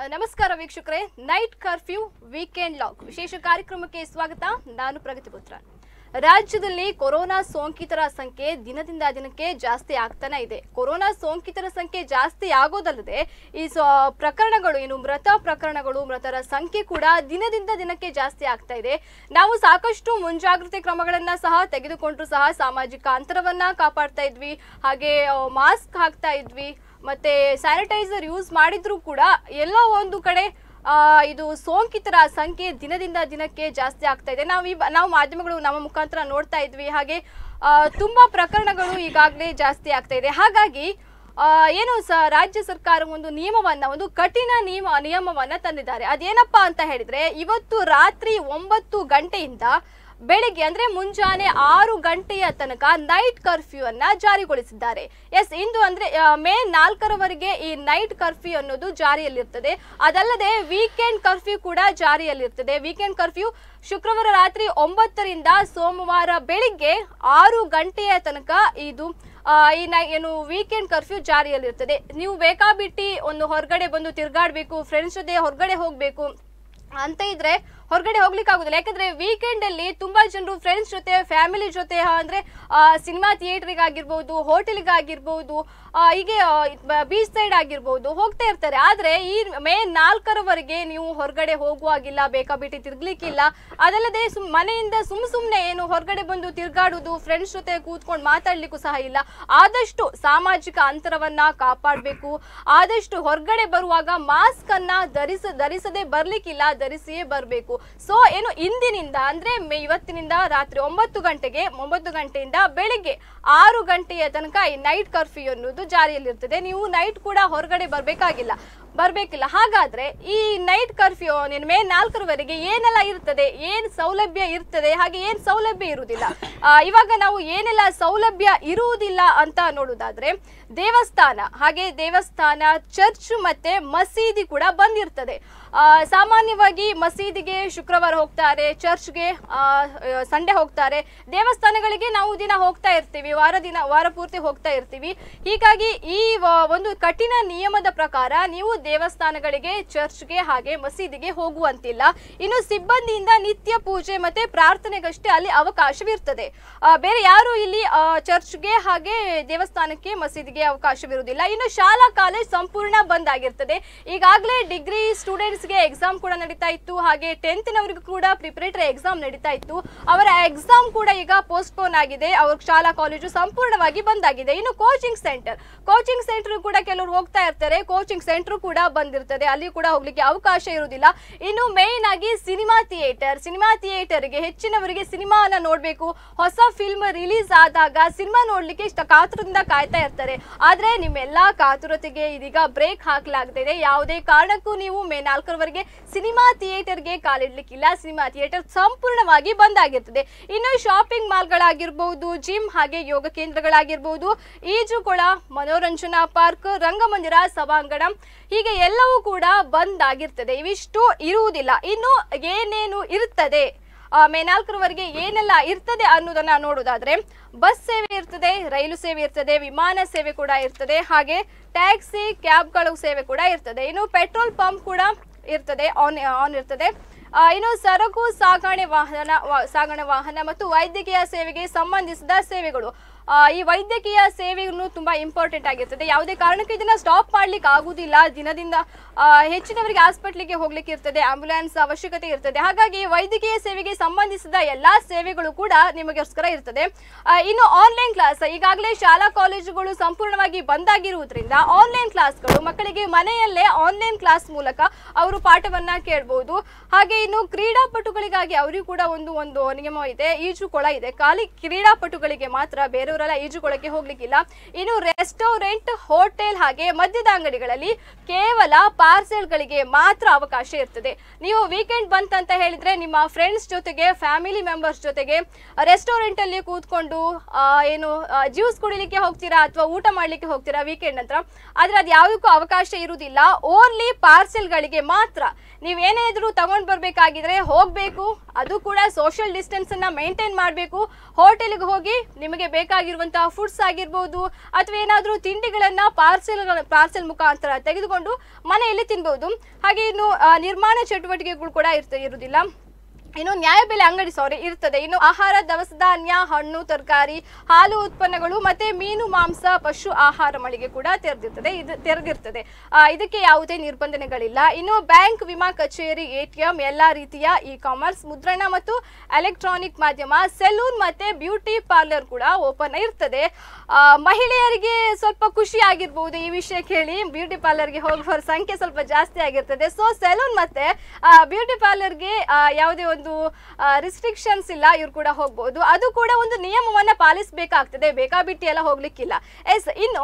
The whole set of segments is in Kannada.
ನಮಸ್ಕಾರ ವೀಕ್ಷಕರೇ ನೈಟ್ ಕರ್ಫ್ಯೂ ವೀಕೆಂಡ್ ಲಾಕ್ ವಿಶೇಷ ಕಾರ್ಯಕ್ರಮಕ್ಕೆ ಸ್ವಾಗತ ನಾನು ಪ್ರಗತಿ ಪುತ್ರ ರಾಜ್ಯದಲ್ಲಿ ಕೊರೋನಾ ಸೋಂಕಿತರ ಸಂಖ್ಯೆ ದಿನದಿಂದ ದಿನಕ್ಕೆ ಜಾಸ್ತಿ ಆಗ್ತಾನೆ ಇದೆ ಕೊರೋನಾ ಸೋಂಕಿತರ ಸಂಖ್ಯೆ ಜಾಸ್ತಿ ಆಗೋದಲ್ಲದೆ ಈ ಸ- ಪ್ರಕರಣಗಳು ಏನು ಮೃತ ಪ್ರಕರಣಗಳು ಮೃತರ ಸಂಖ್ಯೆ ಕೂಡ ದಿನದಿಂದ ದಿನಕ್ಕೆ ಜಾಸ್ತಿ ಆಗ್ತಾ ಇದೆ ನಾವು ಸಾಕಷ್ಟು ಮುಂಜಾಗ್ರತೆ ಕ್ರಮಗಳನ್ನ ಸಹ ತೆಗೆದುಕೊಂಡ್ರು ಸಹ ಸಾಮಾಜಿಕ ಅಂತರವನ್ನ ಕಾಪಾಡ್ತಾ ಇದ್ವಿ ಹಾಗೆ ಮಾಸ್ಕ್ ಹಾಕ್ತಾ ಇದ್ವಿ ಮತ್ತೆ ಸ್ಯಾನಿಟೈಸರ್ ಯೂಸ್ ಮಾಡಿದ್ರು ಕೂಡ ಎಲ್ಲೋ ಒಂದು ಕಡೆ ಆ, ಇದು ಸೋಂಕಿತರ ಸಂಖ್ಯೆ ದಿನದಿಂದ ದಿನಕ್ಕೆ ಜಾಸ್ತಿ ಆಗ್ತಾ ಇದೆ ನಾವು ಈ ಬ- ನಾವು ಮಾಧ್ಯಮಗಳು ನಮ್ಮ ಮುಖಾಂತರ ನೋಡ್ತಾ ಇದ್ವಿ ಹಾಗೆ ಆ, ತುಂಬಾ ಪ್ರಕರಣಗಳು ಈಗಾಗಲೇ ಜಾಸ್ತಿ ಆಗ್ತಾ ಇದೆ ಹಾಗಾಗಿ ಆ, ಏನು ಸ ರಾಜ್ಯ ಸರ್ಕಾರ ಒಂದು ನಿಯಮವನ್ನ ಒಂದು ಕಠಿಣ ನಿಯಮ ನಿಯಮವನ್ನ ತಂದಿದ್ದಾರೆ ಅದೇನಪ್ಪಾ ಅಂತ ಹೇಳಿದ್ರೆ ಇವತ್ತು ರಾತ್ರಿ ಒಂಬತ್ತು ಗಂಟೆಯಿಂದ ಬೆಳಿಗ್ಗೆ ಅಂದ್ರೆ ಮುಂಜಾನೆ ಆರು ಗಂಟೆಯ ತನಕ ನೈಟ್ ಕರ್ಫ್ಯೂ ಅನ್ನ ಜಾರಿಗೊಳಿಸಿದ್ದಾರೆ ಎಸ್ ಇಂದು ಅಂದ್ರೆ ಆ, ಮೇ ನಾಲ್ಕರವರೆಗೆ ಈ ನೈಟ್ ಕರ್ಫ್ಯೂ ಅನ್ನೋದು ಜಾರಿಯಲ್ಲಿರ್ತದೆ ಅದಲ್ಲದೆ ವೀಕೆಂಡ್ ಕರ್ಫ್ಯೂ ಕೂಡ ಜಾರಿಯಲ್ಲಿರ್ತದೆ ವೀಕೆಂಡ್ ಕರ್ಫ್ಯೂ ಶುಕ್ರವಾರ ರಾತ್ರಿ ಒಂಬತ್ತರಿಂದ ಸೋಮವಾರ ಬೆಳಿಗ್ಗೆ ಆರು ಗಂಟೆಯ ತನಕ ಇದು ಆ, ಈ ನೈ- ಏನು ವೀಕೆಂಡ್ ಕರ್ಫ್ಯೂ ಜಾರಿಯಲ್ಲಿರ್ತದೆ ನೀವು ಬೇಕಾಬಿಟ್ಟಿ ಒಂದು ಹೊರಗಡೆ ಬಂದು ತಿರ್ಗಾಡ್ಬೇಕು ಫ್ರೆಂಡ್ಸ್ ಜೊತೆ ಹೊರಗಡೆ ಹೋಗ್ಬೇಕು ಅಂತ ಇದ್ರೆ ಹೊರಗಡೆ ಹೋಗ್ಲಿಕ್ಕೆ ಆಗುದಿಲ್ಲ ಯಾಕಂದ್ರೆ ವೀಕೆಂಡ್ ಅಲ್ಲಿ ತುಂಬಾ ಜನರು ಫ್ರೆಂಡ್ಸ್ ಜೊತೆ ಫ್ಯಾಮಿಲಿ ಜೊತೆ ಆ, ಅಂದ್ರೆ ಸಿನಿಮಾ ಥಿಯೇಟರ್ಗೆ ಆಗಿರ್ಬೋದು ಹೋಟೆಲ್ಗೆ ಆಗಿರ್ಬೋದು ಆ, ಹೀಗೆ ಬೀಚ್ ಸೈಡ್ ಆಗಿರ್ಬೋದು ಹೋಗ್ತಾ ಇರ್ತಾರೆ ಆದ್ರೆ ಈ ಮೇ ನಾಲ್ಕರವರೆಗೆ ನೀವು ಹೊರಗಡೆ ಹೋಗುವಾಗಿಲ್ಲ ಬೇಕಾಬಿಟ್ಟಿ ತಿರ್ಗ್ಲಿಕ್ಕಿಲ್ಲ ಅದಲ್ಲದೆ ಸುಮ್ ಮನೆಯಿಂದ ಸುಮ್ ಸುಮ್ನೆ ಏನು ಹೊರಗಡೆ ಬಂದು ತಿರ್ಗಾಡುದು ಫ್ರೆಂಡ್ಸ್ ಜೊತೆ ಕೂತ್ಕೊಂಡು ಮಾತಾಡ್ಲಿಕ್ಕೂ ಸಹ ಇಲ್ಲ ಆದಷ್ಟು ಸಾಮಾಜಿಕ ಅಂತರವನ್ನ ಕಾಪಾಡಬೇಕು ಆದಷ್ಟು ಹೊರಗಡೆ ಬರುವಾಗ ಮಾಸ್ಕ್ ಅನ್ನ ಧರಿಸ ಧರಿಸದೆ ಬರ್ಲಿಕ್ಕಿಲ್ಲ ಧರಿಸಿಯೇ ಬರಬೇಕು ಸೊ ಏನು ಇಂದಿನಿಂದ ಅಂದ್ರೆ ಮೇ ಇವತ್ತಿನಿಂದ ರಾತ್ರಿ ಒಂಬತ್ತು ಗಂಟೆಗೆ ಒಂಬತ್ತು ಗಂಟೆಯಿಂದ ಬೆಳಿಗ್ಗೆ ಆರು ಗಂಟೆಯ ತನಕ ಈ ನೈಟ್ ಕರ್ಫ್ಯೂ ಅನ್ನೋದು ಜಾರಿಯಲ್ಲಿರ್ತದೆ ನೀವು ನೈಟ್ ಕೂಡ ಹೊರಗಡೆ ಬರಬೇಕಾಗಿಲ್ಲ ಬರ್ಬೇಕಿಲ್ಲ ಹಾಗಾದ್ರೆ ಈ ನೈಟ್ ಕರ್ಫ್ಯೂ ಮೇ ನಾಲ್ಕರವರೆಗೆ ಏನೆಲ್ಲ ಇರ್ತದೆ ಏನ್ ಸೌಲಭ್ಯ ಇರ್ತದೆ ಹಾಗೆ ಏನ್ ಸೌಲಭ್ಯ ಇರುವುದಿಲ್ಲ ಆ, ಇವಾಗ ನಾವು ಏನೆಲ್ಲ ಸೌಲಭ್ಯ ಇರುವುದಿಲ್ಲ ಅಂತ ನೋಡುವುದಾದ್ರೆ ದೇವಸ್ಥಾನ ಹಾಗೆ ದೇವಸ್ಥಾನ ಚರ್ಚ್ ಮತ್ತೆ ಮಸೀದಿ ಕೂಡ ಬಂದಿರ್ತದೆ ಆ, ಸಾಮಾನ್ಯವಾಗಿ ಮಸೀದಿಗೆ ಶುಕ್ರವಾರ ಹೋಗ್ತಾರೆ ಚರ್ಚ್ಗೆ ಸಂಡೇ ಹೋಗ್ತಾರೆ ದೇವಸ್ಥಾನಗಳಿಗೆ ನಾವು ದಿನ ಹೋಗ್ತಾ ಇರ್ತೀವಿ ವಾರ ದಿನ ವಾರ ಪೂರ್ತಿ ಹೋಗ್ತಾ ಇರ್ತೀವಿ ಹೀಗಾಗಿ ಈ ವ- ಒಂದು ಕಠಿಣ ನಿಯಮದ ಪ್ರಕಾರ ನೀವು ದೇವಸ್ಥಾನಗಳಿಗೆ ಚರ್ಚ್ಗೆ ಹಾಗೆ ಮಸೀದಿಗೆ ಹೋಗುವಂತಿಲ್ಲ ಇನ್ನು ಸಿಬ್ಬಂದಿಯಿಂದ ನಿತ್ಯ ಪೂಜೆ ಮತ್ತೆ ಪ್ರಾರ್ಥನೆಗಷ್ಟೇ ಅಲ್ಲಿ ಅವಕಾಶವಿರ್ತದೆ ಆ, ಬೇರೆ ಯಾರು ಇಲ್ಲಿ ಆ, ಚರ್ಚ್ಗೆ ಹಾಗೆ ದೇವಸ್ಥಾನಕ್ಕೆ ಮಸೀದಿಗೆ ಅವಕಾಶವಿರುವುದಿಲ್ಲ ಇನ್ನು ಶಾಲಾ ಕಾಲೇಜ್ ಸಂಪೂರ್ಣ ಬಂದ್ ಆಗಿರ್ತದೆ ಈಗಾಗಲೇ ಡಿಗ್ರಿ ಸ್ಟೂಡೆಂಟ್ಸ್ಗೆ ಎಕ್ಸಾಮ್ ಕೂಡ ನಡೀತಾ ಇತ್ತು ಹಾಗೆ ಟೆಂತ್ನವರಿಗೂ ಕೂಡ ಪ್ರಿಪರೇಟರಿ ಎಕ್ಸಾಮ್ ನಡೀತಾ ಇತ್ತು ಅವರ ಎಕ್ಸಾಮ್ ಕೂಡ ಈಗ ಪೋಸ್ಟ್ಪೋನ್ ಆಗಿದೆ ಅವ್ರ ಶಾಲಾ ಕಾಲೇಜು ಸಂಪೂರ್ಣವಾಗಿ ಬಂದ್ ಆಗಿದೆ ಇನ್ನು ಕೋಚಿಂಗ್ ಸೆಂಟರ್ ಕೋಚಿಂಗ್ ಸೆಂಟರ್ ಕೂಡ ಕೆಲವರು ಹೋಗ್ತಾ ಇರ್ತಾರೆ ಕೋಚಿಂಗ್ ಸೆಂಟರ್ ಕೂಡ ಬಂದಿರ್ತದೆ ಅಲ್ಲಿ ಕೂಡ ಹೋಗ್ಲಿಕ್ಕೆ ಅವಕಾಶ ಇರುವುದಿಲ್ಲ ಇನ್ನು ಮೇನ್ ಆಗಿ ಸಿನಿಮಾ ಥಿಯೇಟರ್ ಸಿನಿಮಾ ಥಿಯೇಟರ್ಗೆ ಹೆಚ್ಚಿನವರಿಗೆ ಸಿನಿಮಾನ ನೋಡ್ಬೇಕು ಹೊಸ ಫಿಲ್ಮ್ ರಿಲೀಸ್ ಆದಾಗ ಸಿನಿಮಾ ನೋಡ್ಲಿಕ್ಕೆ ಇಷ್ಟ ಕಾತುರದಿಂದ ಕಾಯ್ತಾ ಇರ್ತಾರೆ ಆದ್ರೆ ನಿಮ್ಮೆಲ್ಲಾ ಕಾತುರತೆಗೆ ಇದೀಗ ಬ್ರೇಕ್ ಹಾಕ್ಲಾಗ್ತಿದೆ ಯಾವುದೇ ಕಾರಣಕ್ಕೂ ನೀವು ಮೇ ನಾಲ್ಕರವರೆಗೆ ಸಿನಿಮಾ ಥಿಯೇಟರ್ಗೆ ಕಾಲಿಡ್ಲಿಕ್ಕಿಲ್ಲ ಸಿನಿಮಾ ಥಿಯೇಟರ್ ಸಂಪೂರ್ಣವಾಗಿ ಬಂದ್ ಆಗಿರ್ತದೆ ಇನ್ನು ಶಾಪಿಂಗ್ ಮಾಲ್ಗಳಾಗಿರ್ಬಹುದು ಜಿಮ್ ಹಾಗೆ ಯೋಗ ಕೇಂದ್ರಗಳಾಗಿರ್ಬಹುದು ಈಜುಕೊಳ ಮನೋರಂಜನಾ ಪಾರ್ಕ್ ರಂಗಮಂದಿರ ಸಭಾಂಗಣ ಹೀಗೆ ಎಲ್ಲವೂ ಕೂಡ ಬಂದ್ ಆಗಿರ್ತದೆ ಇವಿಷ್ಟು ಇರುವುದಿಲ್ಲ ಇನ್ನು ಏನೇನು ಇರ್ತದೆ ಆ, ಮೇ ನಾಲ್ಕರವರೆಗೆ ಏನೆಲ್ಲ ಇರ್ತದೆ ಅನ್ನೋದನ್ನ ನೋಡೋದಾದ್ರೆ ಬಸ್ ಸೇವೆ ಇರ್ತದೆ ರೈಲು ಸೇವೆ ಇರ್ತದೆ ವಿಮಾನ ಸೇವೆ ಕೂಡ ಇರ್ತದೆ ಹಾಗೆ ಟ್ಯಾಕ್ಸಿ ಕ್ಯಾಬ್ಗಳ ಸೇವೆ ಕೂಡ ಇರ್ತದೆ ಇನ್ನು ಪೆಟ್ರೋಲ್ ಪಂಪ್ ಕೂಡ ಇರ್ತದೆ ಆನ್ ಆನ್ ಇರ್ತದೆ ಆ, ಇನ್ನು ಸರಕು ಸಾಗಣೆ ವಾಹನ ವಾ- ಸಾಗಣೆ ವಾಹನ ಮತ್ತು ವೈದ್ಯಕೀಯ ಸೇವೆಗೆ ಸಂಬಂಧಿಸಿದ ಸೇವೆಗಳು ಆ, ಈ ವೈದ್ಯಕೀಯ ಸೇವೆಯನ್ನು ತುಂಬಾ ಇಂಪಾರ್ಟೆಂಟ್ ಆಗಿರ್ತದೆ ಯಾವುದೇ ಕಾರಣಕ್ಕೂ ಇದನ್ನ ಸ್ಟಾಪ್ ಮಾಡ್ಲಿಕ್ಕೆ ಆಗುದಿಲ್ಲ ದಿನದಿಂದ ಆ, ಹೆಚ್ಚಿನವರಿಗೆ ಹಾಸ್ಪಿಟ್ಲಿಗೆ ಹೋಗ್ಲಿಕ್ಕೆ ಇರ್ತದೆ ಆಂಬ್ಯುಲೆನ್ಸ್ ಅವಶ್ಯಕತೆ ಇರ್ತದೆ ಹಾಗಾಗಿ ವೈದ್ಯಕೀಯ ಸೇವೆಗೆ ಸಂಬಂಧಿಸಿದ ಎಲ್ಲಾ ಸೇವೆಗಳು ಕೂಡ ನಿಮಗೋಸ್ಕರ ಇರ್ತದೆ ಆ, ಇನ್ನು ಆನ್ಲೈನ್ ಕ್ಲಾಸ್ ಈಗಾಗಲೇ ಶಾಲಾ ಕಾಲೇಜುಗಳು ಸಂಪೂರ್ಣವಾಗಿ ಬಂದಾಗಿರುವುದರಿಂದ ಆನ್ಲೈನ್ ಕ್ಲಾಸ್ಗಳು ಮಕ್ಕಳಿಗೆ ಮನೆಯಲ್ಲೇ ಆನ್ಲೈನ್ ಕ್ಲಾಸ್ ಮೂಲಕ ಅವರು ಪಾಠವನ್ನ ಕೇಳಬಹುದು ಹಾಗೆ ಇನ್ನು ಕ್ರೀಡಾಪಟುಗಳಿಗಾಗಿ ಅವರಿಗೂ ಕೂಡ ಒಂದು ಒಂದು ನಿಯಮ ಇದೆ ಈಜುಕೊಳ ಇದೆ ಖಾಲಿ ಕ್ರೀಡಾಪಟುಗಳಿಗೆ ಮಾತ್ರ ಬೇರೆಯವರೆಲ್ಲ ಈಜುಕೊಳಕ್ಕೆ ಹೋಗ್ಲಿಕ್ಕಿಲ್ಲ ಇನ್ನು ರೆಸ್ಟೋರೆಂಟ್ ಹೋಟೆಲ್ ಹಾಗೆ ಮದ್ಯದ ಅಂಗಡಿಗಳಲ್ಲಿ ಕೇವಲ ಪಾರ್ಸೆಲ್ಗಳಿಗೆ ಮಾತ್ರ ಅವಕಾಶ ಇರ್ತದೆ ನೀವು ವೀಕೆಂಡ್ ಬಂತಂತ ಹೇಳಿದ್ರೆ ನಿಮ್ಮ ಫ್ರೆಂಡ್ಸ್ ಜೊತೆಗೆ ಫ್ಯಾಮಿಲಿ ಮೆಂಬರ್ಸ್ ಜೊತೆಗೆ ರೆಸ್ಟೋರೆಂಟ್ ಅಲ್ಲಿ ಕೂತ್ಕೊಂಡು ಆ, ಏನು ಜ್ಯೂಸ್ ಕುಡಿಲಿಕ್ಕೆ ಹೋಗ್ತೀರಾ ಅಥವಾ ಊಟ ಮಾಡ್ಲಿಕ್ಕೆ ಹೋಗ್ತೀರಾ ವೀಕೆಂಡ್ ನಂತರ ಆದ್ರೆ ಅದು ಯಾವುದಕ್ಕೂ ಅವಕಾಶ ಇರುವುದಿಲ್ಲ ಓನ್ಲಿ ಪಾರ್ಸೆಲ್ಗಳಿಗೆ ಮಾತ್ರ ನೀವು ಏನೇ ಇದ್ರೂ ತಗೊಂಡ್ ಬರ್ಬೇಕಾಗಿದ್ರೆ ಹೋಗ್ಬೇಕು ಅದು ಕೂಡ ಸೋಷಿಯಲ್ ಡಿಸ್ಟೆನ್ಸ್ ಅನ್ನ ಮೇಂಟೈನ್ ಮಾಡಬೇಕು ಹೋಟೆಲ್ಗೆ ಹೋಗಿ ನಿಮಗೆ ಬೇಕಾಗಿ ಆಗಿರುವಂತಹ ಫುಡ್ಸ್ ಆಗಿರ್ಬೋದು ಅಥವಾ ಏನಾದರೂ ತಿಂಡಿಗಳನ್ನ ಪಾರ್ಸೆಲ್ ಪಾರ್ಸೆಲ್ ಮುಖಾಂತರ ತೆಗೆದುಕೊಂಡು ಮನೆಯಲ್ಲಿ ತಿನ್ಬಹುದು ಹಾಗೆ ಇನ್ನು ಆ, ನಿರ್ಮಾಣ ಚಟುವಟಿಕೆಗಳು ಕೂಡ ಇರ್ತ ಇರುವುದಿಲ್ಲ ಇನ್ನು ನ್ಯಾಯಬೆಲೆ ಅಂಗಡಿ ಸಾರಿ ಇರ್ತದೆ ಇನ್ನು ಆಹಾರ ದವಸ ಧಾನ್ಯ ಹಣ್ಣು ತರಕಾರಿ ಹಾಲು ಉತ್ಪನ್ನಗಳು ಮತ್ತೆ ಮೀನು ಮಾಂಸ ಪಶು ಆಹಾರ ಮಳಿಗೆ ಕೂಡ ತೆರೆದಿರ್ತದೆ ಇದು ತೆರೆದಿರ್ತದೆ ಆ, ಇದಕ್ಕೆ ಯಾವುದೇ ನಿರ್ಬಂಧನೆಗಳಿಲ್ಲ ಇನ್ನು ಬ್ಯಾಂಕ್ ವಿಮಾ ಕಚೇರಿ ಎಟಿಎಂ ಎಲ್ಲಾ ರೀತಿಯ ಇ ಕಾಮರ್ಸ್ ಮುದ್ರಣ ಮತ್ತು ಎಲೆಕ್ಟ್ರಾನಿಕ್ ಮಾಧ್ಯಮ ಸೆಲೂನ್ ಮತ್ತೆ ಬ್ಯೂಟಿ ಪಾರ್ಲರ್ ಕೂಡ ಓಪನ್ ಇರ್ತದೆ ಆ, ಮಹಿಳೆಯರಿಗೆ ಸ್ವಲ್ಪ ಖುಷಿ ಆಗಿರ್ಬೋದು ಈ ವಿಷಯ ಕೇಳಿ ಬ್ಯೂಟಿ ಪಾರ್ಲರ್ಗೆ ಹೋಗುವವರ ಸಂಖ್ಯೆ ಸ್ವಲ್ಪ ಜಾಸ್ತಿ ಆಗಿರ್ತದೆ ಸೊ ಸೆಲೂನ್ ಮತ್ತೆ ಬ್ಯೂಟಿ ಪಾರ್ಲರ್ಗೆ ಯಾವುದೇ ಒಂದು ರಿಸ್ಟ್ರಿಕ್ಷನ್ಸ್ ಇಲ್ಲ ಇವ್ರು ಕೂಡ ಹೋಗ್ಬೋದು ಅದು ಕೂಡ ಒಂದು ನಿಯಮವನ್ನ ಪಾಲಿಸಬೇಕಾಗ್ತದೆ ಬೇಕಾಬಿಟ್ಟಿ ಎಲ್ಲ ಹೋಗ್ಲಿಕ್ಕಿಲ್ಲ ಎಸ್ ಇನ್ನು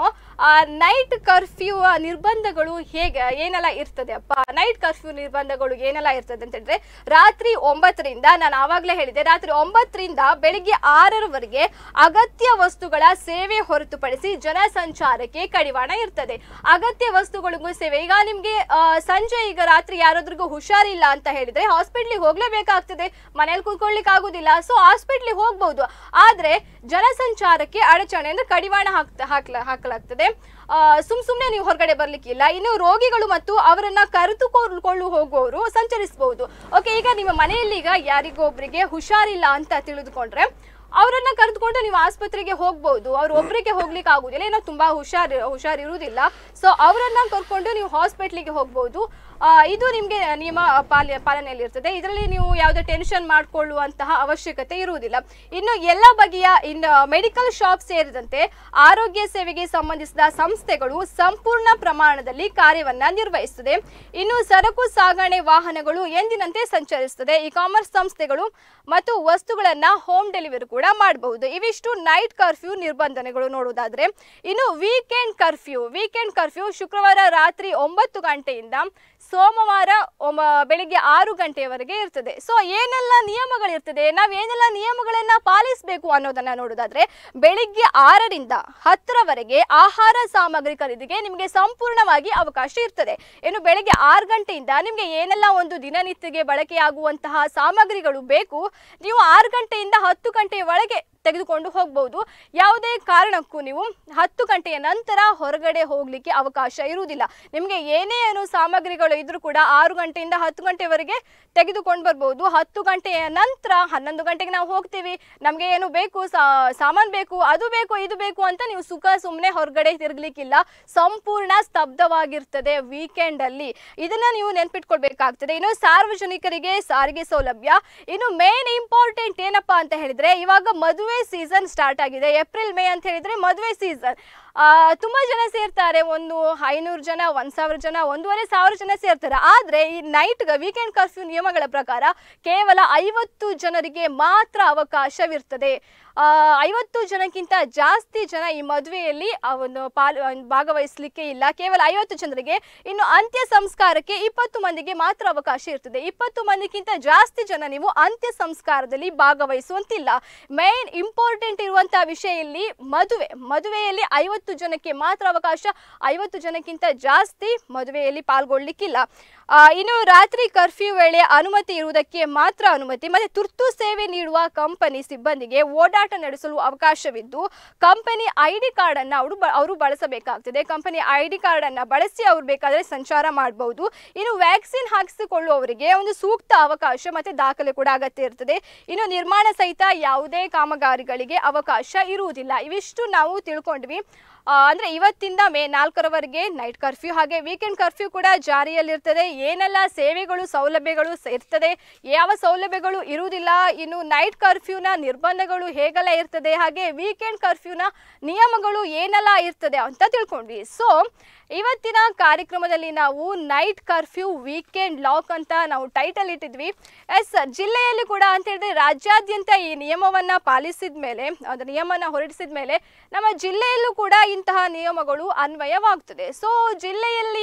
ನೈಟ್ ಕರ್ಫ್ಯೂ ನಿರ್ಬಂಧಗಳು ಹೇಗೆ ಏನೆಲ್ಲ ಇರ್ತದೆ ಅಪ್ಪ ನೈಟ್ ಕರ್ಫ್ಯೂ ನಿರ್ಬಂಧಗಳು ಏನೆಲ್ಲ ಇರ್ತದೆ ಅಂತ ಹೇಳಿದ್ರೆ ರಾತ್ರಿ ಒಂಬತ್ತರಿಂದ ನಾನು ಆವಾಗಲೇ ಹೇಳಿದೆ ರಾತ್ರಿ ಒಂಬತ್ತರಿಂದ ಬೆಳಿಗ್ಗೆ ಆರರವರೆಗೆ ಅಗತ್ಯ ವಸ್ತುಗಳ ಸೇವೆ ಹೊರತುಪಡಿಸಿ ಜನಸಂಚಾರಕ್ಕೆ ಕಡಿವಾಣ ಇರ್ತದೆ ಅಗತ್ಯ ವಸ್ತುಗಳಿಗೂ ಸೇವೆ ಈಗ ನಿಮ್ಗೆ ಆ, ಸಂಜೆ ಈಗ ರಾತ್ರಿ ಯಾರಾದ್ರಿಗೂ ಹುಷಾರಿಲ್ಲ ಅಂತ ಹೇಳಿದ್ರೆ ಹಾಸ್ಪಿಟ್ಲಿಗೆ ಹೋಗ್ಲೇಬೇಕಾಗ್ತದೆ ಮನೇಲಿ ಕೂತ್ಕೊಳ್ಲಿಕ್ಕೆ ಆಗುದಿಲ್ಲ ಸೊ ಹಾಸ್ಪಿಟ್ಲಿಗೆ ಹೋಗ್ಬಹುದು ಆದ್ರೆ ಜನಸಂಚಾರಕ್ಕೆ ಅಡಚಣೆ ಅಂದ್ರೆ ಕಡಿವಾಣ ಹಾಕ್ತ ಹಾಕ್ಲ ಹಾಕಲಾಗ್ತದೆ ಆ, ಸುಮ್ ಸುಮ್ನೆ ನೀವು ಹೊರಗಡೆ ಬರ್ಲಿಕ್ಕಿಲ್ಲ ಇನ್ನು ರೋಗಿಗಳು ಮತ್ತು ಅವರನ್ನ ಕರೆದುಕೊಳ್ಳು ಹೋಗುವವರು ಸಂಚರಿಸಬಹುದು ಓಕೆ ಈಗ ನಿಮ್ಮ ಮನೆಯಲ್ಲಿ ಈಗ ಯಾರಿಗೋ ಒಬ್ರಿಗೆ ಹುಷಾರಿಲ್ಲ ಅಂತ ತಿಳಿದುಕೊಂಡ್ರೆ ಅವರನ್ನ ಕರೆದುಕೊಂಡು ನೀವು ಆಸ್ಪತ್ರೆಗೆ ಹೋಗ್ಬಹುದು ಅವ್ರು ಒಬ್ಬರಿಗೆ ಹೋಗ್ಲಿಕ್ಕೆ ಆಗುದಿಲ್ಲ ಏನೋ ತುಂಬಾ ಹುಷಾರ್ ಹುಷಾರ್ ಇರುವುದಿಲ್ಲ ಸೊ ಅವರನ್ನ ಕರ್ಕೊಂಡು ನೀವು ಹಾಸ್ಪಿಟ್ಲಿಗೆ ಹೋಗ್ಬಹುದು ಆ, ಇದು ನಿಮಗೆ ನಿಯಮ ಪಾಲ ಪಾಲನೆಯಲ್ಲಿ ಇರ್ತದೆ ಇದರಲ್ಲಿ ನೀವು ಯಾವುದೇ ಟೆನ್ಷನ್ ಮಾಡಿಕೊಳ್ಳುವಂತಹ ಅವಶ್ಯಕತೆ ಇರುವುದಿಲ್ಲ ಇನ್ನು ಎಲ್ಲ ಬಗೆಯ ಇನ್ನು ಮೆಡಿಕಲ್ ಶಾಪ್ ಸೇರಿದಂತೆ ಆರೋಗ್ಯ ಸೇವೆಗೆ ಸಂಬಂಧಿಸಿದ ಸಂಸ್ಥೆಗಳು ಸಂಪೂರ್ಣ ಪ್ರಮಾಣದಲ್ಲಿ ಕಾರ್ಯವನ್ನ ನಿರ್ವಹಿಸುತ್ತದೆ ಇನ್ನು ಸರಕು ಸಾಗಣೆ ವಾಹನಗಳು ಎಂದಿನಂತೆ ಸಂಚರಿಸುತ್ತದೆ ಇ ಕಾಮರ್ಸ್ ಸಂಸ್ಥೆಗಳು ಮತ್ತು ವಸ್ತುಗಳನ್ನ ಹೋಮ್ ಡೆಲಿವರಿ ಕೂಡ ಮಾಡಬಹುದು ಇವಿಷ್ಟು ನೈಟ್ ಕರ್ಫ್ಯೂ ನಿರ್ಬಂಧನೆಗಳು ನೋಡುವುದಾದ್ರೆ ಇನ್ನು ವೀಕೆಂಡ್ ಕರ್ಫ್ಯೂ ವೀಕೆಂಡ್ ಕರ್ಫ್ಯೂ ಶುಕ್ರವಾರ ರಾತ್ರಿ ಒಂಬತ್ತು ಗಂಟೆಯಿಂದ ಸೋಮವಾರ ಒಮ- ಬೆಳಿಗ್ಗೆ ಆರು ಗಂಟೆಯವರೆಗೆ ಇರ್ತದೆ ಸೊ ಏನೆಲ್ಲ ನಿಯಮಗಳಿರ್ತದೆ ನಾವು ಏನೆಲ್ಲ ನಿಯಮಗಳನ್ನ ಪಾಲಿಸಬೇಕು ಅನ್ನೋದನ್ನ ನೋಡೋದಾದ್ರೆ ಬೆಳಿಗ್ಗೆ ಆರರಿಂದ ಹತ್ತರವರೆಗೆ ಆಹಾರ ಸಾಮಗ್ರಿ ಖರೀದಿಗೆ ನಿಮಗೆ ಸಂಪೂರ್ಣವಾಗಿ ಅವಕಾಶ ಇರ್ತದೆ ಇನ್ನು ಬೆಳಿಗ್ಗೆ ಆರು ಗಂಟೆಯಿಂದ ನಿಮಗೆ ಏನೆಲ್ಲ ಒಂದು ದಿನನಿತ್ಯಗೆ ಬಳಕೆಯಾಗುವಂತಹ ಸಾಮಗ್ರಿಗಳು ಬೇಕು ನೀವು ಆರು ಗಂಟೆಯಿಂದ ಹತ್ತು ಗಂಟೆಯ ಒಳಗೆ ತೆಗೆದುಕೊಂಡು ಹೋಗ್ಬೋದು ಯಾವುದೇ ಕಾರಣಕ್ಕೂ ನೀವು ಹತ್ತು ಗಂಟೆಯ ನಂತರ ಹೊರಗಡೆ ಹೋಗ್ಲಿಕ್ಕೆ ಅವಕಾಶ ಇರುವುದಿಲ್ಲ ನಿಮಗೆ ಏನೇ ಏನು ಸಾಮಗ್ರಿಗಳು ಇದ್ರೂ ಕೂಡ ಆರು ಗಂಟೆಯಿಂದ ಹತ್ತು ಗಂಟೆವರೆಗೆ ತೆಗೆದುಕೊಂಡು ಬರ್ಬೋದು ಹತ್ತು ಗಂಟೆಯ ನಂತರ ಹನ್ನೊಂದು ಗಂಟೆಗೆ ನಾವು ಹೋಗ್ತೀವಿ ನಮಗೆ ಏನು ಬೇಕು ಸಾ- ಸಾಮಾನ್ ಬೇಕು ಅದು ಬೇಕು ಇದು ಬೇಕು ಅಂತ ನೀವು ಸುಖ ಸುಮ್ಮನೆ ಹೊರಗಡೆ ತಿರುಗ್ಲಿಕ್ಕಿಲ್ಲ ಸಂಪೂರ್ಣ ಸ್ತಬ್ಧವಾಗಿರ್ತದೆ ವೀಕೆಂಡ್ ಅಲ್ಲಿ ಇದನ್ನ ನೀವು ನೆನ್ಪಿಟ್ಕೊಳ್ಬೇಕಾಗ್ತದೆ ಇನ್ನು ಸಾರ್ವಜನಿಕರಿಗೆ ಸಾರಿಗೆ ಸೌಲಭ್ಯ ಇನ್ನು ಮೇನ್ ಇಂಪಾರ್ಟೆಂಟ್ ಏನಪ್ಪಾ ಅಂತ ಹೇಳಿದ್ರೆ ಇವಾಗ ಮದುವೆ ಸೀಸನ್ ಸ್ಟಾರ್ಟ್ ಆಗಿದೆ ಏಪ್ರಿಲ್ ಮೇ ಅಂತ ಹೇಳಿದ್ರೆ ಮದುವೆ ಸೀಸನ್ ತುಂಬಾ ಜನ ಸೇರ್ತಾರೆ ಒಂದು ಐನೂರು ಜನ ಒಂದ್ ಸಾವಿರ ಜನ ಒಂದೂವರೆ ಸಾವಿರ ಜನ ಸೇರ್ತಾರೆ ಆದ್ರೆ ಈ ನೈಟ್ ವೀಕೆಂಡ್ ಕರ್ಫ್ಯೂ ನಿಯಮಗಳ ಪ್ರಕಾರ ಕೇವಲ ಐವತ್ತು ಜನರಿಗೆ ಮಾತ್ರ ಅವಕಾಶವಿರ್ತದೆ ಆ, ಐವತ್ತು ಜನಕ್ಕಿಂತ ಜಾಸ್ತಿ ಜನ ಈ ಮದುವೆಯಲ್ಲಿ ಆ ಒಂದು ಪಾಲ್ ಭಾಗವಹಿಸಲಿಕ್ಕೆ ಇಲ್ಲ ಕೇವಲ ಐವತ್ತು ಜನರಿಗೆ ಇನ್ನು ಅಂತ್ಯ ಸಂಸ್ಕಾರಕ್ಕೆ ಇಪ್ಪತ್ತು ಮಂದಿಗೆ ಮಾತ್ರ ಅವಕಾಶ ಇರ್ತದೆ ಇಪ್ಪತ್ತು ಮಂದಿಗಿಂತ ಜಾಸ್ತಿ ಜನ ನೀವು ಅಂತ್ಯ ಸಂಸ್ಕಾರದಲ್ಲಿ ಭಾಗವಹಿಸುವಂತಿಲ್ಲ ಮೇನ್ ಇಂಪಾರ್ಟೆಂಟ್ ಇರುವಂತಹ ವಿಷಯ ಇಲ್ಲಿ ಮದುವೆ ಮದುವೆಯಲ್ಲಿ ಐವತ್ತು ಜನಕ್ಕೆ ಮಾತ್ರ ಅವಕಾಶ ಐವತ್ತು ಜನಕ್ಕಿಂತ ಜಾಸ್ತಿ ಮದುವೆಯಲ್ಲಿ ಪಾಲ್ಗೊಳ್ಳಿಕ್ಕಿಲ್ಲ ಆ, ಇನ್ನು ರಾತ್ರಿ ಕರ್ಫ್ಯೂ ವೇಳೆ ಅನುಮತಿ ಇರುವುದಕ್ಕೆ ಮಾತ್ರ ಅನುಮತಿ ಮತ್ತೆ ತುರ್ತು ಸೇವೆ ನೀಡುವ ಕಂಪನಿ ಸಿಬ್ಬಂದಿಗೆ ಓಡಾಟ ನಡೆಸಲು ಅವಕಾಶವಿದ್ದು ಕಂಪನಿ ಐ ಡಿ ಕಾರ್ಡ್ ಅನ್ನ ಅವರು ಅವರು ಬಳಸಬೇಕಾಗ್ತದೆ ಕಂಪನಿ ಐ ಡಿ ಕಾರ್ಡ್ ಅನ್ನ ಬಳಸಿ ಅವ್ರು ಬೇಕಾದ್ರೆ ಸಂಚಾರ ಮಾಡಬಹುದು ಇನ್ನು ವ್ಯಾಕ್ಸಿನ್ ಹಾಕಿಸಿಕೊಳ್ಳುವವರಿಗೆ ಒಂದು ಸೂಕ್ತ ಅವಕಾಶ ಮತ್ತೆ ದಾಖಲೆ ಕೂಡ ಅಗತ್ಯ ಇರ್ತದೆ ಇನ್ನು ನಿರ್ಮಾಣ ಸಹಿತ ಯಾವುದೇ ಕಾಮಗಾರಿಗಳಿಗೆ ಅವಕಾಶ ಇರುವುದಿಲ್ಲ ಇವಿಷ್ಟು ನಾವು ತಿಳ್ಕೊಂಡ್ವಿ ಆ, ಅಂದ್ರೆ ಇವತ್ತಿಂದ ಮೇ ನಾಲ್ಕರವರೆಗೆ ನೈಟ್ ಕರ್ಫ್ಯೂ ಹಾಗೆ ವೀಕೆಂಡ್ ಕರ್ಫ್ಯೂ ಕೂಡ ಜಾರಿಯಲ್ಲಿರ್ತದೆ ಏನೆಲ್ಲ ಸೇವೆಗಳು ಸೌಲಭ್ಯಗಳು ಸ- ಇರ್ತದೆ ಯಾವ ಸೌಲಭ್ಯಗಳು ಇರುವುದಿಲ್ಲ ಇನ್ನು ನೈಟ್ ಕರ್ಫ್ಯೂನ ನಿರ್ಬಂಧಗಳು ಹೇಗೆಲ್ಲ ಇರ್ತದೆ ಹಾಗೆ ವೀಕೆಂಡ್ ಕರ್ಫ್ಯೂನ ನಿಯಮಗಳು ಏನೆಲ್ಲ ಇರ್ತದೆ ಅಂತ ತಿಳ್ಕೊಂಡ್ವಿ ಸೊ ಇವತ್ತಿನ ಕಾರ್ಯಕ್ರಮದಲ್ಲಿ ನಾವು ನೈಟ್ ಕರ್ಫ್ಯೂ ವೀಕೆಂಡ್ ಲಾಕ್ ಅಂತ ನಾವು ಟೈಟಲ್ ಇಟ್ಟಿದ್ವಿ ಎಸ್ ಜಿಲ್ಲೆಯಲ್ಲಿ ಕೂಡ ಅಂತ ಹೇಳಿದ್ರೆ ರಾಜ್ಯಾದ್ಯಂತ ಈ ನಿಯಮವನ್ನ ಪಾಲಿಸಿದ ಮೇಲೆ ಅದು ನಿಯಮನ ಹೊರಡಿಸಿದ ಮೇಲೆ ನಮ್ಮ ಜಿಲ್ಲೆಯಲ್ಲೂ ಕೂಡ ಇಂತಹ ನಿಯಮಗಳು ಅನ್ವಯವಾಗ್ತದೆ ಸೊ ಜಿಲ್ಲೆಯಲ್ಲಿ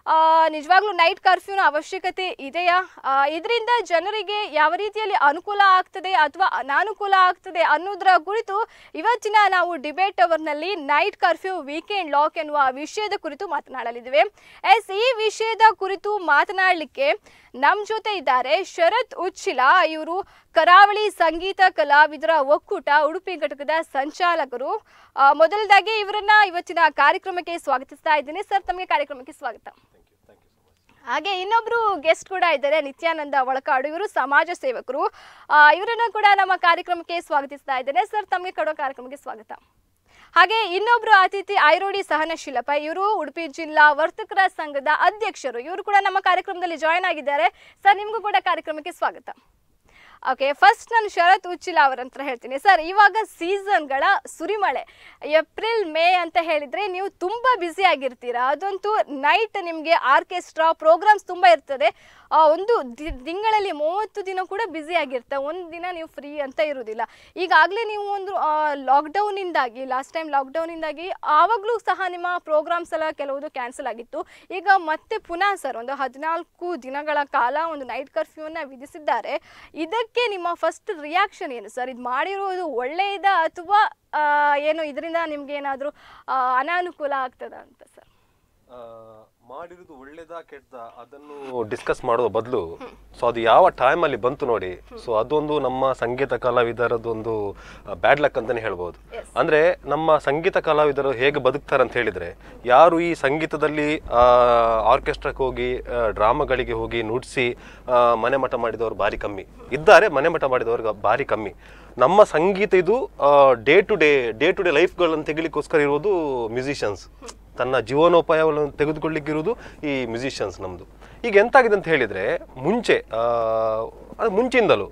ಆ, ನಿಜವಾಗ್ಲೂ ನೈಟ್ ಕರ್ಫ್ಯೂನ ಅವಶ್ಯಕತೆ ಇದೆಯಾ ಇದರಿಂದ ಜನರಿಗೆ ಯಾವ ರೀತಿಯಲ್ಲಿ ಅನುಕೂಲ ಆಗ್ತದೆ ಅಥವಾ ಅನಾನುಕೂಲ ಆಗ್ತದೆ ಅನ್ನೋದರ ಕುರಿತು ಇವತ್ತಿನ ನಾವು ಡಿಬೇಟ್ ಅವರ್ನಲ್ಲಿ ನೈಟ್ ಕರ್ಫ್ಯೂ ವೀಕೆಂಡ್ ಲಾಕ್ ಎನ್ನುವ ವಿಷಯದ ಕುರಿತು ಮಾತನಾಡಲಿದ್ದೇವೆ ಎಸ್ ಈ ವಿಷಯದ ಕುರಿತು ಮಾತನಾಡಲಿಕ್ಕೆ ನಮ್ಮ ಜೊತೆ ಇದ್ದಾರೆ ಶರತ್ ಉಚ್ಚಿಲ ಇವರು ಕರಾವಳಿ ಸಂಗೀತ ಕಲಾವಿದರ ಒಕ್ಕೂಟ ಉಡುಪಿ ಘಟಕದ ಸಂಚಾಲಕರು ಆ, ಮೊದಲದಾಗಿ ಇವರನ್ನ ಇವತ್ತಿನ ಕಾರ್ಯಕ್ರಮಕ್ಕೆ ಸ್ವಾಗತಿಸ್ತಾ ಇದ್ದೀನಿ ಸರ್ ತಮಗೆ ಕಾರ್ಯಕ್ರಮಕ್ಕೆ ಸ್ವಾಗತ ಹಾಗೆ ಇನ್ನೊಬ್ರು ಗೆಸ್ಟ್ ಕೂಡ ಇದ್ದಾರೆ ನಿತ್ಯಾನಂದ ಒಳಕಾಡು ಇವರು ಸಮಾಜ ಸೇವಕರು ಆ, ಇವರನ್ನು ಕೂಡ ನಮ್ಮ ಕಾರ್ಯಕ್ರಮಕ್ಕೆ ಸ್ವಾಗತಿಸ್ತಾ ಇದ್ದೇನೆ ಸರ್ ತಮಗೆ ಕೊಡೋ ಕಾರ್ಯಕ್ರಮಕ್ಕೆ ಸ್ವಾಗತ ಹಾಗೆ ಇನ್ನೊಬ್ರು ಅತಿಥಿ ಐರೋಡಿ ಸಹನಶೀಲಪ್ಪ ಇವರು ಉಡುಪಿ ಜಿಲ್ಲಾ ವರ್ತಕರ ಸಂಘದ ಅಧ್ಯಕ್ಷರು ಇವರು ಕೂಡ ನಮ್ಮ ಕಾರ್ಯಕ್ರಮದಲ್ಲಿ ಜಾಯ್ನ್ ಆಗಿದ್ದಾರೆ ಸರ್ ನಿಮಗೂ ಕೂಡ ಕಾರ್ಯಕ್ರಮಕ್ಕೆ ಸ್ವಾಗತ ಓಕೆ ಫಸ್ಟ್ ನಾನು ಶರತ್ ಉಚ್ಚಿಲ ಅವರಂತ ಹೇಳ್ತೀನಿ ಸರ್ ಇವಾಗ ಸೀಸನ್ಗಳ ಸುರಿಮಳೆ ಏಪ್ರಿಲ್ ಮೇ ಅಂತ ಹೇಳಿದ್ರೆ ನೀವು ತುಂಬ ಬ್ಯುಸಿ ಆಗಿರ್ತೀರಾ ಅದಂತೂ ನೈಟ್ ನಿಮಗೆ ಆರ್ಕೆಸ್ಟ್ರಾ ಪ್ರೋಗ್ರಾಮ್ಸ್ ತುಂಬ ಇರ್ತದೆ ಆ, ಒಂದು ದಿ- ತಿಂಗಳಲ್ಲಿ ಮೂವತ್ತು ದಿನ ಕೂಡ ಬ್ಯುಸಿ ಆಗಿರ್ತಾರೆ ಒಂದು ದಿನ ನೀವು ಫ್ರೀ ಅಂತ ಇರೋದಿಲ್ಲ ಈಗಾಗಲೇ ನೀವು ಒಂದು ಲಾಕ್ಡೌನಿಂದಾಗಿ ಲಾಸ್ಟ್ ಟೈಮ್ ಲಾಕ್ಡೌನಿಂದಾಗಿ ಆವಾಗಲೂ ಸಹ ನಿಮ್ಮ ಪ್ರೋಗ್ರಾಮ್ಸ್ ಎಲ್ಲ ಕೆಲವುದು ಕ್ಯಾನ್ಸಲ್ ಆಗಿತ್ತು ಈಗ ಮತ್ತೆ ಪುನಃ ಸರ್ ಒಂದು ಹದಿನಾಲ್ಕು ದಿನಗಳ ಕಾಲ ಒಂದು ನೈಟ್ ಕರ್ಫ್ಯೂನ ವಿಧಿಸಿದ್ದಾರೆ ಇದಕ್ಕೆ ನಿಮ್ಮ ಫಸ್ಟ್ ರಿಯಾಕ್ಷನ್ ಏನು ಸರ್ ಇದು ಮಾಡಿರೋದು ಒಳ್ಳೆಯದ ಅಥವಾ ಆ, ಏನು ಇದರಿಂದ ನಿಮ್ಗೆ ಏನಾದರೂ ಅನಾನುಕೂಲ ಆಗ್ತದ ಅಂತ ಸರ್ ಆ, ಮಾಡಿರೋದು ಒಳ್ಳೇದಾ ಕೆಟ್ಟದ ಅದನ್ನು ಡಿಸ್ಕಸ್ ಮಾಡೋ ಬದಲು ಸೊ ಅದು ಯಾವ ಟೈಮಲ್ಲಿ ಬಂತು ನೋಡಿ ಸೊ ಅದೊಂದು ನಮ್ಮ ಸಂಗೀತ ಕಲಾವಿದರದೊಂದು ಬ್ಯಾಡ್ ಲಕ್ ಅಂತಾನೆ ಹೇಳ್ಬೋದು Yes. ಅಂದ್ರೆ ನಮ್ಮ ಸಂಗೀತ ಕಲಾವಿದರು ಹೇಗೆ ಬದುಕ್ತಾರೆ ಅಂತ ಹೇಳಿದ್ರೆ ಯಾರು ಈ ಸಂಗೀತದಲ್ಲಿ ಆರ್ಕೆಸ್ಟ್ರಾಕ್ಕೆ ಹೋಗಿ ಆ, ಡ್ರಾಮಾಗಳಿಗೆ ಹೋಗಿ ನುಡಿಸಿ ಮನೆ ಮಠ ಮಾಡಿದವರು ಭಾರಿ ಕಮ್ಮಿ ಇದ್ದಾರೆ ಮನೆ ಮಠ ಮಾಡಿದವರು ಭಾರಿ ಕಮ್ಮಿ ನಮ್ಮ ಸಂಗೀತ ಇದು day to day day to day ಲೈಫ್ಗಳನ್ನು ತೆಗಿಲಿಕ್ಕೋಸ್ಕರ ಇರೋದು ಮ್ಯೂಸಿಷಿಯನ್ಸ್ ತನ್ನ ಜೀವನೋಪಾಯವನ್ನು ತೆಗೆದುಕೊಳ್ಳಿಕ್ಕಿರುವುದು ಈ ಮ್ಯೂಸಿಷಿಯನ್ಸ್ ನಮ್ಮದು ಈಗ ಎಂತಾಗಿದೆ ಅಂತ ಹೇಳಿದರೆ ಮುಂಚೆ ಆ, ಅದು ಮುಂಚಿಂದಲೂ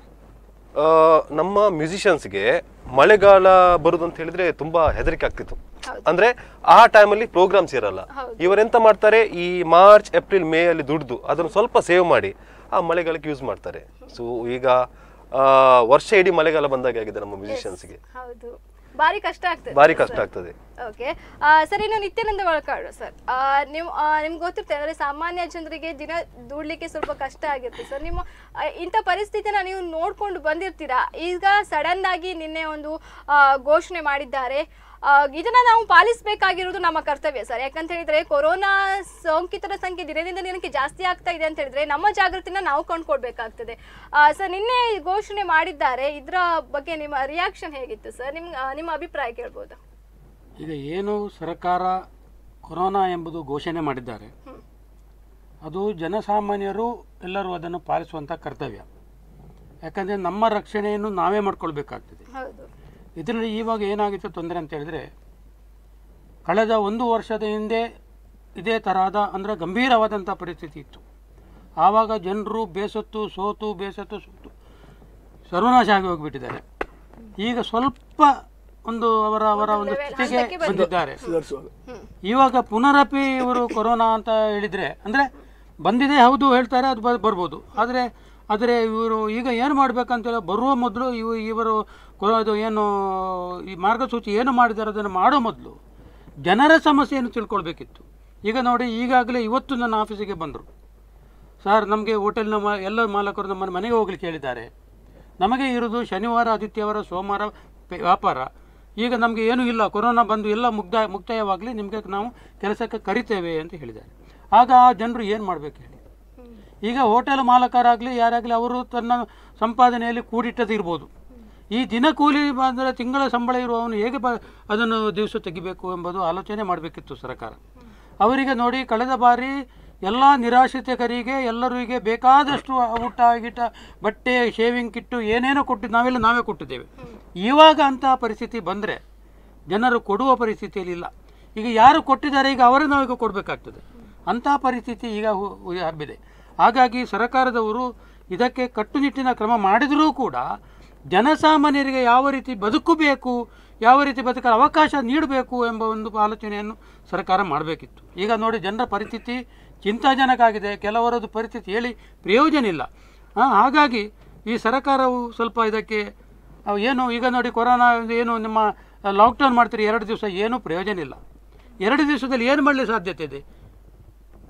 ಆ, ನಮ್ಮ ಮ್ಯೂಸಿಷಿಯನ್ಸ್ಗೆ ಮಳೆಗಾಲ ಬರುದು ಅಂತ ಹೇಳಿದ್ರೆ ತುಂಬಾ ಹೆದರಿಕೆ ಆಗ್ತಿತ್ತು ಹೌದು. ಅಂದ್ರೆ ಆ ಟೈಮಲ್ಲಿ ಪ್ರೋಗ್ರಾಮ್ಸ್ ಇರಲ್ಲ ಹೌದು. ಇವರೆಂತ ಮಾಡ್ತಾರೆ ಈ ಮಾರ್ಚ್ ಏಪ್ರಿಲ್ ಮೇ ಅಲ್ಲಿ ದುಡ್ದು ಅದನ್ನು ಸ್ವಲ್ಪ ಸೇವ್ ಮಾಡಿ ಆ ಮಳೆಗಾಲಕ್ಕೆ ಯೂಸ್ ಮಾಡ್ತಾರೆ ಸೊ ಈಗ ಆ, ವರ್ಷ ಇಡೀ ಮಳೆಗಾಲ ಬಂದಾಗೆ ಆಗಿದೆ ನಮ್ಮ ಮ್ಯೂಸಿಷಿಯನ್ಸ್ಗೆ ಹೌದು ಭಾರಿ ಕಷ್ಟ ಆಗ್ತದೆ ಭಾರಿ ಕಷ್ಟ ಆಗ್ತದೆ ಓಕೆ ಸರ್ ಇನ್ನು ನಿತ್ಯಾನಂದ ಒಳಕಾಡು ಸರ್ ನೀವು ನಿಮ್ಗೆ ಗೊತ್ತಿರ್ತದೆ ಅಂದರೆ ಸಾಮಾನ್ಯ ಜನರಿಗೆ ದಿನ ದುಡ್ಲಿಕ್ಕೆ ಸ್ವಲ್ಪ ಕಷ್ಟ ಆಗಿರುತ್ತೆ ಸರ್ ನಿಮ್ಮ ಆ, ಇಂಥ ಪರಿಸ್ಥಿತಿನ ನೀವು ನೋಡ್ಕೊಂಡು ಬಂದಿರ್ತೀರಾ ಈಗ ಸಡನ್ ಆಗಿ ನಿನ್ನೆ ಒಂದು ಆ, ಘೋಷಣೆ ಮಾಡಿದ್ದಾರೆ ಆ, ಇದನ್ನ ನಾವು ಪಾಲಿಸಬೇಕಾಗಿರೋದು ನಮ್ಮ ಕರ್ತವ್ಯ ಸರ್ ಯಾಕಂತ ಹೇಳಿದ್ರೆ ಕೊರೋನಾ ಸೋಂಕಿತರ ಸಂಖ್ಯೆ ದಿನದಿಂದ ದಿನಕ್ಕೆ ಜಾಸ್ತಿ ಆಗ್ತಾ ಇದೆ ಅಂತ ಹೇಳಿದ್ರೆ ನಮ್ಮ ಜಾಗೃತಿನ ನಾವು ಕೊಂಡ್ಕೊಳ್ಬೇಕಾಗ್ತದೆ ಸರ್ ನಿನ್ನೆ ಈ ಘೋಷಣೆ ಮಾಡಿದ್ದಾರೆ ಇದರ ಬಗ್ಗೆ ನಿಮ್ಮ ರಿಯಾಕ್ಷನ್ ಹೇಗಿತ್ತು ಸರ್ ನಿಮ್ ಆ, ನಿಮ್ಮ ಅಭಿಪ್ರಾಯ ಕೇಳ್ಬೋದಾ ಈಗ ಏನು ಸರ್ಕಾರ ಕೊರೋನಾ ಎಂಬುದು ಘೋಷಣೆ ಮಾಡಿದ್ದಾರೆ ಹ್ಮ್. ಅದು ಜನಸಾಮಾನ್ಯರು ಎಲ್ಲರೂ ಅದನ್ನು ಪಾಲಿಸುವಂಥ ಕರ್ತವ್ಯ ಯಾಕಂದರೆ ನಮ್ಮ ರಕ್ಷಣೆಯನ್ನು ನಾವೇ ಮಾಡ್ಕೊಳ್ಬೇಕಾಗ್ತದೆ ಹೌದು ಇದರಲ್ಲಿ ಇವಾಗ ಏನಾಗಿತ್ತು ತೊಂದರೆ ಅಂತ ಹೇಳಿದರೆ ಕಳೆದ ಒಂದು ವರ್ಷದ ಹಿಂದೆ ಇದೇ ತರಹದ ಅಂದರೆ ಗಂಭೀರವಾದಂಥ ಪರಿಸ್ಥಿತಿ ಇತ್ತು ಆವಾಗ ಜನರು ಬೇಸತ್ತು ಸೋತು ಬೇಸತ್ತು ಸೋತು ಸರ್ವನಾಶ ಆಗಿ ಹೋಗಿಬಿಟ್ಟಿದ್ದಾರೆ ಈಗ ಸ್ವಲ್ಪ ಒಂದು ಅವರ ಅವರ ಒಂದು ಸ್ಥಿತಿಗೆ ಹಂತಕ್ಕೆ ಬಂದಿದ್ದಾರೆ ಹ್ಮ್. ಇವಾಗ ಪುನರಪಿ ಇವರು ಕೊರೋನಾ ಅಂತ ಹೇಳಿದರೆ ಅಂದರೆ ಬಂದಿದೆ ಹೌದು ಹೇಳ್ತಾರೆ ಅದು ಬ- ಬರ್ಬೋದು ಆದರೆ ಆದರೆ ಇವರು ಈಗ ಏನು ಮಾಡಬೇಕಂತೇಳಿ ಬರುವ ಮೊದಲು ಇವು ಇವರು ಕೊ- ಇದು ಏನು ಈ ಮಾರ್ಗಸೂಚಿ ಏನು ಮಾಡಿದ್ದಾರೆ ಅದನ್ನು ಮಾಡೋ ಮೊದಲು ಜನರ ಸಮಸ್ಯೆಯನ್ನು ತಿಳ್ಕೊಳ್ಬೇಕಿತ್ತು ಈಗ ನೋಡಿ ಈಗಾಗಲೇ ಇವತ್ತು ನನ್ನ ಆಫೀಸಿಗೆ ಬಂದರು ಸರ್ ನಮಗೆ ಹೋಟೆಲ್ನ ಮ ಎಲ್ಲ ಮಾಲಕರು ನಮ್ಮನ್ನು ಮನೆಗೆ ಹೋಗ್ಲಿಕ್ಕೆ ಹೇಳಿದ್ದಾರೆ ನಮಗೆ ಇರೋದು ಶನಿವಾರ ಆದಿತ್ಯವಾರ ಸೋಮವಾರ ಪೆ- ವ್ಯಾಪಾರ ಈಗ ನಮಗೆ ಏನೂ ಇಲ್ಲ ಕೊರೋನಾ ಬಂದು ಎಲ್ಲ ಮುಗ್ದ ಮುಕ್ತಾಯವಾಗಲಿ ನಿಮಗೆ ನಾವು ಕೆಲಸಕ್ಕೆ ಕರಿತೇವೆ ಅಂತ ಹೇಳಿದ್ದಾರೆ ಆಗ ಆ ಜನರು ಏನು ಮಾಡಬೇಕು ಹೇಳಿ ಈಗ ಹೋಟೆಲ್ ಮಾಲಕರಾಗಲಿ ಯಾರಾಗಲಿ ಅವರು ತನ್ನ ಸಂಪಾದನೆಯಲ್ಲಿ ಕೂಡಿಟ್ಟದ್ದು ಇರ್ಬೋದು ಈ ದಿನ ಕೂಲಿ ಅಂದರೆ ತಿಂಗಳ ಸಂಬಳ ಇರುವವನು ಹೇಗೆ ಬ ಅದನ್ನು ದಿವಸ ತೆಗಿಬೇಕು ಎಂಬುದು ಆಲೋಚನೆ ಮಾಡಬೇಕಿತ್ತು ಸರ್ಕಾರ ಅವರಿಗೆ ನೋಡಿ ಕಳೆದ ಬಾರಿ ಎಲ್ಲ ನಿರಾಶ್ರಿತಕರಿಗೆ ಎಲ್ಲರಿಗೆ ಬೇಕಾದಷ್ಟು ಊಟ ಗೀಟ ಬಟ್ಟೆ ಶೇವಿಂಗ್ ಕಿಟ್ಟು ಏನೇನೋ ಕೊಟ್ಟು ನಾವೆಲ್ಲ ನಾವೇ ಕೊಟ್ಟಿದ್ದೇವೆ ಇವಾಗ ಅಂತಹ ಪರಿಸ್ಥಿತಿ ಬಂದರೆ ಜನರು ಕೊಡುವ ಪರಿಸ್ಥಿತಿಯಲ್ಲಿ ಇಲ್ಲ ಈಗ ಯಾರು ಕೊಟ್ಟಿದ್ದಾರೆ ಈಗ ಅವರೇ ನಾವೀಗ ಕೊಡಬೇಕಾಗ್ತದೆ ಅಂತಹ ಪರಿಸ್ಥಿತಿ ಈಗ ಹು- ಹು- ಹಬ್ಬಿದೆ ಹಾಗಾಗಿ ಸರ್ಕಾರದವರು ಇದಕ್ಕೆ ಕಟ್ಟುನಿಟ್ಟಿನ ಕ್ರಮ ಮಾಡಿದರೂ ಕೂಡ ಜನಸಾಮಾನ್ಯರಿಗೆ ಯಾವ ರೀತಿ ಬದುಕಬೇಕು ಯಾವ ರೀತಿ ಬದುಕಲು ಅವಕಾಶ ನೀಡಬೇಕು ಎಂಬ ಒಂದು ಆಲೋಚನೆಯನ್ನು ಸರ್ಕಾರ ಮಾಡಬೇಕಿತ್ತು ಈಗ ನೋಡಿ ಜನರ ಪರಿಸ್ಥಿತಿ ಚಿಂತಾಜನಕ ಆಗಿದೆ ಕೆಲವರದ್ದು ಪರಿಸ್ಥಿತಿ ಹೇಳಿ ಪ್ರಯೋಜನ ಇಲ್ಲ ಆ, ಹಾಗಾಗಿ ಈ ಸರ್ಕಾರವು ಸ್ವಲ್ಪ ಇದಕ್ಕೆ ಅವು ಏನು ಈಗ ನೋಡಿ ಕೊರೋನಾ ಏನು ನಿಮ್ಮ ಲಾಕ್ಡೌನ್ ಮಾಡ್ತೀರಿ ಎರಡು ದಿವಸ ಏನೂ ಪ್ರಯೋಜನ ಇಲ್ಲ ಎರಡು ದಿವಸದಲ್ಲಿ ಏನು ಮಾಡಲಿ ಸಾಧ್ಯತೆ ಇದೆ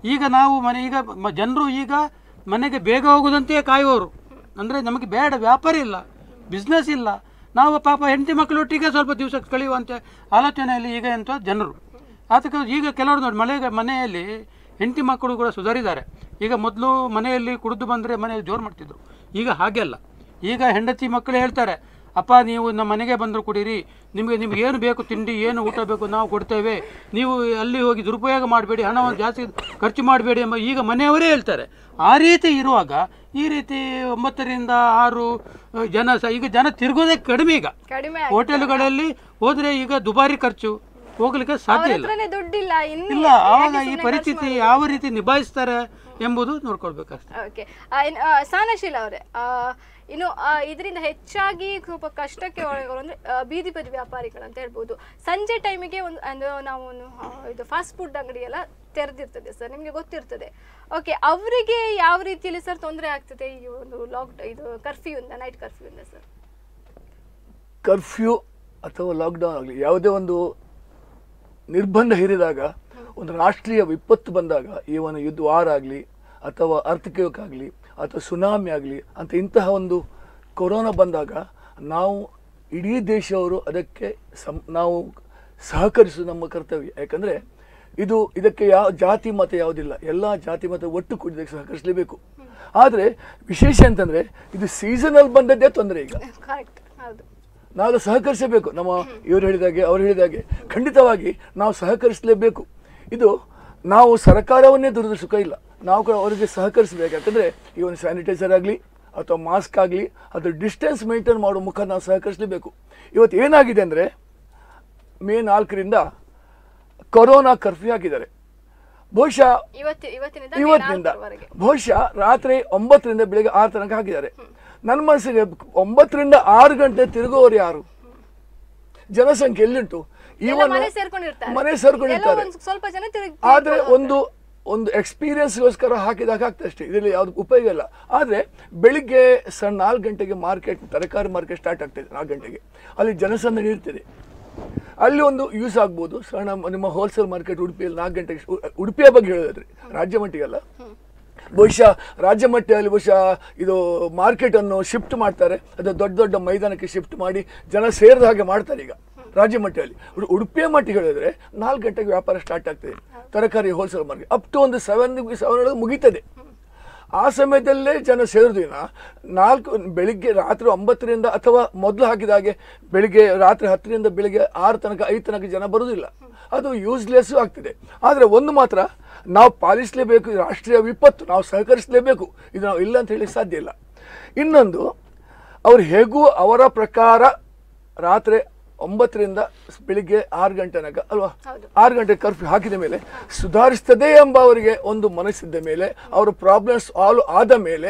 ಈಗ ನಾವು ಮನೆ ಈಗ ಜನರು ಈಗ ಮನೆಗೆ ಬೇಗ ಹೋಗುದಂತೆ ಕಾಯುವವರು ಅಂದರೆ ನಮಗೆ ಬೇಡ ವ್ಯಾಪಾರ ಇಲ್ಲ ಬಿಸ್ನೆಸ್ ಇಲ್ಲ ನಾವು ಪಾಪ ಹೆಂಡತಿ ಮಕ್ಕಳೊಟ್ಟಿಗೆ ಸ್ವಲ್ಪ ದಿವಸ ಕಳೆಯುವಂತೆ ಆಲೋಚನೆಯಲ್ಲಿ ಈಗ ಎಂತ ಜನರು ಅದಕ್ಕೆ ಈಗ ಕೆಲವರು ನೋಡಿ ಮಳೆಗೆ ಮನೆಯಲ್ಲಿ ಹೆಂಡತಿ ಮಕ್ಕಳು ಕೂಡ ಸುಧಾರಿದ್ದಾರೆ ಈಗ ಮೊದಲು ಮನೆಯಲ್ಲಿ ಕುಡಿದು ಬಂದರೆ ಮನೆಯಲ್ಲಿ ಜೋರು ಮಾಡ್ತಿದ್ರು ಈಗ ಹಾಗೆ ಅಲ್ಲ ಈಗ ಹೆಂಡತಿ ಮಕ್ಕಳು ಹೇಳ್ತಾರೆ ಅಪ್ಪ ನೀವು ನಮ್ಮ ಮನೆಗೆ ಬಂದರೂ ಕುಡೀರಿ ನಿಮಗೆ ನಿಮ್ಗೆ ಏನು ಬೇಕು ತಿಂಡಿ ಏನು ಊಟ ಬೇಕು ನಾವು ಕೊಡ್ತೇವೆ ನೀವು ಅಲ್ಲಿ ಹೋಗಿ ದುರುಪಯೋಗ ಮಾಡಬೇಡಿ ಹಣವನ್ನು ಜಾಸ್ತಿ ಖರ್ಚು ಮಾಡಬೇಡಿ ಎಂಬ ಈಗ ಮನೆಯವರೇ ಹೇಳ್ತಾರೆ ಆ ರೀತಿ ಇರುವಾಗ ಈ ರೀತಿ ಒಂಬತ್ತರಿಂದ ಆರು ಅಹ್, ಜನ ಸಹ ಈಗ ಜನ ತಿರುಗೋದೇ ಕಡಿಮೆ ಈಗ ಕಡಿಮೆ ಹೋಟೆಲ್ಗಳಲ್ಲಿ ಹೋದರೆ ಈಗ ದುಬಾರಿ ಖರ್ಚು ಹೋಗ್ಲಿಕ್ಕೆ ಸಾಧ್ಯ ಇಲ್ಲ ಹತ್ರನೇ ದುಡ್ಡಿಲ್ಲ ಇನ್ನು ಇಲ್ಲ ಆವಾಗ ಈ ಪರಿಸ್ಥಿತಿ ಯಾವ ರೀತಿ ನಿಭಾಯಿಸ್ತಾರೆ ಎಂಬುದು ನೋಡ್ಕೊಳ್ಬೇಕಷ್ಟೆ ಓಕೆ ಸಾನಶೀಲ ಅವರೇ ಇನ್ನು ಇದರಿಂದ ಹೆಚ್ಚಾಗಿ ಸ್ವಲ್ಪ ಕಷ್ಟಕ್ಕೆ ಒಳಗಾಗೋರು ಅಂದ್ರೆ ಆ, ಬೀದಿ ಬದಿ ವ್ಯಾಪಾರಿಗಳು ಅಂತ ಹೇಳ್ಬೋದು ಸಂಜೆ ಟೈಮಿಗೆ ಒಂದು ಅಂದ್ರೆ ನಾವು ಒಂದು, ಆ, ಇದು ಫಾಸ್ಟ್ ಫುಡ್ ಅಂಗಡಿ ಎಲ್ಲ ತೆರೆದಿರ್ತದೆ ಸರ್ ನಿಮಗೆ ಗೊತ್ತಿರ್ತದೆ ಓಕೆ ಅವರಿಗೆ ಯಾವ ರೀತಿಯಲ್ಲಿ ಸರ್ ತೊಂದರೆ ಆಗ್ತದೆ ಈ ಒಂದು ಲಾಕ್ ಇದು ಕರ್ಫ್ಯೂ ಇಂದ ನೈಟ್ ಕರ್ಫ್ಯೂ ಇಂದ ಸರ್ ಕರ್ಫ್ಯೂ ಅಥವಾ ಲಾಕ್ಡೌನ್ ಆಗಲಿ ಯಾವುದೇ ಒಂದು ನಿರ್ಬಂಧ ಹೇರಿದಾಗ ಒಂದು ರಾಷ್ಟ್ರೀಯ ವಿಪತ್ತು ಬಂದಾಗ ಈ ಒಂದು ಯುದ್ಧ ವಾರ ಆಗಲಿ ಅಥವಾ ಅರ್ಥಕ್ವೇಕ್ ಆಗಲಿ ಅಥವಾ ಸುನಾಮಿ ಆಗಲಿ ಅಂತ ಇಂತಹ ಒಂದು ಕೊರೋನಾ ಬಂದಾಗ ನಾವು ಇಡೀ ದೇಶವರು ಅದಕ್ಕೆ ಸಂ ನಾವು ಸಹಕರಿಸುವುದು ನಮ್ಮ ಕರ್ತವ್ಯ ಯಾಕಂದರೆ ಇದು ಇದಕ್ಕೆ ಯಾವ ಜಾತಿ ಮತ ಯಾವುದಿಲ್ಲ ಎಲ್ಲ ಜಾತಿ ಮತ ಒಟ್ಟು ಕೂಡಿ ಇದಕ್ಕೆ ಸಹಕರಿಸಲೇಬೇಕು ಆದರೆ ವಿಶೇಷ ಅಂತಂದರೆ ಇದು ಸೀಸನಲ್ ಬಂದದ್ದೇ ತೊಂದರೆ ಈಗ ಕರೆಕ್ಟ್ ಹೌದು ನಾವು ಸಹಕರಿಸಬೇಕು ನಮ್ಮ ಇವರು ಹೇಳಿದಾಗೆ ಅವ್ರು ಹೇಳಿದಾಗೆ ಖಂಡಿತವಾಗಿ ನಾವು ಸಹಕರಿಸಲೇಬೇಕು ಇದು ನಾವು ಸರ್ಕಾರವನ್ನೇ ದುರಿದ ಸುಖ ಇಲ್ಲ ನಾವು ಕೂಡ ಅವರಿಗೆ ಸಹಕರಿಸಬೇಕು ಯಾಕಂದರೆ ಈ ಒಂದು ಸ್ಯಾನಿಟೈಸರ್ ಆಗಲಿ ಅಥವಾ ಮಾಸ್ಕ್ ಆಗಲಿ ಅದು ಡಿಸ್ಟೆನ್ಸ್ ಮೇಂಟೈನ್ ಮಾಡೋ ಮುಖ ನಾವು ಸಹಕರಿಸಲೇಬೇಕು ಇವತ್ತು ಏನಾಗಿದೆ ಅಂದರೆ ಮೇ ನಾಲ್ಕರಿಂದ ಕೊರೋನಾ ಕರ್ಫ್ಯೂ ಹಾಕಿದ್ದಾರೆ ಬಹುಶಃ ಇವತ್ತು ಇವತ್ತಿನಿಂದ ಮೇ ಇವತ್ತಿನಿಂದ ನಾಲ್ಕರವರೆಗೆ. ಬಹುಶಃ ರಾತ್ರಿ ಒಂಬತ್ತರಿಂದ ಬೆಳಿಗ್ಗೆ ಆರು ತನಕ ಹಾಕಿದ್ದಾರೆ ನನ್ನ ಮನಸ್ಸಿಗೆ ಒಂಬತ್ತರಿಂದ ಆರು ಗಂಟೆ ತಿರುಗುವವರು ಯಾರು ಜನಸಂಖ್ಯೆ ಎಲ್ಲಿಂಟು ಎಲ್ಲ ಈವನ್ ಮನೆ ಸೇರ್ಕೊಂಡಿರ್ತಾರೆ ಮನೆ ಎಲ್ಲೋ ಸೇರ್ಕೊಂಡಿರ್ತಾರೆ ಒಂದು ಸ್ವಲ್ಪ ಜನ ತಿರುಗಿ ಆದ್ರೆ ಒಂದು ಒಂದು ಎಕ್ಸ್ಪೀರಿಯನ್ಸ್ಗೋಸ್ಕರ ಹಾಕಿದಾಗ ಆಗ್ತದೆ ಅಷ್ಟೇ ಇದರಲ್ಲಿ ಯಾವ್ದು ಉಪಯೋಗ ಇಲ್ಲ ಆದರೆ ಬೆಳಿಗ್ಗೆ ಸಣ್ಣ ನಾಲ್ಕು ಗಂಟೆಗೆ ಮಾರ್ಕೆಟ್ ತರಕಾರಿ ಮಾರ್ಕೆಟ್ ಸ್ಟಾರ್ಟ್ ಆಗ್ತದೆ ನಾಲ್ಕು ಗಂಟೆಗೆ ಅಲ್ಲಿ ಜನಸಂದಣಿ ಇರ್ತದೆ ಅಲ್ಲಿ ಒಂದು ಯೂಸ್ ಆಗ್ಬೋದು ಸಣ್ಣ ನಿಮ್ಮ ಹೋಲ್ಸೇಲ್ ಮಾರ್ಕೆಟ್ ಉಡುಪಿಯಲ್ಲಿ ನಾಲ್ಕು ಗಂಟೆಗೆ ಉ- ಉಡುಪಿಯ ಬಗ್ಗೆ ಹೇಳೋದಾದ್ರೆ ರಾಜ್ಯ ಮಟ್ಟಿಗಲ್ಲ ಬಹುಶಃ ರಾಜ್ಯ ಮಟ್ಟದಲ್ಲಿ ಬಹುಶಃ ಇದು ಮಾರ್ಕೆಟ್ ಅನ್ನು ಶಿಫ್ಟ್ ಮಾಡ್ತಾರೆ ಅದು ದೊಡ್ಡ ದೊಡ್ಡ ಮೈದಾನಕ್ಕೆ ಶಿಫ್ಟ್ ಮಾಡಿ ಜನ ಸೇರಿದ ಹಾಗೆ ಮಾಡ್ತಾರೆ ಈಗ ರಾಜ್ಯ ಮಟ್ಟದಲ್ಲಿ ಉಡು- ಉಡುಪಿಯ ಮಟ್ಟಿಗೆ ಹೇಳಿದ್ರೆ ನಾಲ್ಕು ಗಂಟೆಗೆ ವ್ಯಾಪಾರ ಸ್ಟಾರ್ಟ್ ಆಗ್ತದೆ ತರಕಾರಿ ಹೋಲ್ಸೇಲ್ ಮಾರ್ಕೆಟ್ ಅಪ್ ಟು ಒಂದು ಸೆವೆನ್ ಸೆವೆನ್ ಒಳಗೆ ಮುಗೀತದೆ ಆ ಸಮಯದಲ್ಲೇ ಜನ ಸೇರಿದಿನ ನಾಲ್ಕು ಬೆಳಿಗ್ಗೆ ರಾತ್ರಿ ಒಂಬತ್ತರಿಂದ ಅಥವಾ ಮೊದಲು ಹಾಕಿದ ಹಾಗೆ ಬೆಳಿಗ್ಗೆ ರಾತ್ರಿ ಹತ್ತರಿಂದ ಬೆಳಿಗ್ಗೆ ಆರು ತನಕ ಐದು ತನಕ ಜನ ಬರುವುದಿಲ್ಲ ಅದು ಯೂಸ್ಲೆಸ್ಸು ಆಗ್ತಿದೆ ಆದರೆ ಒಂದು ಮಾತ್ರ ನಾವು ಪಾಲಿಸಲೇಬೇಕು ಇದು ರಾಷ್ಟ್ರೀಯ ವಿಪತ್ತು ನಾವು ಸಹಕರಿಸಲೇಬೇಕು ಇದು ನಾವು ಇಲ್ಲ ಅಂತ ಹೇಳಿ ಸಾಧ್ಯ ಇಲ್ಲ ಇನ್ನೊಂದು ಅವ್ರು ಹೇಗೂ ಅವರ ಪ್ರಕಾರ ರಾತ್ರಿ ಒಂಬತ್ತರಿಂದ ಬೆಳಿಗ್ಗೆ ಆರು ಗಂಟೆ ತನಕ ಅಲ್ವಾ ಹೌದು. ಆರು ಗಂಟೆ ಕರ್ಫ್ಯೂ ಹಾಕಿದ ಮೇಲೆ ಸುಧಾರಿಸ್ತದೆ ಎಂಬ ಅವರಿಗೆ ಒಂದು ಮನಸ್ಸಿದ್ದ ಮೇಲೆ ಅವರ ಪ್ರಾಬ್ಲಮ್ಸ್ ಸಾಲ್ವ್ ಆದ ಮೇಲೆ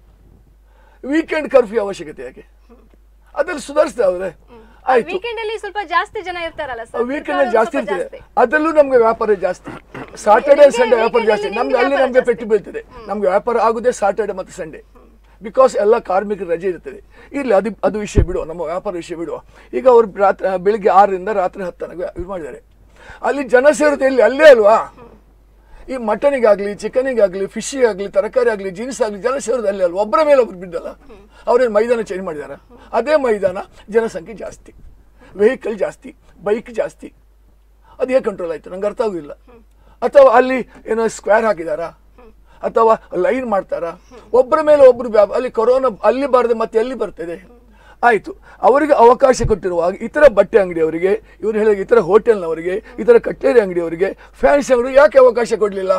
ವೀಕೆಂಡ್ ಕರ್ಫ್ಯೂ ಅವಶ್ಯಕತೆ ಯಾಕೆ ಅದ್ರಲ್ಲಿ ಸುಧಾರಿಸ್ತದೆ ಅವ್ರೆ ಆಯ್ತು ವೀಕೆಂಡ್ ಅಲ್ಲಿ ಸ್ವಲ್ಪ ಜಾಸ್ತಿ ಜನ ಇರ್ತಾರಲ್ಲ ಸರ್ ವೀಕೆಂಡ್ ಜಾಸ್ತಿ ಇರ್ತದೆ ಅದರಲ್ಲೂ ನಮ್ಗೆ ವ್ಯಾಪಾರ ಜಾಸ್ತಿ ಸಾಟರ್ಡೆ ನಿಮ್ಗೆ ಸಂಡೇ ವ್ಯಾಪಾರ weekend ಜಾಸ್ತಿ ಅಲ್ಲಿ ನಮ್ಗೆ ನಿಮ್ಗೆ ಅಲ್ಲಿ ವ್ಯಾಪಾರ ನಮ್ಗೆ ಜಾಸ್ತಿ. ಪೆಟ್ಟು ಬೀಳ್ತದೆ ನಮ್ಗೆ ವ್ಯಾಪಾರ ಆಗುದೇ ಸಾಟರ್ಡೆ ಮತ್ತು ಸಂಡೇ ಬಿಕಾಸ್ ಎಲ್ಲ ಕಾರ್ಮಿಕರ ರಜೆ ಇರ್ತದೆ ಇರ್ಲಿ ಅದು ಅದು ವಿಷಯ ಬಿಡುವ ನಮ್ಮ ವ್ಯಾಪಾರ ವಿಷಯ ಬಿಡುವ ಈಗ ಅವ್ರು ರಾತ್ರಿ ಬೆಳಿಗ್ಗೆ ಆರರಿಂದ ರಾತ್ರಿ ಹತ್ತು ತನಕ ಇದು ಮಾಡಿದ್ದಾರೆ ಅಲ್ಲಿ ಜನ ಸೇರುತ್ತೆ ಎಲ್ಲಿ ಅಲ್ಲೇ ಅಲ್ವಾ ಈ ಮಟನಿಗಾಗ್ಲಿ ಚಿಕನಿಗಾಗ್ಲಿ ಫಿಶ್ಶಿಗಾಗ್ಲಿ ತರಕಾರಿ ಆಗಲಿ ಜೀನ್ಸ್ ಆಗಲಿ ಜನ ಸೇರೋದು ಅಲ್ಲೇ ಅಲ್ವಾ ಒಬ್ಬರ ಮೇಲೆ ಒಬ್ರು ಬಿದ್ದಲ್ಲ ಅವ್ರೇನು ಮೈದಾನ ಚೇಂಜ್ ಮಾಡಿದಾರ ಅದೇ ಮೈದಾನ ಜನಸಂಖ್ಯೆ ಜಾಸ್ತಿ ವೆಹಿಕಲ್ ಜಾಸ್ತಿ ಬೈಕ್ ಜಾಸ್ತಿ ಅದು ಹೇಗೆ ಕಂಟ್ರೋಲ್ ಆಯ್ತು ನಂಗೆ ಅರ್ಥ ಆಗೋದಿಲ್ಲ ಅಥವಾ ಅಲ್ಲಿ ಏನೋ ಸ್ಕ್ವೇರ್ ಹಾಕಿದಾರಾ ಅಥವಾ ಲೈನ್ ಮಾಡ್ತಾರಾ ಒಬ್ಬರ ಮೇಲೆ ಒಬ್ರು ವ್ಯಾಪ ಅಲ್ಲಿ ಕೊರೋನಾ ಅಲ್ಲಿ ಬಾರದೆ ಮತ್ತೆ ಎಲ್ಲಿ ಬರ್ತದೆ ಆಯ್ತು ಅವರಿಗೆ ಅವಕಾಶ ಕೊಟ್ಟಿರುವಾಗ ಇತರ ಬಟ್ಟೆ ಅಂಗಡಿಯವರಿಗೆ ಇವರು ಹೇಳಿದ ಇತರ ಹೋಟೆಲ್ನವರಿಗೆ ಇತರ ಕಟ್ಟೇರಿ ಅಂಗಡಿಯವರಿಗೆ ಫ್ಯಾನ್ಸಿ ಅಂಗಡಿ ಯಾಕೆ ಅವಕಾಶ ಕೊಡಲಿಲ್ಲ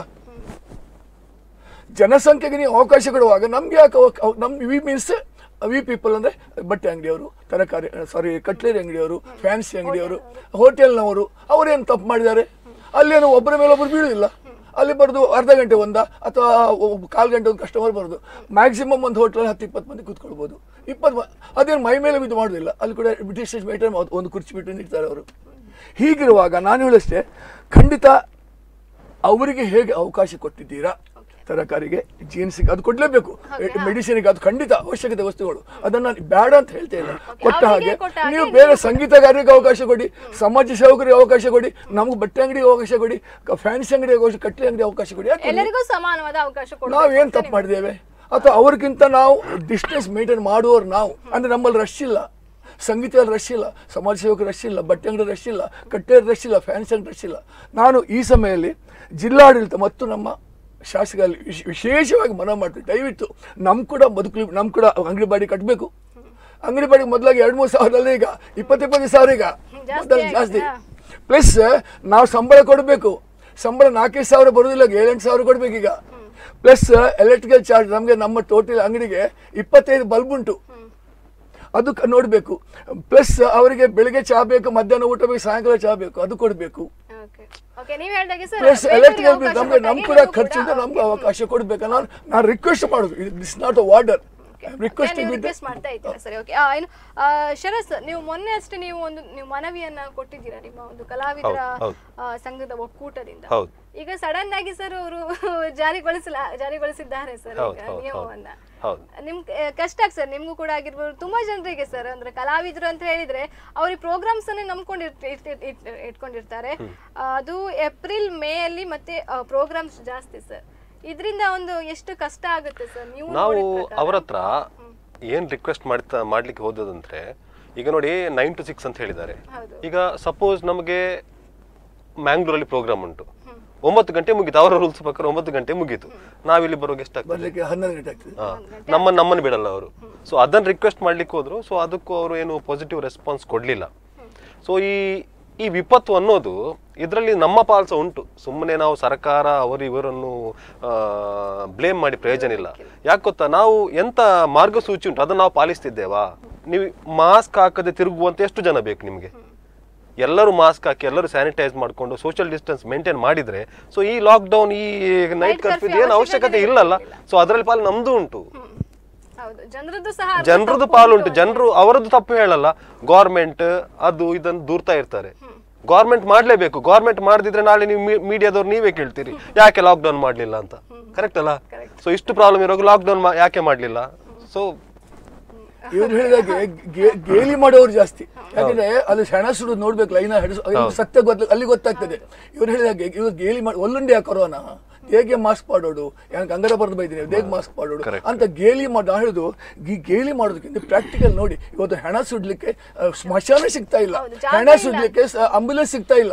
ಜನಸಂಖ್ಯೆಗೆ ನೀವು ಅವಕಾಶ ಕೊಡುವಾಗ ನಮ್ಗೆ ಯಾಕೆ ಅವಕ- ಅವ್- ನಮ್ ವಿ ಮೀನ್ಸ್ ವಿ ಪೀಪಲ್ ಅಂದ್ರೆ ಬಟ್ಟೆ ಅಂಗಡಿಯವರು ತರಕಾರಿ ಸಾರಿ ಕಟ್ಲೇರಿ ಅಂಗಡಿಯವರು ಫ್ಯಾನ್ಸಿ ಅಂಗಡಿಯವರು ಹೋಟೆಲ್ನವರು ಅವರೇನು ತಪ್ಪು ಮಾಡಿದ್ದಾರೆ ಅಲ್ಲೇನು ಒಬ್ಬರ ಮೇಲೆ ಒಬ್ಬರು ಬೀಳುದಿಲ್ಲ ಅಲ್ಲಿ ಬರೋದು ಅರ್ಧ ಗಂಟೆ ಒಂದ ಅಥವಾ ಒಬ್ಬ ಕಾಲು ಗಂಟೆ ಒಂದು ಕಸ್ಟಮರ್ ಬರೋದು ಮ್ಯಾಕ್ಸಿಮಮ್ ಒಂದು ಹೋಟೆಲ್ ಹತ್ತು ಇಪ್ಪತ್ತು ಮಂದಿ ಕೂತ್ಕೊಳ್ಬೋದು ಇಪ್ಪತ್ತು ಮ- ಅದೇನು ಮೈ ಮೇಲೆ ಬಿದ್ದು ಮಾಡೋದಿಲ್ಲ ಅಲ್ಲಿ ಕೂಡ ಡಿಸ್ಟೆನ್ಸ್ ಮೇಂಟೈನ್ ಒಂದು ಕುರ್ಚಿ ಬಿಟ್ಟು ನಿಲ್ತಾರೆ ಅವರು ಹೀಗಿರುವಾಗ ನಾನು ಹೇಳಷ್ಟೇ ಖಂಡಿತ ಅವರಿಗೆ ಹೇಗೆ ಅವಕಾಶ ಕೊಟ್ಟಿದ್ದೀರಾ ತರಕಾರಿಗೆ ಜೀನ್ಸಿಗೆ ಅದು ಕೊಡ್ಲೇಬೇಕು ಮೆಡಿಸಿನ್ಗೆ ಅದು ಖಂಡಿತ ಅವಶ್ಯಕತೆ ವಸ್ತುಗಳು ಅದನ್ನ ನಾನು ಬೇಡ ಅಂತ ಹೇಳ್ತಾ ಇಲ್ಲ ಕೊಟ್ಟ ಅವ್ರಿಗೆ ಹಾಗೆ ಕೊಟ್ಟ ಹಾಗೆ ನೀವು ಬೇರೆ ಸಂಗೀತಗಾರರಿಗೆ ಅವಕಾಶ ಕೊಡಿ ಸಮಾಜ ಸೇವಕರಿಗೆ ಅವಕಾಶ ಕೊಡಿ ನಮ್ಗೆ ಬಟ್ಟೆ ಅಂಗಡಿಗೆ ಅವಕಾಶ ಕೊಡಿ ಫ್ಯಾನ್ಸಿ ಅಂಗಡಿ ಅವಕಾಶ ಕಟ್ಟೆ ಅಂಗಡಿ ಅವಕಾಶ ಕೊಡಿ ಯಾಕೆ ಕೊಡ್ಲಿ? ಎಲ್ಲರಿಗೂ ಸಮಾನವಾದ ಅವಕಾಶ ಕೊಡಬೇಕು ನಾವೇನ್ ತಪ್ಪು ಮಾಡಿದ್ದೇವೆ ಅಥವಾ ಅವ್ರಿಗಿಂತ ನಾವು ಡಿಸ್ಟೆನ್ಸ್ ಮೇಂಟೈನ್ ಮಾಡುವವರು ನಾವು ಅಂದ್ರೆ ನಮ್ಮಲ್ಲಿ ರಶ್ ಇಲ್ಲ ಸಂಗೀತದಲ್ಲಿ ರಶ್ ಇಲ್ಲ ಸಮಾಜ ಸೇವಕರು ರಶ್ ಇಲ್ಲ ಬಟ್ಟೆ ಅಂಗಡಿ ರಶ್ ಇಲ್ಲ ಕಟ್ಟೆಯಲ್ಲಿ ರಶ್ ಇಲ್ಲ ಫ್ಯಾನ್ಸಿ ಅಂಗಡಿ ರಶ್ ಇಲ್ಲ ನಾನು ಈ ಸಮಯದಲ್ಲಿ ಜಿಲ್ಲಾಡಳಿತ ಮತ್ತು ನಮ್ಮ ಶಾಸಕರಲ್ಲಿ ವಿಶ್- ವಿಶೇಷವಾಗಿ ಮನವಿ ಮಾಡ್ತೀವಿ ದಯವಿಟ್ಟು ನಮ್ ಕೂಡ ಬದುಕಲಿ ನಮ್ ಕೂಡ ಅಂಗಡಿ ಬಾಡಿ ಕಟ್ಟಬೇಕು ಅಂಗಡಿ ಬಾಡಿ ಮೊದಲಾಗಿ ಎರಡು ಮೂರು ಸಾವಿರದಲ್ಲಿ ಈಗ ಇಪ್ಪತ್ತಿಪ್ಪತ್ತು ಸಾವಿರ ಈಗ ಜಾಸ್ತಿ ಮೊದಲು ಆಗಿದೆ, ಜಾಸ್ತಿ ಹಾ. ಪ್ಲಸ್ ನಾವು ಸಂಬಳ ಕೊಡಬೇಕು ಸಂಬಳ ನಾಲ್ಕೈದು ಸಾವಿರ ಬರೋದಿಲ್ಲ ಏಳೆಂಟು ಸಾವಿರ ಕೊಡ್ಬೇಕೀಗ ಪ್ಲಸ್ ಎಲೆಕ್ಟ್ರಿಕಲ್ ಚಾರ್ಜ್ ನಮಗೆ ನಮ್ಮ ಟೋಟಲ್ ಅಂಗಡಿಗೆ ಇಪ್ಪತ್ತೈದು ಬಲ್ಬ್ ಉಂಟು ಅದು ಕ- ನೋಡ್ಬೇಕು ಪ್ಲಸ್ ಅವರಿಗೆ ಬೆಳಿಗ್ಗೆ ಚಹಾ ಬೇಕು ಮಧ್ಯಾಹ್ನ ಊಟ ಬೇಕು ಸಾಯಂಕಾಲ ಚಹಾ ಬೇಕು ಅದು ಕೊಡಬೇಕು ಓಕೆ ಓಕೆ ನೀವ್ ಹೇಳ್ದಾಗೆ ಸರ್ ಪ್ಲಸ್ ಬೇರೆಯವ್ರಿಗೆ ಎಲೆಕ್ಟ್ರಿಕಲ್ ಬಿಲ್ ಅವಕಾಶ ನಮ್ಗೆ ನಮ್ ಕೊಟ್ಟಾಗೆ ಕೂಡ ನೀವು ಖರ್ಚಿಂದ ಕೂಡ- ನಮ್ಗೆ ಅವಕಾಶ ಕೊಡ್ಬೇಕು ನಾನು ನಾನು ರಿಕ್ವೆಸ್ಟ್ ಮಾಡೋದು this not a order requesting ನೀವು ವಿತ್ ರಿಕ್ವೆಸ್ಟ್ ಮಾಡ್ತಾ ಇದ್ದೀರಾ ಸರಿ ಓಕೆ ಏನು ಆ, ಶರತ್ ಸರ್ ನೀವು ಮೊನ್ನೆ ಅಷ್ಟೇ ನೀವು ಒಂದು ನೀವು ಮನವಿಯನ್ನ ಕೊಟ್ಟಿದ್ದೀರಾ ನಿಮ್ಮ ಒಂದು ಕಲಾವಿದರ ಹೌದು, ಹೌದು. ಆ, ಸಂಘದ ಒಕ್ಕೂಟದಿಂದ ಹೌದು ಈಗ ಸಡನ್ ಆಗಿ ಸರ್ ಅವರು ಜಾರಿಗೊಳಿಸಲ ಜಾರಿಗೊಳಿಸಿದ್ದಾರೆ ಸರ್ ಹೌದು, ಈಗ ಹೌದು, ನಿಯಮವನ್ನ ಹೌದು ನಿಮ್ ಆ, ಕಷ್ಟ ಆಗ್ ಸರ್ ನಿಮ್ಗೂ ಕೂಡ ಆಗಿರ್ಬೋದು ತುಂಬಾ ಜನರಿಗೆ ಸರ್ ಅಂದ್ರೆ ಕಲಾವಿದರು ಅಂತ ಹೇಳಿದ್ರೆ ಅವ್ರಿಗೆ ಪ್ರೋಗ್ರಾಮ್ಸ್ ಅನ್ನೇ ನಂಬ್ಕೊಂಡು ಇಟ್ಕೊಂಡಿರ್ತಾರೆ ಆ, ಅದು ಏಪ್ರಿಲ್ ಮೇ ಅಲ್ಲಿ ಮತ್ತೆ ಪ್ರೋಗ್ರಾಮ್ಸ್ ಜಾಸ್ತಿ ಸರ್ ಇದರಿಂದ ಒಂದು ಎಷ್ಟು ಕಷ್ಟ ಆಗುತ್ತೆ ಸರ್ ನೀವು ನಾವು ನೋಡಿದ ಪ್ರಕಾರ. ಅವ್ರ ಹತ್ರ ಏನ್ ರಿಕ್ವೆಸ್ಟ್ ಮಾಡ್ತಾ ಮಾಡ್ಲಿಕ್ಕೆ ಹೋದದಂದ್ರೆ ಈಗ ನೋಡಿ ನೈನ್ ಟು ಸಿಕ್ಸ್ ಅಂತ ಹೇಳಿದ್ದಾರೆ ಹೌದು. ಈಗ ಸಪೋಸ್ ನಮಗೆ ಮ್ಯಾಂಗ್ಳೂರಲ್ಲಿ ಪ್ರೋಗ್ರಾಮ್ ಉಂಟು ಒಂಬತ್ತು ಗಂಟೆ ಮುಗೀತು ಅವರ ರೂಲ್ಸ್ ಪ್ರಕಾರ ಒಂಬತ್ತು ಗಂಟೆ ಮುಗೀತು ನಾವಿಲ್ಲಿ ಬರೋಗೆ ಎಷ್ಟಾಗ್ತದೆ ಬರ್ಲಿಕ್ಕೆ ಹನ್ನೊಂದು ಗಂಟೆ ಆಗ್ತದೆ ಹಾ. ನಮ್ಮನ್ನ ನಮ್ಮನ್ನು ಬಿಡಲ್ಲ ಅವರು ಸೊ ಅದನ್ನ ರಿಕ್ವೆಸ್ಟ್ ಮಾಡ್ಲಿಕ್ಕೆ ಹೋದ್ರು ಸೊ ಅದಕ್ಕೂ ಅವರು ಏನು ಪಾಸಿಟಿವ್ ರೆಸ್ಪಾನ್ಸ್ ಕೊಡ್ಲಿಲ್ಲ ಸೊ ಈ ಈ ವಿಪತ್ತು ಅನ್ನೋದು ಇದರಲ್ಲಿ ನಮ್ಮ ಪಾಲ್ಸ ಉಂಟು ಸುಮ್ಮನೆ ನಾವು ಸರ್ಕಾರ ಅವರು ಇವರನ್ನು ಬ್ಲೇಮ್ ಮಾಡಿ ಪ್ರಯೋಜನ ಇಲ್ಲ ಯಾಕೆ ಗೊತ್ತಾ ನಾವು ಎಂತ ಮಾರ್ಗಸೂಚಿ ಉಂಟು ಅದನ್ನ ನಾವು ಪಾಲಿಸ್ತಿದ್ದೇವಾ ನೀವು ಮಾಸ್ಕ್ ಹಾಕದೆ ತಿರುಗುವಂತ ಎಷ್ಟು ಜನ ಬೇಕು ನಿಮಗೆ ಎಲ್ಲರೂ ಮಾಸ್ಕ್ ಹಾಕಿ ಎಲ್ಲರೂ ಸ್ಯಾನಿಟೈಸ್ ಮಾಡಿಕೊಂಡು ಸೋಷಿಯಲ್ ಡಿಸ್ಟೆನ್ಸ್ ಮೇಂಟೈನ್ ಮಾಡಿದ್ರೆ ಸೊ ಈ ಲಾಕ್ಡೌನ್ ಈ ನೈಟ್ ಕರ್ಫ್ಯೂ curfew ಏನು ಅವಶ್ಯಕತೆ ಇಲ್ಲಲ್ಲ ಸೊ ಅದರಲ್ಲಿ ಪಾಲು ನಮ್ದು ಉಂಟು ಹ್ಮ್. ಹೌದು ಜನರದ್ದು ಸಹ ಅರ್ಧ ಜನರದ್ದು ತಪ್ಪು ಪಾಲು ಉಂಟು ಜನರು ಅವರದ್ದು ತಪ್ಪು ಹೇಳಲ್ಲ ಗೌರ್ಮೆಂಟ್ ಅದು ಇದನ್ನು ದೂರ್ತಾ ಇರ್ತಾರೆ ಗೌರ್ಮೆಂಟ್ ಮಾಡ್ಲೇಬೇಕು ಗೌರ್ಮೆಂಟ್ ಮಾಡದಿದ್ರೆ ನಾಳೆ ನೀವು ಮೀಡಿಯಾದವ್ರು ನೀವೇ ಕೇಳ್ತೀರಿ ಯಾಕೆ ಲಾಕ್ಡೌನ್ ಮಾಡ್ಲಿಲ್ಲ ಅಂತ ಕರೆಕ್ಟ್ ಅಲ್ಲ ಸೊ ಇಷ್ಟು ಪ್ರಾಬ್ಲಮ್ ಇರೋದು ಲಾಕ್ಡೌನ್ ಯಾಕೆ ಮಾಡ್ಲಿಲ್ಲ ಸೊ ಇವ್ರು ಹೇಳಿದಾಗೆ ಗೆ- ಗೇಲಿ ಮಾಡೋರು ಜಾಸ್ತಿ ಯಾಕಂದ್ರೆ ಅಲ್ಲಿ ಹೆಣ ಸುಡುದು ನೋಡ್ಬೇಕು ಲೈನ್ ಸತ್ಯ ಗೊತ್ತ ಅಲ್ಲಿ ಗೊತ್ತಾಗ್ತದೆ ಇವ್ರು ಹೇಳಿದಾಗೆ ಇವ್ರು ಗೇಲಿ ಮಾಡಿ ಒಲ್ಲುಂಡೆ ಕೊರೋನಾ ಹೇಗೆ ಮಾಸ್ಕ್ ಮಾಡೋಡು ಯಾಕೆ ಅಂಗಡ ಬರೆದು ಬೈದ್ದೀನಿ ಹೇಗೆ ಮಾಸ್ಕ್ ಮಾಡೋಡು Correct. ಅಂತ ಗೇಲಿ ಮಾಡಿ ನಾನು ಹೇಳುದು ಈ ಗೇಲಿ ಮಾಡೋದಕ್ಕಿಂತ ಪ್ರಾಕ್ಟಿಕಲ್ ನೋಡಿ ಇವತ್ತು ಹೆಣ ಸುಡ್ಲಿಕ್ಕೆ ಆ, ಸ್ಮಶಾನ ಸಿಗ್ತಾ ಇಲ್ಲ ಹೌದು, ಜಾಗ ಹೆಣ ಇಲ್ಲ. ಸುಡ್ಲಿಕ್ಕೆ ಆಂಬುಲೆನ್ಸ್ ಸಿಗ್ತಾ ಇಲ್ಲ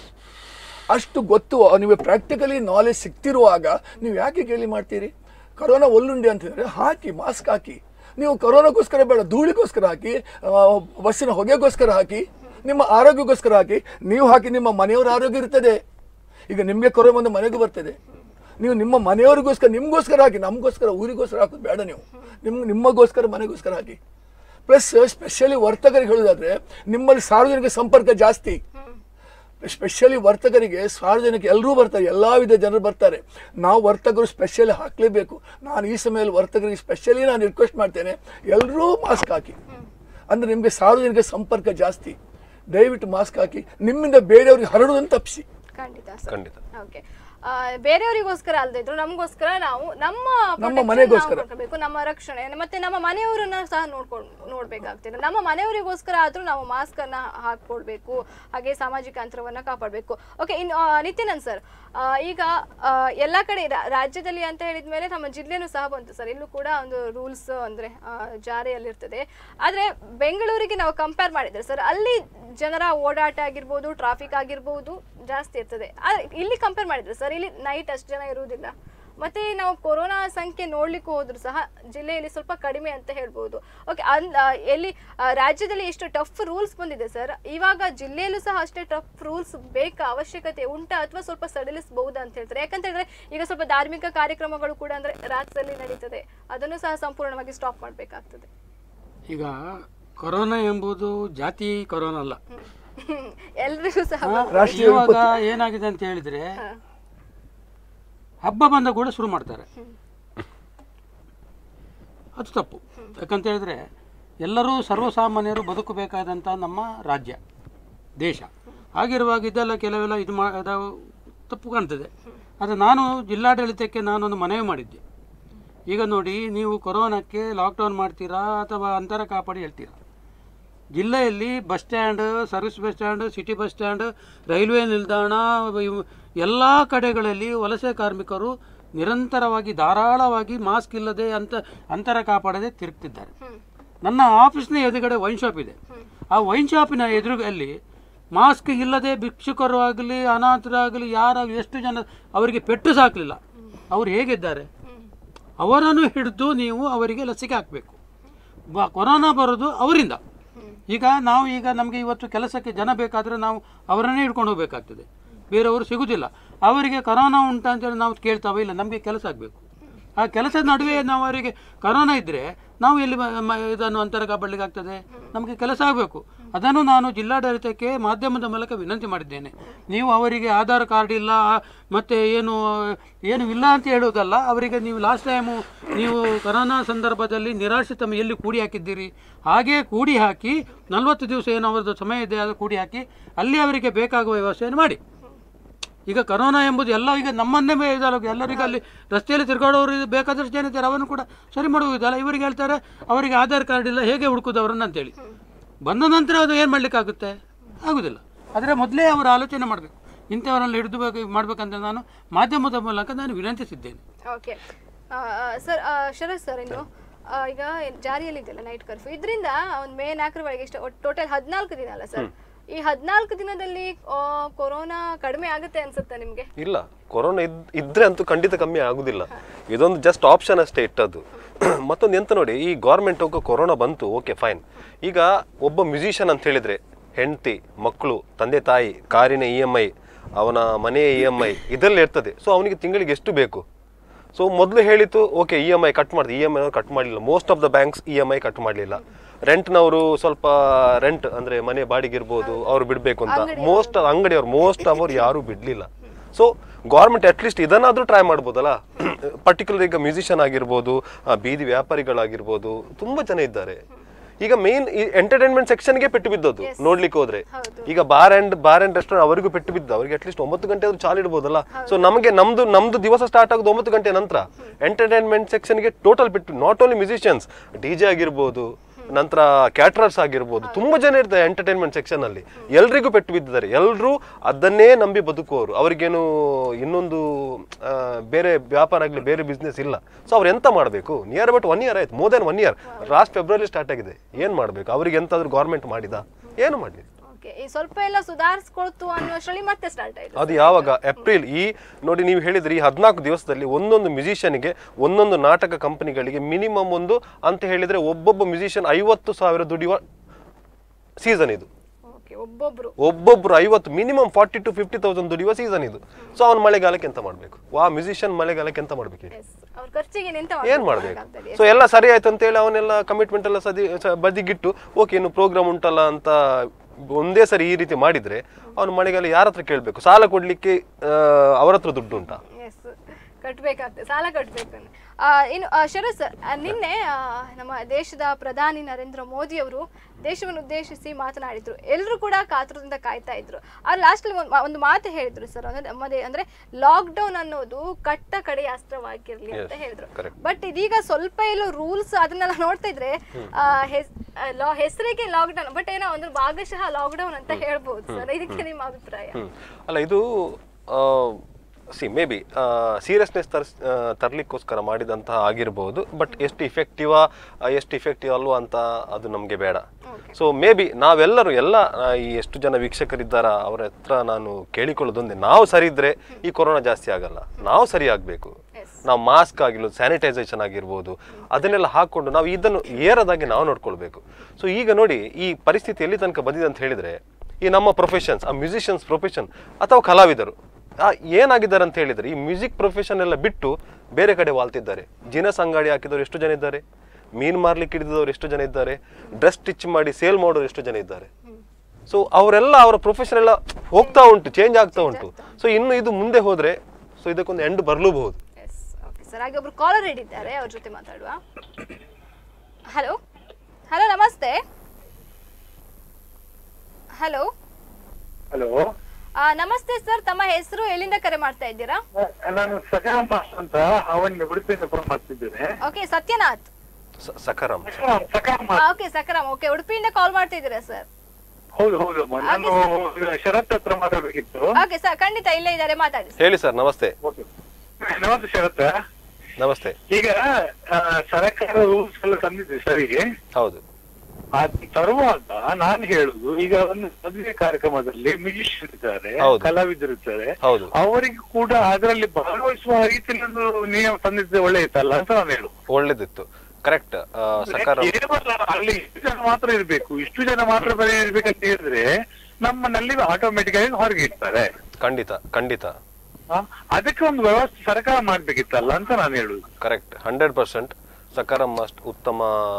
ಅಷ್ಟು ಗೊತ್ತು ನೀವು ಪ್ರಾಕ್ಟಿಕಲಿ ನಾಲೆಜ್ ಸಿಗ್ತಿರುವಾಗ ನೀವು ಯಾಕೆ ಗೇಲಿ ಮಾಡ್ತೀರಿ ಕರೋನಾ ಒಲ್ಲುಂಡಿ ಅಂತ ಹೇಳಿದ್ರೆ ಹಾಕಿ ಮಾಸ್ಕ್ ಹಾಕಿ ನೀವು ಕರೋನಾಗೋಸ್ಕರ ಬೇಡ ಧೂಳಿಗೋಸ್ಕರ ಹಾಕಿ ಆ, ಬಸ್ಸಿನ ಹೊಗೆಗೋಸ್ಕರ ಹಾಕಿ ನಿಮ್ಮ ಆರೋಗ್ಯಕ್ಕೋಸ್ಕರ ಹಾಕಿ ನೀವು ಹಾಕಿ ನಿಮ್ಮ ಮನೆಯವರ ಆರೋಗ್ಯ ಇರ್ತದೆ ಈಗ ನಿಮಗೆ ಕೊರೋನಾ ಬಂದು ಮನೆಗೂ ಬರ್ತದೆ ನೀವು ನಿಮ್ಮ ಮನೆಯವರಿಗೋಸ್ಕರ ನಿಮಗೋಸ್ಕರ ಹಾಕಿ ನಮಗೋಸ್ಕರ ಊರಿಗೋಸ್ಕರ ಹಾಕೋದು ಬೇಡ ನೀವು ನಿಮ್ ನಿಮಗೋಸ್ಕರ ಮನೆಗೋಸ್ಕರ ಹಾಕಿ ಪ್ಲಸ್ ಸ್ಪೆಷಲಿ ವರ್ತಕರಿಗೆ ಹೇಳೋದಾದ್ರೆ ನಿಮ್ಮಲ್ಲಿ ಸಾರ್ವಜನಿಕ ಸಂಪರ್ಕ ಜಾಸ್ತಿ ಸ್ಪೆಷಲಿ ವರ್ತಕರಿಗೆ ಸಾರ್ವಜನಿಕ ಎಲ್ಲರೂ ಬರ್ತಾರೆ ಎಲ್ಲ ವಿಧ ಜನರು ಬರ್ತಾರೆ ನಾವು ವರ್ತಕರು ಸ್ಪೆಷಲಿ ಹಾಕಲೇಬೇಕು ನಾನು ಈ ಸಮಯದಲ್ಲಿ ವರ್ತಕರಿಗೆ ಸ್ಪೆಷಲಿ ನಾನು ರಿಕ್ವೆಸ್ಟ್ ಮಾಡ್ತೇನೆ ಎಲ್ಲರೂ ಮಾಸ್ಕ್ ಹಾಕಿ ಅಂದ್ರೆ ನಿಮಗೆ ಸಾರ್ವಜನಿಕ ಸಂಪರ್ಕ ಜಾಸ್ತಿ ದಯವಿಟ್ಟು ಮಾಸ್ಕ್ ಹಾಕಿ ನಿಮ್ಮಿಂದ ಬೇರೆಯವ್ರಿಗೆ ಹರಡುವುದನ್ನು ತಪ್ಪಿಸಿ ಖಂಡಿತ ಸರ್ ಖಂಡಿತ ಓಕೆ ಬೇರೆಯವರಿಗೋಸ್ಕರ ಅಲ್ಲದೆ ಇದ್ರು ನಮಗೋಸ್ಕರ ನಾವು ನಮ್ಮ ನಮ್ಮ protection ಮನೆಗೋಸ್ಕರ. ನಾವು ನೋಡ್ಕೊಳ್ಬೇಕು ನಮ್ಮ ರಕ್ಷಣೆ ಮತ್ತೆ ನಮ್ಮ ಮನೆಯವರನ್ನ ಸಹ ನೋಡ್ಕೊಂಡು ನೋಡ್ಬೇಕಾಗ್ತದೆ ನಮ್ಮ ಮನೆಯವರಿಗೋಸ್ಕರ ಆದ್ರೂ ನಾವು ಮಾಸ್ಕ್ ಅನ್ನ ಹಾಕೊಳ್ಬೇಕು ಹಾಗೆ ಸಾಮಾಜಿಕ ಅಂತರವನ್ನ ಕಾಪಾಡಬೇಕು ಓಕೆ ಇನ್ನು ಆ, ನಿತ್ಯಾನಂದ್ ಸರ್ ಈಗ ಆ, ಎಲ್ಲ ಕಡೆ ರಾ- ರಾಜ್ಯದಲ್ಲಿ ಅಂತ ಹೇಳಿದ ಮೇಲೆ ನಮ್ಮ ಜಿಲ್ಲೆನೂ ಸಹ ಬಂತು ಸರ್ ಇಲ್ಲೂ ಕೂಡ ಒಂದು ರೂಲ್ಸ್ ಅಂದ್ರೆ ಆ, ಜಾರಿಯಲ್ಲಿರ್ತದೆ ಆದ್ರೆ ಬೆಂಗಳೂರಿಗೆ ನಾವು ಕಂಪೇರ್ ಮಾಡಿದ್ರೆ ಸರ್ ಅಲ್ಲಿ ಜನರ ಓಡಾಟ ಆಗಿರ್ಬೋದು ಟ್ರಾಫಿಕ್ ಆಗಿರ್ಬೋದು ಜಾಸ್ತಿ ಇರ್ತದೆ ಆದ್ರೆ ಇಲ್ಲಿ ಕಂಪೇರ್ ಮಾಡಿದ್ರೆ ಸರ್ ಇಲ್ಲಿ ನೈಟ್ ಅಷ್ಟು ಜನ ಇರುವುದಿಲ್ಲ ಮತ್ತೆ ನಾವು ಕೊರೋನಾ ಸಂಖ್ಯೆ ನೋಡ್ಲಿಕ್ಕೆ ಹೋದ್ರು ಸಹ ಜಿಲ್ಲೆಯಲ್ಲಿ ಸ್ವಲ್ಪ ಕಡಿಮೆ ಅಂತ ಹೇಳ್ಬೋದು ಓಕೆ ಅನ್ ಆ, ಎಲ್ಲಿ ಆ, ರಾಜ್ಯದಲ್ಲಿ ಎಷ್ಟು ಟಫ್ ರೂಲ್ಸ್ ಬಂದಿದೆ ಸರ್ ಇವಾಗ ಜಿಲ್ಲೆಯಲ್ಲೂ ಸಹ ಅಷ್ಟೇ ಟಫ್ ರೂಲ್ಸ್ ಬೇಕಾ ಅವಶ್ಯಕತೆ ಉಂಟಾ ಅಥವಾ ಸ್ವಲ್ಪ ಸಡಿಲಿಸಬಹುದಾ ಅಂತ ಹೇಳ್ತಾರೆ ಯಾಕಂತ ಹೇಳಿದ್ರೆ ಈಗ ಸ್ವಲ್ಪ ಧಾರ್ಮಿಕ ಕಾರ್ಯಕ್ರಮಗಳು ಕೂಡ ಅಂದ್ರೆ ರಾಜ್ಯದಲ್ಲಿ ನಡೀತದೆ ಅದನ್ನು ಸಹ ಸಂಪೂರ್ಣವಾಗಿ ಸ್ಟಾಪ್ ಮಾಡಬೇಕಾಗ್ತದೆ ಈಗ ಕೊರೋನಾ ಎಂಬುದು ಜಾತಿ ಕೊರೋನಾ ಅಲ್ಲ ಎಲ್ರಿಗೂ ಸಹ ಆ, ರಾಷ್ಟ್ರೀಯ ಇವಾಗ ಏನಾಗಿದೆ ಅಂತ ಹೇಳಿದ್ರೆ ಹಬ್ಬ ಬಂದ ಕೂಡ ಶುರು ಮಾಡ್ತಾರೆ ಅದು ತಪ್ಪು ಯಾಕಂತ ಹೇಳಿದ್ರೆ ಎಲ್ಲರೂ ಸರ್ವಸಾಮಾನ್ಯರು ಬದುಕಬೇಕಾದಂಥ ನಮ್ಮ ರಾಜ್ಯ ದೇಶ ಹಾಗಿರುವಾಗ ಇದೆಲ್ಲ ಕೆಲವೆಲ್ಲ ಇದು ಮಾ ಅದು ತಪ್ಪು ಕಾಣ್ತದೆ ಅದು ನಾನು ಜಿಲ್ಲಾಡಳಿತಕ್ಕೆ ನಾನೊಂದು ಮನವಿ ಮಾಡಿದ್ದೆ ಈಗ ನೋಡಿ ನೀವು ಕೊರೋನಾಕ್ಕೆ ಲಾಕ್ಡೌನ್ ಮಾಡ್ತೀರಾ ಅಥವಾ ಅಂತರ ಕಾಪಾಡಿ ಹೇಳ್ತೀರಾ ಜಿಲ್ಲೆಯಲ್ಲಿ bus stand service bus stand city bus stand railway ನಿಲ್ದಾಣ ಎಲ್ಲ ಕಡೆಗಳಲ್ಲಿ ವಲಸೆ ಕಾರ್ಮಿಕರು ನಿರಂತರವಾಗಿ ಧಾರಾಳವಾಗಿ ಮಾಸ್ಕ್ ಇಲ್ಲದೆ ಅಂತ ಅಂತರ ಕಾಪಾಡದೆ ತಿರುಗ್ತಿದ್ದಾರೆ ನನ್ನ ಆಫೀಸ್ನ ಎದುರುಗಡೆ ವೈನ್ ಶಾಪ್ ಇದೆ ಆ ವೈನ್ ಶಾಪಿನ ಎದುರುಗಲ್ಲಿ ಮಾಸ್ಕ್ ಇಲ್ಲದೆ ಭಿಕ್ಷುಕರು ಆಗಲಿ ಅನಾಥರಾಗಲಿ ಯಾರಾಗಲಿ ಎಷ್ಟು ಜನ ಅವರಿಗೆ ಪೆಟ್ಟು ಸಾಕಲಿಲ್ಲ ಅವರು ಹೇಗಿದ್ದಾರೆ ಅವರನ್ನು ಹಿಡಿದು ನೀವು ಅವರಿಗೆ ಲಸಿಕೆ ಹಾಕಬೇಕು ಬ ಕೊರೋನಾ ಬರೋದು ಅವರಿಂದ ಈಗ ನಾವು ಈಗ ನಮಗೆ ಇವತ್ತು ಕೆಲಸಕ್ಕೆ ಜನ ಬೇಕಾದರೆ ನಾವು ಅವರನ್ನೇ ಹಿಡ್ಕೊಂಡು ಹೋಗಬೇಕಾಗ್ತದೆ ಬೇರೆಯವರು ಸಿಗುವುದಿಲ್ಲ ಅವರಿಗೆ ಕೊರೋನಾ ಉಂಟಾ ಅಂತೇಳಿ ನಾವು ಕೇಳ್ತಾವೆ ಇಲ್ಲ ನಮಗೆ ಕೆಲಸ ಆಗಬೇಕು ಆ ಕೆಲಸದ ನಡುವೆ ನಾವು ಅವರಿಗೆ ಕೊರೋನಾ ಇದ್ದರೆ ನಾವು ಎಲ್ಲಿ ಮ- ಮ- ಇದನ್ನು ಅಂತರ ಕಾಪಾಡಲಿಕ್ಕೆ ಆಗ್ತದೆ ನಮಗೆ ಕೆಲಸ ಆಗಬೇಕು ಅದನ್ನು ನಾನು ಜಿಲ್ಲಾಡಳಿತಕ್ಕೆ ಮಾಧ್ಯಮದ ಮೂಲಕ ವಿನಂತಿ ಮಾಡಿದ್ದೇನೆ ನೀವು ಅವರಿಗೆ ಆಧಾರ್ ಕಾರ್ಡ್ ಇಲ್ಲ ಮತ್ತು ಏನು ಏನು ಇಲ್ಲ ಅಂತ ಹೇಳುವುದಲ್ಲ ಅವರಿಗೆ ನೀವು ಲಾಸ್ಟ್ ಟೈಮು ನೀವು ಕೊರೋನಾ ಸಂದರ್ಭದಲ್ಲಿ ನಿರಾಶ್ರಿತ ಎಲ್ಲಿ ಕೂಡಿ ಹಾಕಿದ್ದೀರಿ ಹಾಗೇ ಕೂಡಿ ಹಾಕಿ ನಲವತ್ತು ದಿವಸ ಏನು ಅವರದ್ದು ಸಮಯ ಇದೆ ಅದು ಕೂಡಿ ಹಾಕಿ ಅಲ್ಲಿ ಅವರಿಗೆ ಬೇಕಾಗುವ ವ್ಯವಸ್ಥೆಯನ್ನು ಮಾಡಿ ಈಗ ಕರೋನಾ ಎಂಬುದು ಎಲ್ಲ ಈಗ ನಮ್ಮನ್ನೇ ಬೇ- ಇದಲ್ಲ ಎಲ್ಲರಿಗೂ ಅಲ್ಲಿ ರಸ್ತೆಯಲ್ಲಿ ತಿರುಗಾಡೋರು ಇದು ಬೇಕಾದಷ್ಟು ಜನ ಇದ್ದಾರೆ ಅವನು ಕೂಡ ಸರಿ ಮಾಡುವುದಲ್ಲ ಇವರಿಗೆ ಹೇಳ್ತಾರೆ ಅವರಿಗೆ ಆಧಾರ್ ಕಾರ್ಡ್ ಇಲ್ಲ ಹೇಗೆ ಹುಡುಕುದು ಅವರನ್ನು ಅಂತೇಳಿ ಬಂದ ನಂತರ ಅದು ಏನು ಮಾಡಲಿಕ್ಕಾಗುತ್ತೆ ಆಗುದಿಲ್ಲ ಆದರೆ ಮೊದಲೇ ಅವರು ಆಲೋಚನೆ ಮಾಡಬೇಕು ಇಂಥವರನ್ನು ಹಿಡಿದು ಬೇಕು ಮಾಡ್ಬೇಕಂತ ನಾನು ಮಾಧ್ಯಮದ ಮೂಲಕ ನಾನು ವಿನಂತಿಸಿದ್ದೇನೆ ಓಕೆ ಸರ್ ಶರತ್ ಸರ್ ಇನ್ನು ಆ, ಈಗ ಜಾರಿಯಲ್ಲಿ ಇದೆಯಲ್ಲ ನೈಟ್ ಕರ್ಫ್ಯೂ ಇದರಿಂದ ಒಂದು ಮೇ ನಾಲ್ಕರವರೆಗೆ ಎಷ್ಟು ಟೋಟಲ್ ಹದಿನಾಲ್ಕು ದಿನ ಅಲ್ಲ ಸರ್ ಈ ಹದಿನಾಲ್ಕು ದಿನದಲ್ಲಿ ಆ, ಕೊರೋನಾ ಕಡಿಮೆ ಆಗುತ್ತೆ ಅನ್ಸುತ್ತೆ ನಿಮ್ಗೆ ಇಲ್ಲ ಕೊರೋನಾ ಇದ್ ಇದ್ರೆ ಅಂತೂ ಖಂಡಿತ ಕಮ್ಮಿ ಆಗುದಿಲ್ಲ ಇದೊಂದು ಜಸ್ಟ್ ಆಪ್ಷನ್ ಅಷ್ಟೇ ಇಟ್ಟದ್ದು ಮತ್ತೊಂದು ಎಂತ ನೋಡಿ ಈ ಗೌರ್ಮೆಂಟ್ ಹೋಗೋ ಕೊರೋನಾ ಬಂತು ಓಕೆ ಫೈನ್ ಈಗ ಒಬ್ಬ ಮ್ಯೂಸಿಷಿಯನ್ ಅಂತ ಹೇಳಿದ್ರೆ ಹೆಂಡತಿ ಮಕ್ಕಳು ತಂದೆ ತಾಯಿ ಕಾರಿನ ಇ ಎಮ್ ಐ ಅವನ ಮನೆಯ ಇ ಎಮ್ ಐ ಇದೆಲ್ಲ ಇರ್ತದೆ ಸೊ ಅವನಿಗೆ ತಿಂಗಳಿಗೆ ಎಷ್ಟು ಬೇಕು ಸೊ ಮೊದಲು ಹೇಳಿತ್ತು okay E M I cut ಮಾಡಿದೆ ಇ ಎಮ್ ಐ ಕಟ್ ಮಾಡಲಿಲ್ಲ most of the banks E M I cut ಮಾಡಲಿಲ್ಲ ರೆಂಟ್ನವರು ಸ್ವಲ್ಪ ರೆಂಟ್ ಅಂದ್ರೆ ಮನೆ ಬಾಡಿಗೆ ಇರ್ಬೋದು ಅವ್ರು ಬಿಡಬೇಕು ಅಂತ ಮೋಸ್ಟ್ ಅಂಗಡಿಯವ್ರು ಮೋಸ್ಟ್ ಅವರು ಯಾರು ಬಿಡಲಿಲ್ಲ ಸೊ ಗೌರ್ಮೆಂಟ್ ಅಟ್ಲೀಸ್ಟ್ ಇದನ್ನಾದ್ರೂ ಟ್ರೈ ಮಾಡ್ಬೋದಲ್ಲ ಪರ್ಟಿಕ್ಯುಲರ್ ಈಗ ಮ್ಯೂಸಿಷಿಯನ್ ಆಗಿರ್ಬೋದು ಆ, ಬೀದಿ ವ್ಯಾಪಾರಿಗಳಾಗಿರ್ಬೋದು ತುಂಬಾ ಜನ ಇದ್ದಾರೆ ಈಗ ಮೇನ್ ಈ ಎಂಟರ್ಟೈನ್ಮೆಂಟ್ ಸೆಕ್ಷನ್ಗೆ ಪೆಟ್ಟು ಬಿದ್ದದ್ದು ನೋಡ್ಲಿಕ್ಕೆ ಹೋದ್ರೆ ಈಗ bar and bar and restaurant ಅವರಿಗೂ ಪೆಟ್ಟು ಬಿದ್ದು ಅವರಿಗೆ ಅಟ್ಲೀಸ್ಟ್ ಒಂಬತ್ತು ಗಂಟೆ ಆದ್ರೂ ಚಾಲು ಇಡ್ಬೋದಲ್ಲ ಸೊ ನಮಗೆ ನಮ್ದು ನಮ್ದು ದಿವಸ ಸ್ಟಾರ್ಟ್ ಆಗೋದು ಒಂಬತ್ತು ಗಂಟೆ ನಂತರ ಎಂಟರ್ಟೈನ್ಮೆಂಟ್ ಸೆಕ್ಷನ್ಗೆ ಟೋಟಲ್ ಬಿಟ್ಟು not only musicians D J ಆಗಿರ್ಬೋದು ನಂತರ ಕ್ಯಾಟ್ರರ್ಸ್ ಆಗಿರ್ಬೋದು ತುಂಬಾ ಜನ ಇರ್ತಾರೆ ಎಂಟರ್ಟೈನ್ಮೆಂಟ್ ಸೆಕ್ಷನ್ ಅಲ್ಲಿ ಎಲ್ರಿಗೂ ಪೆಟ್ಟು ಬಿದ್ದಿದ್ದಾರೆ ಎಲ್ಲರೂ ಅದನ್ನೇ ನಂಬಿ ಬದುಕುವವರು ಅವ್ರಿಗೇನು ಇನ್ನೊಂದು ಆ, ಬೇರೆ ವ್ಯಾಪಾರ ಆಗಲಿ ಬೇರೆ ಬಿಸ್ನೆಸ್ ಇಲ್ಲ ಸೊ ಅವ್ರು ಎಂತ ಮಾಡಬೇಕು ನಿಯರ್ ಬಟ್ ಒನ್ ಇಯರ್ ಆಯ್ತು more than one year last February start ಆಗಿದೆ ಏನ್ ಮಾಡಬೇಕು ಅವ್ರಿಗೆ ಎಂತಾದ್ರೂ ಗೌರ್ಮೆಂಟ್ ಮಾಡಿದ ಏನು ಮಾಡಲಿ ಓಕೆ ಈ ಸ್ವಲ್ಪ ಎಲ್ಲ ಸುಧಾರಿಸ್ಕೊಳ್ತು ಅನ್ನೋಷ್ಟರಲ್ಲಿ ಮತ್ತೆ ಸ್ಟಾರ್ಟ್ ಆಯ್ತು ಅದು ಯಾವಾಗ ಏಪ್ರಿಲ್ ಈ ನೋಡಿ ನೀವು ಹೇಳಿದ್ರಿ ಈ ಹದಿನಾಲ್ಕು ದಿವಸದಲ್ಲಿ ಒಂದೊಂದು ಮ್ಯೂಸಿಷಿಯನ್ಗೆ ಒಂದೊಂದು ನಾಟಕ ಕಂಪನಿಗಳಿಗೆ ಮಿನಿಮಮ್ ಒಂದು ಅಂತ ಹೇಳಿದ್ರೆ ಒಬ್ಬೊಬ್ಬ ಮ್ಯೂಸಿಷಿಯನ್ ಐವತ್ತು ಸಾವಿರ ದುಡಿಯುವ ಸೀಸನ್ ಇದು ಓಕೆ ಒಬ್ಬೊಬ್ರು ಒಬ್ಬೊಬ್ರು ಐವತ್ತು minimum forty to fifty thousand ದುಡಿಯುವ ಸೀಸನ್ ಇದು ಸೊ ಅವ್ನು ಮಳೆಗಾಲಕ್ಕೆ ಎಂತ ಮಾಡಬೇಕು ಆ ಮ್ಯೂಸಿಷಿಯನ್ ಮಳೆಗಾಲಕ್ಕೆ ಎಂತ ಮಾಡ್ಬೇಕು ಈಗ? ಎಸ್ ಅವ್ರ ಖರ್ಚಿಗೆ ನಿಂತ ಏನ್ ಮಾಡ್ಬೇಕು ಸೊ ಎಲ್ಲ ಸರಿ ಆಯ್ತು ಅಂತ ಹೇಳಿ ಅವನೆಲ್ಲ ಕಮಿಟ್ಮೆಂಟ್ ಎಲ್ಲ ಸದಿ ಸ- ಬದಿಗಿಟ್ಟು ಓಕೆ ಇನ್ನು ಪ್ರೋಗ್ರಾಮ್ ಉಂಟಲ್ಲ ಅಂತ ಒಂದೇ ಸರಿ ಈ ರೀತಿ ಮಾಡಿದ್ರೆ ಅವನು ಮಳೆಗಾಲ ಯಾರ ಹತ್ರ ಕೇಳಬೇಕು ಸಾಲ ಕೊಡ್ಲಿಕ್ಕೆ ಅವ್ರ ಹತ್ರ ದುಡ್ಡು ಉಂಟಾ ಎಸ್ ಕಟ್ಬೇಕಾಗ್ತದೆ ಸಾಲ ಕಟ್ಟಬೇಕು ಇನ್ನು ಆ, ಶರತ್ ಸರ್ ಆ, ನಿನ್ನೆ ಆ, ನಮ್ಮ ದೇಶದ ಪ್ರಧಾನಿ ನರೇಂದ್ರ ಮೋದಿ ಅವರು ದೇಶವನ್ನು ಉದ್ದೇಶಿಸಿ ಮಾತನಾಡಿದ್ರು ಎಲ್ಲರೂ ಕೂಡ ಕಾತುರದಿಂದ ಕಾಯ್ತಾ ಇದ್ರು ಅವ್ರು ಲಾಸ್ಟಲ್ಲಿ ಒಂದು ಒಂದು ಮಾತು ಹೇಳಿದ್ರು ಸರ್ ಅಂದ್ರೆ ನಮ್ಮದೇ ಅಂದ್ರೆ ಲಾಕ್ಡೌನ್ ಅನ್ನೋದು ಕಟ್ಟ ಕಡೆಯ ಅಸ್ತ್ರವಾಗಿರ್ಲಿ ಅಂತ Yes, ಹೇಳಿದ್ರು correct. ಬಟ್ ಇದೀಗ ಸ್ವಲ್ಪ ಎಲ್ಲೋ ರೂಲ್ಸ್ ಅದನ್ನೆಲ್ಲ ನೋಡ್ತಾ ಇದ್ರೆ ಆ, ಹೆಸ್- ಆ, ಲಾ- ಹೆಸರಿಗೆ ಲಾಕ್ಡೌನ್ ಬಟ್ ಏನೋ ಒಂದು ಭಾಗಶಃ ಲಾಕ್ಡೌನ್ ಅಂತ ಹೇಳ್ಬೋದು ಸರ್ ಇದಕ್ಕೆ ನಿಮ್ಮ ಅಭಿಪ್ರಾಯ ಹ್ಮ್. ಅಲ್ಲ ಇದು ಸಿ ಮೇ ಬಿ ಸೀರಿಯಸ್ನೆಸ್ ತರ್ಸ್ ಆ, ತರ್ಲಿಕ್ಕೋಸ್ಕರ ಮಾಡಿದಂತಹ ಆಗಿರ್ಬೋದು ಬಟ್ ಎಷ್ಟು ಇಫೆಕ್ಟಿವ ಎಷ್ಟು ಇಫೆಕ್ಟಿವ್ ಅಲ್ವಾ ಅಂತ ಅದು ನಮಗೆ ಬೇಡ ಸೊ ಮೇ ಬಿ ನಾವೆಲ್ಲರೂ ಎಲ್ಲ ಆ, ಈ ಎಷ್ಟು ಜನ ವೀಕ್ಷಕರಿದ್ದಾರ ಅವರ ಹತ್ರ ನಾನು ಕೇಳಿಕೊಳ್ಳೋದೊಂದೇ ನಾವು ಸರಿ ಇದ್ರೆ ಈ ಕೊರೋನಾ ಜಾಸ್ತಿ ಆಗಲ್ಲ ನಾವು ಸರಿ ಆಗಬೇಕು ನಾವು ಮಾಸ್ಕ್ ಆಗಿರ್ಬೋದು ಸ್ಯಾನಿಟೈಸೇಷನ್ ಆಗಿರ್ಬೋದು ಅದನ್ನೆಲ್ಲ ಹಾಕೊಂಡು ನಾವು ಇದನ್ನು ಏರದಾಗಿ ನಾವು ನೋಡ್ಕೊಳ್ಬೇಕು ಸೊ ಈಗ ನೋಡಿ ಈ ಪರಿಸ್ಥಿತಿ ಎಲ್ಲಿ ತನಕ ಬಂದಿದೆ ಅಂತ ಹೇಳಿದ್ರೆ ಈ ನಮ್ಮ ಪ್ರೊಫೆಷನ್ಸ್ ಆ ಮ್ಯೂಸಿಷಿಯನ್ಸ್ ಪ್ರೊಫೆಷನ್ ಅಥವಾ ಕಲಾವಿದರು ಆ, ಏನಾಗಿದ್ದಾರೆ ಅಂತ ಹೇಳಿದ್ರೆ ಈ ಮ್ಯೂಸಿಕ್ ಪ್ರೊಫೆಷನ್ ಎಲ್ಲ ಬಿಟ್ಟು ಬೇರೆ ಕಡೆ ವಾಲ್ತಿದ್ದಾರೆ ಜಿನಸ್ ಅಂಗಡಿ ಹಾಕಿದವರು ಎಷ್ಟು ಜನ ಇದ್ದಾರೆ ಮೀನ್ ಮಾರ್ಲಿಕ್ಕೆ ಹಿಡಿದವರು ಎಷ್ಟು ಜನ ಇದ್ದಾರೆ ಡ್ರೆಸ್ ಸ್ಟಿಚ್ ಮಾಡಿ ಸೇಲ್ ಮಾಡೋರು ಎಷ್ಟು ಜನ ಇದ್ದಾರೆ ಸೊ ಅವರೆಲ್ಲ ಅವರ ಪ್ರೊಫೆಷನ್ ಎಲ್ಲ ಹೋಗ್ತಾ ಉಂಟು ಚೇಂಜ್ ಆಗ್ತಾ ಉಂಟು ಸೊ ಇನ್ನು ಇದು ಮುಂದೆ ಹೋದ್ರೆ ಸೊ ಇದಕ್ಕೊಂದು ಎಂಡ್ ಬರಲೂಬಹುದು ಎಸ್ ಓಕೆ ಸರ್ ಹಾಗೆ ಒಬ್ರು ಕಾಲರ್ ಹಿಡಿದ್ದಾರೆ ಅವ್ರ ಜೊತೆ ಮಾತಾಡುವ ಹಲೋ ಹಲೋ ನಮಸ್ತೆ ಹಲೋ ಹಲೋ ಆ, ನಮಸ್ತೆ ಸರ್ ತಮ್ಮ ಹೆಸರು ಎಲ್ಲಿಂದ ಕರೆ ಮಾಡ್ತಾ ಇದ್ದೀರಾ ನಾನು ಸಕಾರಾಮ್ ಮಾಸ್ಟರ್ ಅಂತ ಅವನ್ನ ಉಡುಪಿಯಿಂದ ಫೋನ್ ಮಾಡ್ತಿದ್ದೇನೆ ಓಕೆ ಸತ್ಯನಾಥ್ ಸ- Sakaram Sakaram Sakaram master. Okay Sakaram okay ಉಡುಪಿಯಿಂದ ಕಾಲ್ ಮಾಡ್ತಾ ಇದ್ದೀರಾ ಸರ್ ಹೌದು ಹೌದು ಅಮ್ಮ. ನಾನು ಶರತ್ ಹತ್ರ ಮಾತಾಡ್ಬೇಕಿತ್ತು ಓಕೆ ಸರ್ ಖಂಡಿತ ಇಲ್ಲೇ ಇದ್ದಾರೆ ಮಾತಾಡಿ sir. ಹೇಳಿ ಸರ್ ನಮಸ್ತೆ ಓಕೆ. ನಮಸ್ತೆ ಶರತ್ ನಮಸ್ತೆ ಈಗ ಆ, ಸರ್ಕಾರ ರೂಲ್ಸ್ ಎಲ್ಲ ತಂದಿದೆ ಸರಿಗೆ ಹೌದು ಅದು ತರುವಾಗ ನಾನು ಹೇಳುದು ಈಗ ಒಂದು ಮದುವೆ ಕಾರ್ಯಕ್ರಮದಲ್ಲಿ ಮ್ಯೂಸಿಷಿಯನ್ ಇದ್ದಾರೆ ಹೌದು. ಕಲಾವಿದರು ಇರ್ತಾರೆ ಹೌದು ಅವರಿಗೆ ಕೂಡ ಅದರಲ್ಲಿ ಭಾಗವಹಿಸುವ ರೀತಿಯಲ್ಲಿ ಒಂದು ನಿಯಮ ತಂದಿದ್ರೆ ಒಳ್ಳೆ ಇತ್ತಲ್ಲ ಅಂತ ನಾನು ಹೇಳುದು ಒಳ್ಳೇದಿತ್ತು ಕರೆಕ್ಟ್ ಸಕಾರಾಮ್ ಕೇವಲ ಅಲ್ಲಿ ಇಷ್ಟು ಜನ ಮಾತ್ರ ಇರ್ಬೇಕು ಇಷ್ಟು ಜನ ಮಾತ್ರ ಬರೀ ಇರ್ಬೇಕಂತ ಹೇಳಿದ್ರೆ ನಮ್ಮನಲ್ಲಿ ಆಟೋಮೆಟಿಕ್ ಆಗಿ ಹೊರಗೆ ಇರ್ತಾರೆ ಖಂಡಿತ ಖಂಡಿತ ಆ, ಅದಕ್ಕೆ ಒಂದು ವ್ಯವಸ್ಥೆ ಸರ್ಕಾರ ಮಾಡ್ಬೇಕಿತ್ತಲ್ಲ ಅಂತ ನಾನು ಹೇಳುದು correct hundred percent Sakaram master ಉತ್ತಮ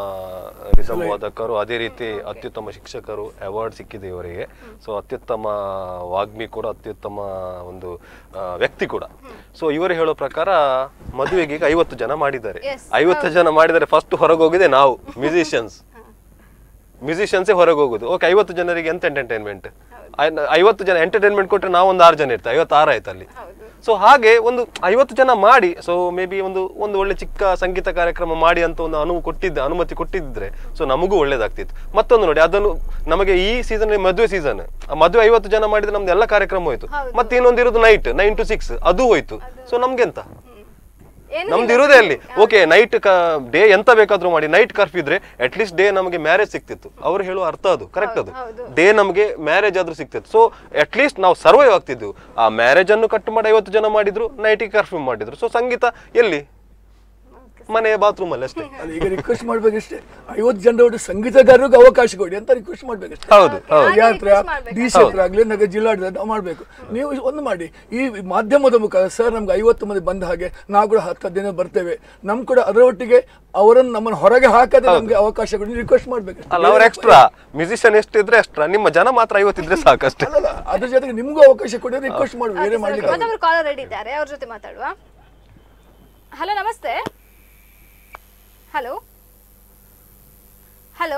ರಿಸಮ್ ವಾದಕರು ಅದೇ ರೀತಿ ಅತ್ಯುತ್ತಮ ಶಿಕ್ಷಕರು ಅವಾರ್ಡ್ ಸಿಕ್ಕಿದೆ ಇವರಿಗೆ ಸೊ ಅತ್ಯುತ್ತಮ ವಾಗ್ಮಿ ಕೂಡ ಅತ್ಯುತ್ತಮ ಒಂದು ಆ, ವ್ಯಕ್ತಿ ಕೂಡ ಸೊ ಇವರು ಹೇಳೋ ಪ್ರಕಾರ ಮದುವೆಗೆ ಈಗ ಐವತ್ತು ಜನ ಮಾಡಿದ್ದಾರೆ Yes, ಐವತ್ತು ಜನ ಮಾಡಿದರೆ ಫಸ್ಟ್ ಹೊರಗೆ ಹೋಗಿದೆ ನಾವು ಮ್ಯೂಸಿಷಿಯನ್ಸ್ ಮ್ಯೂಸಿಷಿಯನ್ಸೇ ಹೊರಗೆ ಹೋಗುದು ಓಕೆ ಐವತ್ತು ಜನರಿಗೆ ಎಂತ ಎಂಟರ್ಟೈನ್ಮೆಂಟ್ ಐವತ್ತು ಜನ ಎಂಟರ್ಟೈನ್ಮೆಂಟ್ ಕೊಟ್ಟರೆ ನಾವು ಒಂದು ಆರು ಜನ ಇರ್ತೇವೆ ಐವತ್ತಾರು ಆಯ್ತು ಅಲ್ಲಿ ಸೊ ಹಾಗೆ ಒಂದು ಐವತ್ತು ಜನ ಮಾಡಿ ಸೊ ಮೇ ಬಿ ಒಂದು ಒಂದು ಒಳ್ಳೆ ಚಿಕ್ಕ ಸಂಗೀತ ಕಾರ್ಯಕ್ರಮ ಮಾಡಿ ಅಂತ ಒಂದು ಅನುವು ಕೊಟ್ಟಿದ್ದ ಅನುಮತಿ ಕೊಟ್ಟಿದ್ರೆ ಸೊ ನಮಗೂ ಒಳ್ಳೇದಾಗ್ತಿತ್ತು ಮತ್ತೊಂದು ನೋಡಿ ಅದನ್ನು ನಮಗೆ ಈ ಸೀಸನ್ ಮದುವೆ ಸೀಸನ್ ಮದುವೆ ಐವತ್ತು ಜನ ಮಾಡಿದ್ರೆ ನಮ್ದು ಎಲ್ಲ ಕಾರ್ಯಕ್ರಮ ಹೋಯ್ತು ಮತ್ತೆ ಇನ್ನೊಂದು ಇರೋದು ನೈಟ್ ನೈನ್ ಟು ಸಿಕ್ಸ್ ಅದು ಹೋಯ್ತು ಸೊ ನಮ್ಗೆಂತ ಏನು ನಮ್ದು ಇರೋದೇ ಅಲ್ಲಿ ಓಕೆ ನೈಟ್ ಡೇ ಎಂತ ಬೇಕಾದ್ರೂ ಮಾಡಿ ನೈಟ್ ಕರ್ಫ್ಯೂ ಇದ್ರೆ ಅಟ್ ಲೀಸ್ಟ್ ಡೇ ನಮಗೆ ಮ್ಯಾರೇಜ್ ಸಿಕ್ತಿತ್ತು ಅವ್ರು ಹೇಳುವ ಅರ್ಥ ಅದು ಕರೆಕ್ಟ್ ಅದು ಡೇ ನಮಗೆ ಮ್ಯಾರೇಜ್ ಆದ್ರೂ ಸಿಕ್ತಿತ್ತು so at least survive ಆಗ್ತಿದ್ವು ಆ ಮ್ಯಾರೇಜ್ ಅನ್ನು ಕಟ್ ಮಾಡಿ ಐವತ್ತು ಜನ ಮಾಡಿದ್ರು ನೈಟಿಗೆ ಕರ್ಫ್ಯೂ ಮಾಡಿದ್ರು ಸೊ ಸಂಗೀತ ಎಲ್ಲಿ ಮನೆ ಬಾತ್ರೂಮ್ ಅಲ್ಲಿ ಅಷ್ಟೇ ಅಲ್ಲಿ ಈಗ ರಿಕ್ವೆಸ್ಟ್ ಮಾಡ್ಬೇಕಷ್ಟೇ ಐವತ್ತು ಜನರ ಒಟ್ಟು ಸಂಗೀತಗಾರರಿಗೆ ಅವಕಾಶ ಕೊಡಿ ಅಂತ ರಿಕ್ವೆಸ್ಟ್ ಮಾಡ್ಬೇಕಷ್ಟೇ ಹೌದು ಹೌದು ಯಾರ ಹತ್ರ request ಮಾಡ್ಬೇಕು. ಡಿ ಸಿ ಹತ್ರ ಆಗ್ಲಿ ನಗರ ಜಿಲ್ಲಾಡಳಿತ ನಾವು ಮಾಡ್ಬೇಕು ನೀವು ಒಂದು ಮಾಡಿ ಈ ಮಾಧ್ಯಮದ ಮುಖ ಸರ್ ನಮ್ಗೆ ಐವತ್ತು ಮಂದಿ ಬಂದ ಹಾಗೆ ನಾವು ಕೂಡ ಹತ್ತು ದಿನ ಬರ್ತೇವೆ ನಮ್ ಕೂಡ ಅದರ ಒಟ್ಟಿಗೆ ಅವರನ್ನು ನಮ್ಮನ್ನು ಹೊರಗೆ ಹಾಕದೆ ನಮ್ಗೆ ಅವಕಾಶ ಕೊಡಿ ರಿಕ್ವೆಸ್ಟ್ ಮಾಡ್ಬೇಕು ಅಲ್ಲ ಅವ್ರ ಎಕ್ಸ್ಟ್ರಾ ಮ್ಯೂಸಿಷಿಯನ್ ಎಷ್ಟಿದ್ರೆ ಎಕ್ಸ್ಟ್ರಾ ನಿಮ್ಮ ಜನ ಮಾತ್ರ ಐವತ್ತಿದ್ರೆ ಸಾಕಷ್ಟೇ ಅಲ್ಲಲ್ಲ ಅದ್ರ ಜೊತೆಗೆ ನಿಮ್ಗೂ ಅವಕಾಶ ಕೊಡಿ ರಿಕ್ವೆಸ್ಟ್ ಮಾಡ್ಬೇಕು ಬೇರೆ ಮಾಡ್ಲಿಕ್ಕೆ ಆಗಲ್ಲ. ಮತ್ತೊಬ್ರು ಕಾಲರ್ ರೆಡಿ ಇದ್ದಾರೆ ಅವ್ರ ಜೊತೆ ಮಾತಾಡುವ ಹಲೋ ನಮಸ್ತೆ ಹಲೋ ಹಲೋ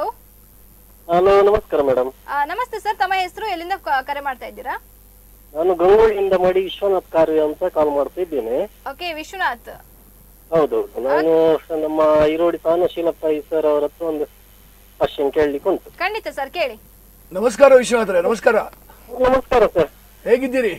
ಹಲೋ ನಮಸ್ಕಾರ ಮೇಡಮ್ ನಮಸ್ತೆ ಸರ್ ತಮ್ಮ ಹೆಸರು ಎಲ್ಲಿಂದ ಕ- ಕರೆ ಮಾಡ್ತಾ ಇದ್ದೀರಾ ನಾನು ಗಂಗೋಳಿಯಿಂದ ಮಾಡಿ ವಿಶ್ವನಾಥ್ ಕಾರ್ಯ ಅಂತ ಕಾಲ್ ಮಾಡ್ತಾ ಇದ್ದೇನೆ ಓಕೆ ವಿಶ್ವನಾಥ್ ಹೌದೌದು ನಾನು ನಮ್ಮ ಈರೋಡಿ ತಾನಶೀಲಪ್ಪ ಸರ್ ಅವರ ಹತ್ರ ಒಂದು ಕ್ವಶನ್ ಕೇಳಲಿಕ್ಕೆ ಉಂಟು ಖಂಡಿತ ಸರ್ ಕೇಳಿ ನಮಸ್ಕಾರ ವಿಶ್ವನಾಥ್ರೆ ನಮಸ್ಕಾರ ನಮಸ್ಕಾರ ಸರ್ ಹೇಗಿದ್ದೀರಿ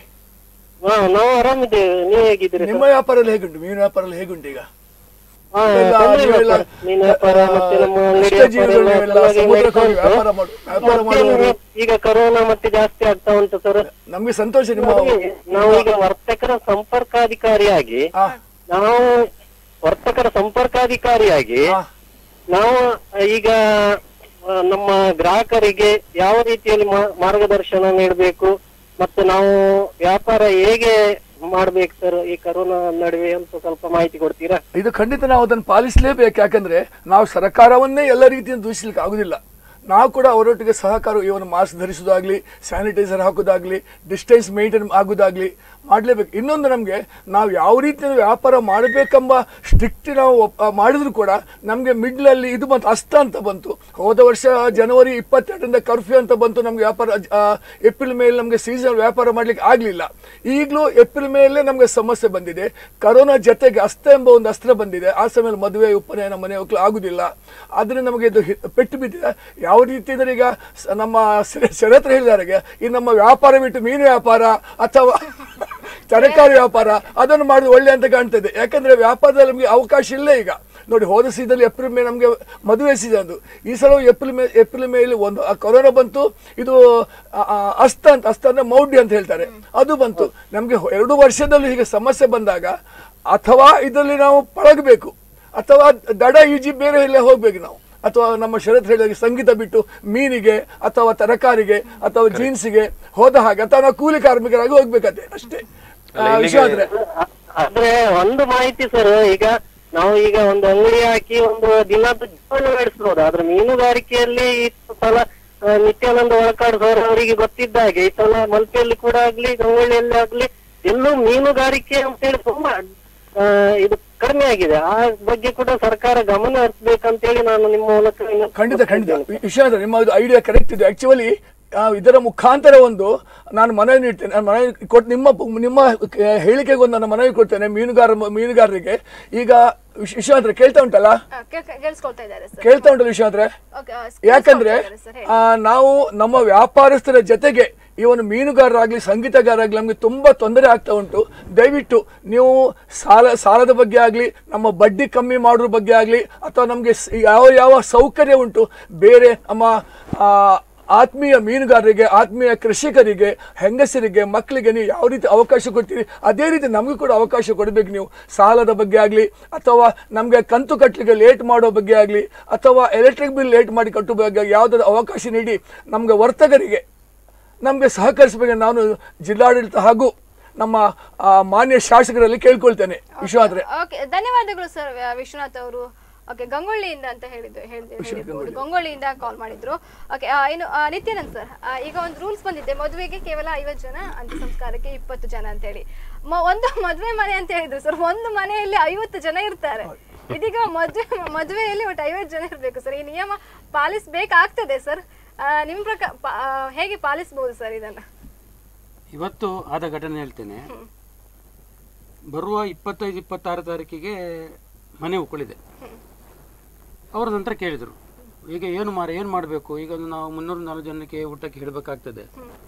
ಹಾ ನಾವು ಆರಾಮಿದ್ದೇವೆ ನೀವು ಹೇಗಿದ್ದೀರಿ ನಿಮ್ಮ ವ್ಯಾಪಾರ ಎಲ್ಲ ಹೇಗುಂಟು ಮೀನು ವ್ಯಾಪಾರ ಎಲ್ಲ ಹೇಗುಂಟು ಈಗ ಹಾ, ಎಲ್ಲ ತೊಂದ್ರೆ ಇಲ್ಲ ನೀವೆಲ್ಲ, ಸರ್. ಮೀನು ವ್ಯಾಪಾರ ಮತ್ತೆ ನಮ್ಮ ಆ, ಅಂಗಡಿ ಕಷ್ಟಜೀವಿಗಳು ವ್ಯಾಪಾರ ಎಲ್ಲ ನೀವೆಲ್ಲ ಚೆನ್ನಾಗಿ ಸಮುದ್ರಕ್ಕೆ ಹೋಗಿ ನಡೀತಾ ವ್ಯಾಪಾರ ಉಂಟು. ಮಾಡು ವ್ಯಾಪಾರ ಮತ್ತೇನು ಮಾಡುವವರು ಈಗ ಕೊರೋನಾ ಮತ್ತೆ ಜಾಸ್ತಿ ಆಗ್ತಾ ಉಂಟು ಸರ್ ನಮ್ಗೆ ಸಂತೋಷ ನಿಮ್ಮ ನಾವು ಈಗ ವರ್ತಕರ ಸಂಪರ್ಕಾಧಿಕಾರಿಯಾಗಿ ಆ, ನಾವು ವರ್ತಕರ ಸಂಪರ್ಕಾಧಿಕಾರಿಯಾಗಿ ಆ, ನಾವು ಈಗ ಆ, ನಮ್ಮ ಗ್ರಾಹಕರಿಗೆ ಯಾವ ರೀತಿಯಲ್ಲಿ ಮಾ- ಮಾರ್ಗದರ್ಶನ ನೀಡಬೇಕು ಮತ್ತು ನಾವು ವ್ಯಾಪಾರ ಹೇಗೆ ಮಾಡ್ಬೇಕು ಸರ್ ಈ ಕರೋನಾ ನಡುವೆ ಅಂತ ಸ್ವಲ್ಪ ಮಾಹಿತಿ ಕೊಡ್ತೀರಾ ಇದು ಖಂಡಿತ ನಾವು ಅದನ್ನು ಪಾಲಿಸಲೇಬೇಕು ಯಾಕಂದ್ರೆ ನಾವು ಸರ್ಕಾರವನ್ನೇ ಎಲ್ಲ ರೀತಿಯಿಂದ ದೂಷಿಸಲಿಕ್ಕೆ ಆಗುದಿಲ್ಲ ನಾವು ಕೂಡ ಅವರೊಟ್ಟಿಗೆ ಸಹಕಾರ ಇವನು ಮಾಸ್ಕ್ ಧರಿಸೋದಾಗ್ಲಿ ಸ್ಯಾನಿಟೈಸರ್ ಹಾಕೋದಾಗ್ಲಿ ಡಿಸ್ಟೆನ್ಸ್ ಮೇಂಟೈನ್ ಆಗೋದಾಗ್ಲಿ ಮಾಡಲೇಬೇಕು ಇನ್ನೊಂದು ನಮಗೆ ನಾವು ಯಾವ ರೀತಿಯ ವ್ಯಾಪಾರ ಮಾಡಬೇಕೆಂಬ ಸ್ಟ್ರಿಕ್ಟ್ ನಾವು ಒಪ್- ಆ, ಮಾಡಿದ್ರು ಕೂಡ ನಮಗೆ ಮಿಡ್ಲಲ್ಲಿ ಇದು ಬಂತು ಅಸ್ತ ಅಂತ ಬಂತು ಹೋದ ವರ್ಷ ಜನವರಿ ಇಪ್ಪತ್ತೆರಡರಿಂದ ಕರ್ಫ್ಯೂ ಅಂತ ಬಂತು ನಮ್ಗೆ ವ್ಯಾಪಾರ ಆ, ಏಪ್ರಿಲ್ ಮೇಲೆ ನಮಗೆ ಸೀಸನ್ ವ್ಯಾಪಾರ ಮಾಡ್ಲಿಕ್ಕೆ ಆಗಲಿಲ್ಲ ಈಗಲೂ ಏಪ್ರಿಲ್ ಮೇಲೆ ನಮಗೆ ಸಮಸ್ಯೆ ಬಂದಿದೆ ಕರೋನಾ ಜೊತೆಗೆ ಅಸ್ತ ಎಂಬ ಒಂದು ಅಸ್ತ್ರ ಬಂದಿದೆ ಆ ಸಮಯದಲ್ಲಿ ಮದುವೆ ಉಪನಯನ ಮನೆ ಹೋಗ್ಲು ಆಗುದಿಲ್ಲ ಆದ್ರೆ ನಮಗೆ ಇದು ಹಿ- ಪೆಟ್ಟು ಬಿದ್ದಿದೆ ಯಾವ ರೀತಿ ಅಂದ್ರೆ ಈಗ ಸ- ನಮ್ಮ ಶರತ್ರ ಹೇಳಿದಾರೆ ಈ ನಮ್ಮ ವ್ಯಾಪಾರ ಬಿಟ್ಟು ಮೀನು ವ್ಯಾಪಾರ ಅಥವಾ ತರಕಾರಿ ವ್ಯಾಪಾರ ಅದನ್ನು ಮಾಡಿದ್ರೆ ಒಳ್ಳೆ ಅಂತ ಕಾಣ್ತದೆ ಯಾಕಂದ್ರೆ ವ್ಯಾಪಾರದಲ್ಲಿ ನಮಗೆ ಅವಕಾಶ ಇಲ್ಲ ಈಗ ನೋಡಿ ಹೋದ ಸೀಸನ್ ಏಪ್ರಿಲ್ ಮೇ ನಮಗೆ ಮದುವೆ ಸೀಸನ್ ಈ ಸಲ ಏಪ್ರಿಲ್ ಮೇ ಏಪ್ರಿಲ್ ಮೇಲಿ ಒಂದು ಆ ಕೊರೋನಾ ಬಂತು ಇದು ಆ, ಆ, ಅಸ್ತ ಅಂತ ಅಸ್ತ ಅಂದ್ರೆ ಮೌಢ್ಯ ಅಂತ ಹೇಳ್ತಾರೆ ಅದು ಬಂತು ನಮಗೆ ಎರಡು ವರ್ಷದಲ್ಲೂ ಹೀಗೆ ಸಮಸ್ಯೆ ಬಂದಾಗ ಅಥವಾ ಇದರಲ್ಲಿ ನಾವು ಪಳಗಬೇಕು ಅಥವಾ ದಡ ಈಜಿ ಬೇರೆ ಎಲ್ಲ ಹೋಗ್ಬೇಕು ನಾವು ಅಥವಾ ನಮ್ಮ ಶರತ್ ಹೇಳಿದಾಗೆ ಸಂಗೀತ ಬಿಟ್ಟು ಮೀನಿಗೆ ಅಥವಾ ತರಕಾರಿಗೆ ಅಥವಾ ಜೀನ್ಸಿಗೆ ಹೋದ ಹಾಗೆ ಅಥವಾ ನಾವು ಕೂಲಿ ಕಾರ್ಮಿಕರಾಗಿ ಹೋಗ್ಬೇಕಂತೆ ಅಷ್ಟೇ ಆ, ವಿಷಯ ಆದ್ರೆ ಅ- ಆದ್ರೆ ಒಂದು ಮಾಹಿತಿ ಸರ್ ಈಗ ನಾವು ಈಗ ಒಂದು ಅಂಗಡಿ ಹಾಕಿ ಒಂದು ದಿನದ ಜೀವನ ನಡೆಸಬಹುದು ಆದ್ರೆ ಮೀನುಗಾರಿಕೆಯಲ್ಲಿ ಈ ಸಲ ಆ, ನಿತ್ಯಾನಂದ ಒಳಕಾಡು ಸರ್ ಅವರಿಗೆ ಗೊತ್ತಿದ್ದ ಹಾಗೆ ಈ ಸಲ ಮಲ್ಪೆಯಲ್ಲಿ ಕೂಡ ಆಗ್ಲಿ ಗಂಗೊಳ್ಳಿಯಲ್ಲಿ ಆಗ್ಲಿ ಎಲ್ಲೂ ಮೀನುಗಾರಿಕೆ ಅಂತೇಳಿ ತುಂಬಾ ಆ, ಇದು ಕಡಿಮೆ ಆಗಿದೆ ಆ ಬಗ್ಗೆ ಕೂಡ ಸರ್ಕಾರ ಗಮನ ಹರಿಸ್ಬೇಕಂತೇಳಿ ನಾನು ನಿಮ್ಮ ಮೂಲಕ ವಿನಂತಿ ಖಂಡಿತ ಖಂಡಿತ ವಿ- ವಿಷಯ ಅಂದ್ರೆ ನಿಮ್ಮ ಐಡಿಯಾ ಕರೆಕ್ಟ್ ಇದೆ ಆಕ್ಚುಲಿ ಆ, ಇದರ ಮುಖಾಂತರ ಒಂದು ನಾನು ಮನವಿ ನೀಡ್ತೇನೆ ನಾನು ಮನವಿ ಕೊಟ್ಟು ನಿಮ್ಮ ನಿಮ್ಮ ಹೇಳಿಕೆಗೆ ಒಂದು ನಾನು ಮನವಿ ಕೊಡ್ತೇನೆ ಮೀನುಗಾರ ಮೀನುಗಾರರಿಗೆ ಈಗ ವಿಷ- ವಿಷಯ ಅಂದ್ರೆ ಕೇಳ್ತಾ ಉಂಟಲ್ಲ ಆ, ಕೇ- ಕೇ- ಕೇಳಿಸ್ಕೊಳ್ತಾ ಇದ್ದಾರೆ ಸರ್ ಕೇಳ್ತಾ ಉಂಟಲ್ಲ ವಿಷಯ ಅಂದ್ರೆ ಓಕೆ ಆ, ಯಾಕಂದ್ರೆ ಕೇಳಿಸ್ಕೊಳ್ತಾ ಇದ್ದಾರೆ ಸರ್ ಹೇಳಿ. ಆ, ನಾವು ನಮ್ಮ ವ್ಯಾಪಾರಸ್ಥರ ಜೊತೆಗೆ ಈ ಒಂದು ಮೀನುಗಾರರಾಗ್ಲಿ ಸಂಗೀತಗಾರರಾಗ್ಲಿ ನಮಗೆ ತುಂಬಾ ತೊಂದರೆ ಆಗ್ತಾ ಉಂಟು ದಯವಿಟ್ಟು ನೀವು ಸಾಲ ಸಾಲದ ಬಗ್ಗೆ ಆಗಲಿ ನಮ್ಮ ಬಡ್ಡಿ ಕಮ್ಮಿ ಮಾಡೋದ್ರ ಬಗ್ಗೆ ಆಗಲಿ ಅಥವಾ ನಮಗೆ ಯಾವ ಯಾವ ಸೌಕರ್ಯ ಉಂಟು ಬೇರೆ ನಮ್ಮ ಆ, ಆತ್ಮೀಯ ಮೀನುಗಾರರಿಗೆ ಆತ್ಮೀಯ ಕೃಷಿಕರಿಗೆ ಹೆಂಗಸರಿಗೆ ಮಕ್ಕಳಿಗೆ ನೀವು ಯಾವ ರೀತಿ ಅವಕಾಶ ಕೊಡ್ತೀರಿ ಅದೇ ರೀತಿ ನಮಗೂ ಕೂಡ ಅವಕಾಶ ಕೊಡಬೇಕು ನೀವು ಸಾಲದ ಬಗ್ಗೆ ಆಗಲಿ ಅಥವಾ ನಮಗೆ ಕಂತು ಕಟ್ಟಲಿಕ್ಕೆ ಲೇಟ್ ಮಾಡೋ ಬಗ್ಗೆ ಆಗಲಿ ಅಥವಾ ಎಲೆಕ್ಟ್ರಿಕ್ ಬಿಲ್ ಲೇಟ್ ಮಾಡಿ ಕಟ್ಟುವ ಬಗ್ಗೆ ಯಾವುದಾದ್ರು ಅವಕಾಶ ನೀಡಿ ನಮಗೆ ವರ್ತಕರಿಗೆ ನಮಗೆ ಸಹಕರಿಸಬೇಕು ನಾನು ಜಿಲ್ಲಾಡಳಿತ ಹಾಗೂ ನಮ್ಮ ಆ, ಮಾನ್ಯ ಶಾಸಕರಲ್ಲಿ ಕೇಳ್ಕೊಳ್ತೇನೆ ವಿಶ್ವ ಆದ್ರೆ ಓಕೆ ಧನ್ಯವಾದಗಳು ಸರ್ ವಿಶ್ವನಾಥ್ ಅವರು ಓಕೆ ಗಂಗೊಳ್ಳಿಯಿಂದ ಅಂತ ಹೇಳಿದ್ದು ಹೇಳಿದ್ದು ಹೇಳಿರ್ಬೋದು. ಗಂಗೊಳ್ಳಿಯಿಂದ ಕಾಲ್ ಮಾಡಿದ್ರು ಓಕೆ ಇನ್ನು ಆ, ನಿತ್ಯಾನಂದ್ ಸರ್ ಈಗ ಒಂದು ರೂಲ್ಸ್ ಬಂದಿದೆ ಮದುವೆಗೆ ಕೇವಲ ಐವತ್ತು ಜನ ಅಂತ್ಯ ಸಂಸ್ಕಾರಕ್ಕೆ ಇಪ್ಪತ್ತು ಜನ ಅಂತ ಹೇಳಿ ಮ- ಒಂದು ಮದುವೆ ಮನೆ ಅಂತ ಹೇಳಿದ್ರು ಸರ್ ಒಂದು ಮನೆಯಲ್ಲಿ ಐವತ್ತು ಜನ ಇರ್ತಾರೆ ಇದೀಗ ಮದುವೆ ಮದುವೆಯಲ್ಲಿ ಒಟ್ಟು ಐವತ್ತು ಜನ ಇರಬೇಕು ಸರ್ ಈ ನಿಯಮ ಪಾಲಿಸಬೇಕಾಗ್ತದೆ ಸರ್ ನಿಮ್ಮ ಪ್ರಕಾರ ಪಾ- ಆ, ಹೇಗೆ ಪಾಲಿಸಬಹುದು ಸರ್ ಇದನ್ನ ಇವತ್ತು ಆದ ಘಟನೆ ಹೇಳ್ತೇನೆ ಬರುವ ಇಪ್ಪತ್ತೈದು ಇಪ್ಪತ್ತಾರು ತಾರೀಕಿಗೆ ಮನೆ ಉಕ್ಕಳಿದೆ ಅವರ ನಂತರ ಕೇಳಿದರು ಈಗ ಏನು ಮಾರ ಏನು ಮಾಡಬೇಕು ಈಗ ನಾವು ಮುನ್ನೂರ ನಾಲ್ಕು ಜನಕ್ಕೆ ಊಟಕ್ಕೆ ಇಡಬೇಕಾಗ್ತದೆ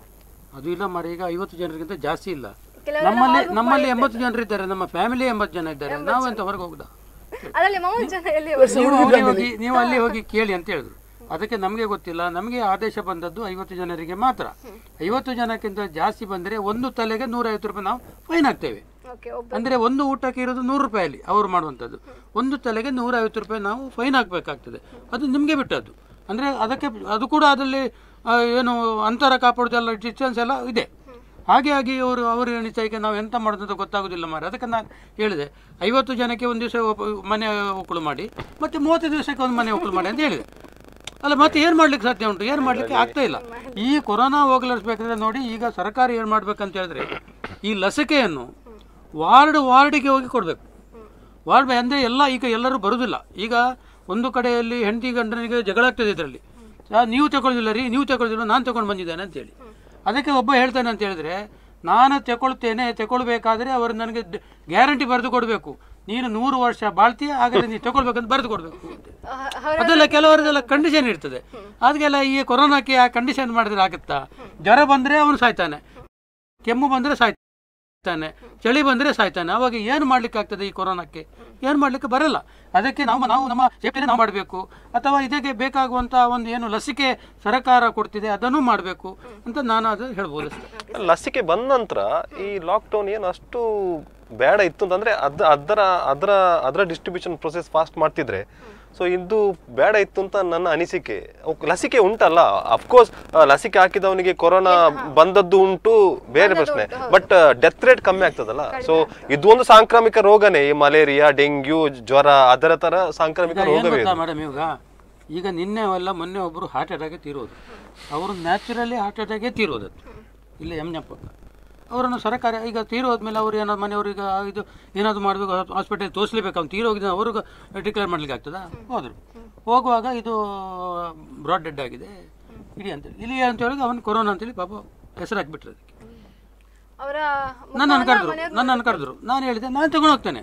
ಅದು ಇಲ್ಲ ಮಾರ ಈಗ ಐವತ್ತು ಜನರಿಗಿಂತ ಜಾಸ್ತಿ ಇಲ್ಲ ಕೆಲವರೆಲ್ಲ ನಮ್ಮಲ್ಲಿ hall book ನಮ್ಮಲ್ಲಿ ಎಂಬತ್ತು ಜನರು ಇದ್ದಾರೆ ನಮ್ಮ ಫ್ಯಾಮಿಲಿ ಎಂಬತ್ತು ಜನ ಇದ್ದಾರೆ ನಾವೆಂತ ಹೊರಗೆ ಹೋಗುದಾ ಅದರಲ್ಲಿ ಮೂವತ್ತು ಜನ ಎಲ್ಲಿ ನೀವು ಅಲ್ಲಿ ಹೋಗಿ ನೀವು ಅಲ್ಲಿ ಹೋಗಿ ಕೇಳಿ ಅಂತ ಹೇಳಿದ್ರು ಅದಕ್ಕೆ ನಮಗೆ ಗೊತ್ತಿಲ್ಲ ನಮಗೆ ಆದೇಶ ಬಂದದ್ದು ಐವತ್ತು ಜನರಿಗೆ ಮಾತ್ರ ಐವತ್ತು ಜನಕ್ಕಿಂತ ಜಾಸ್ತಿ ಬಂದರೆ ಒಂದು ತಲೆಗೆ ನೂರೈವತ್ತು ರೂಪಾಯಿ ನಾವು ಫೈನ್ ಹಾಕ್ತೇವೆ ಓಕೆ ಒಬ್ಬ ಅಂದರೆ ಒಂದು ಊಟಕ್ಕೆ ಇರೋದು ನೂರು ರೂಪಾಯಲ್ಲಿ ಅವರು ಮಾಡುವಂಥದ್ದು ಒಂದು ತಲೆಗೆ ನೂರೈವತ್ತು ರೂಪಾಯಿ ನಾವು ಫೈನ್ ಹಾಕಬೇಕಾಗ್ತದೆ ಅದು ನಿಮಗೆ ಬಿಟ್ಟದ್ದು ಅಂದರೆ ಅದಕ್ಕೆ ಅದು ಕೂಡ ಅದರಲ್ಲಿ ಆ, ಏನು ಅಂತರ ಕಾಪಾಡೋದೆಲ್ಲ ಡಿಸ್ಟೆನ್ಸ್ ಎಲ್ಲ ಇದೆ ಹಾಗೆ ಆಗಿ ಅವರು ಅವರು ಎಣಿಸೈಕೆ ನಾವು ಎಂತ ಮಾಡೋದು ಅಂತ ಗೊತ್ತಾಗೋದಿಲ್ಲ ಮಾರೆ ಅದಕ್ಕೆ ನಾನು ಹೇಳಿದೆ ಐವತ್ತು ಜನಕ್ಕೆ ಒಂದು ದಿವಸ ಒಬ್ಬ- ಮನೆ ಒಕ್ಕಲು ಮಾಡಿ ಮತ್ತು ಮೂವತ್ತು ದಿವಸಕ್ಕೆ ಒಂದು ಮನೆ ಒಕ್ಕಲು ಮಾಡಿ ಅಂತ ಹೇಳಿದೆ ಅಲ್ಲ ಮತ್ತೆ ಏನು ಮಾಡ್ಲಿಕ್ಕೆ ಸಾಧ್ಯ ಉಂಟು ಏನು ಮಾಡ್ಲಿಕ್ಕೆ ಆಗ್ತಾ ಇಲ್ಲ ಈ ಕೊರೋನಾ ಹೋಗಲಾಡಿಸ್ಬೇಕಂದ್ರೆ ನೋಡಿ ಈಗ ಸರ್ಕಾರ ಏನು ಮಾಡ್ಬೇಕಂತ ಹೇಳಿದ್ರೆ ಈ ಲಸಿಕೆಯನ್ನು ವಾರ್ಡ್ ವಾರ್ಡಿಗೆ ಹೋಗಿ ಕೊಡಬೇಕು ವಾರ್ಡ್ ಬೈ ಅಂದರೆ ಎಲ್ಲ ಈಗ ಎಲ್ಲರೂ ಬರುವುದಿಲ್ಲ ಈಗ ಒಂದು ಕಡೆಯಲ್ಲಿ ಹೆಂಡತಿ ಗಂಡನಿಗೆ ಜಗಳ ಆಗ್ತದೆ ಇದರಲ್ಲಿ ನೀವು ತಗೊಳ್ಳಿಲ್ಲ ರೀ ನೀವು ತಗೊಳ್ಳಿಲ್ಲ ನಾನು ತಗೊಂಡು ಬಂದಿದ್ದೇನೆ ಅಂತೇಳಿ ಅದಕ್ಕೆ ಒಬ್ಬ ಹೇಳ್ತಾನೆ ಅಂತ ಹೇಳಿದ್ರೆ ನಾನು ತಗೊಳ್ತೇನೆ ತಗೊಳ್ಬೇಕಾದ್ರೆ ಅವರು ನನಗೆ ಗ್ಯಾರಂಟಿ ಬರೆದು ಕೊಡಬೇಕು ನೀನು ನೂರು ವರ್ಷ ಬಾಳ್ತೀಯ ಹಾಗಾದ್ರೆ ನೀನು ತಗೊಳ್ಬೇಕಂತ ಬರೆದು ಕೊಡಬೇಕು ಅಂತ ಅದೆಲ್ಲ ಕೆಲವರದೆಲ್ಲ ಕಂಡೀಷನ್ ಇರ್ತದೆ ಅದಕ್ಕೆಲ್ಲ ಈ ಕೊರೋನಾಕ್ಕೆ ಆ ಕಂಡೀಷನ್ ಮಾಡಿದ್ರೆ ಆಗುತ್ತಾ ಜ್ವರ ಬಂದರೆ ಅವನು ಸಾಯ್ತಾನೆ ಕೆಮ್ಮು ಬಂದರೆ ಸಾಯ್ತಾನೆ ಚಳಿ ಬಂದರೆ ಸಾಯ್ತಾನೆ ಅವಾಗ ಏನು ಮಾಡ್ಲಿಕ್ಕೆ ಆಗ್ತದೆ ಈ ಕೊರೋನಾಕ್ಕೆ ಏನು ಮಾಡ್ಲಿಕ್ಕೆ ಬರಲ್ಲ ಅದಕ್ಕೆ ನಾವು ನಾವು ನಮ್ಮ ಸೇಫ್ಟಿ ನಾವು ಮಾಡಬೇಕು ಅಥವಾ ಇದಕ್ಕೆ ಬೇಕಾಗುವಂಥ ಒಂದು ಏನು ಲಸಿಕೆ ಸರ್ಕಾರ ಕೊಡ್ತಿದೆ ಅದನ್ನು ಮಾಡಬೇಕು ಅಂತ ನಾನು ಅದು ಹೇಳ್ಬೋದು ಅಷ್ಟೇ ಲಸಿಕೆ ಬಂದ ನಂತರ ಈ ಲಾಕ್ಡೌನ್ ಏನು ಅಷ್ಟು ಬೇಡ ಇತ್ತು ಅಂತಂದ್ರೆ ಅದ್ ಅದರ ಅದರ ಅದರ ಡಿಸ್ಟ್ರಿಬ್ಯೂಷನ್ ಪ್ರೊಸೆಸ್ ಫಾಸ್ಟ್ ಮಾಡ್ತಿದ್ರೆ ಸೊ ಇದು ಬೇಡ ಇತ್ತು ಅಂತ ನನ್ನ ಅನಿಸಿಕೆ ಅವ್ಕ್ ಲಸಿಕೆ ಉಂಟಲ್ಲ ಅಫ್ಕೋರ್ಸ್ ಲಸಿಕೆ ಹಾಕಿದವನಿಗೆ ಕೊರೋನಾ ಬಂದದ್ದು ಉಂಟು ಬೇರೆ ಪ್ರಶ್ನೆ ಬಟ್ ಡೆತ್ ರೇಟ್ ಕಮ್ಮಿ ಆಗ್ತದಲ್ಲ ಸೊ ಇದು ಒಂದು ಸಾಂಕ್ರಾಮಿಕ ರೋಗನೇ ಈ ಮಲೇರಿಯಾ ಡೆಂಗ್ಯೂ ಜ್ವರ ಅದರ ತರ ಸಾಂಕ್ರಾಮಿಕ ಈಗ ಏನು ರೋಗವೇ ಗೊತ್ತಾ ಇದು ಮೇಡಮ್ ಈಗ ಈಗ ನಿನ್ನೆ ಅಲ್ಲ ಮೊನ್ನೆ ಒಬ್ಬರು ಹಾರ್ಟ್ ಅಟ್ಯಾಕ್ ತೀರೋದು ಅವರು ನ್ಯಾಚುರಲಿ ಹಾರ್ಟ್ ಅಟ್ಯಾಕೇ ತೀರೋದದ್ದು ಇಲ್ಲ ಎಮ್ನಪ್ಪ ಅವರನ್ನು ಸರ್ಕಾರ ಈಗ ತೀರೋದ್ಮೇಲೆ ಅವ್ರು ಏನಾದ್ರು ಮನೆಯವ್ರಿಗೆ ಇದು ಏನಾದ್ರು ಮಾಡಬೇಕು ಹಾಸ್ಪಿಟಲ್ ತೋರಿಸ್ಲೇಬೇಕು ಅವ್ನು ತೀರೋಗಿದ್ದ ಅವ್ರಿಗೆ ಡಿಕ್ಲೇರ್ ಮಾಡ್ಲಿಕ್ಕೆ ಆಗ್ತದಾ ಹೋದರು ಹೋಗುವಾಗ ಇದು ಬ್ರಾಡ್ ಡೆಡ್ ಆಗಿದೆ ಇಡಿ ಅಂತೇಳಿ ಇಲ್ಲಿ ಅಂತ ಹೇಳಿದ್ರೆ ಅವನು ಕೊರೋನಾ ಅಂತೇಳಿ ಪಾಪ ಹೆಸರು ಹಾಕ್ಬಿಟ್ರು ಅದಕ್ಕೆ ಅವರ ನನ್ನನ್ನು ಕರೆದ್ರು ನನ್ನನ್ನು ಕರೆದ್ರು ನಾನು ಹೇಳಿದೆ ನಾನು ತಗೊಂಡು ಹೋಗ್ತೇನೆ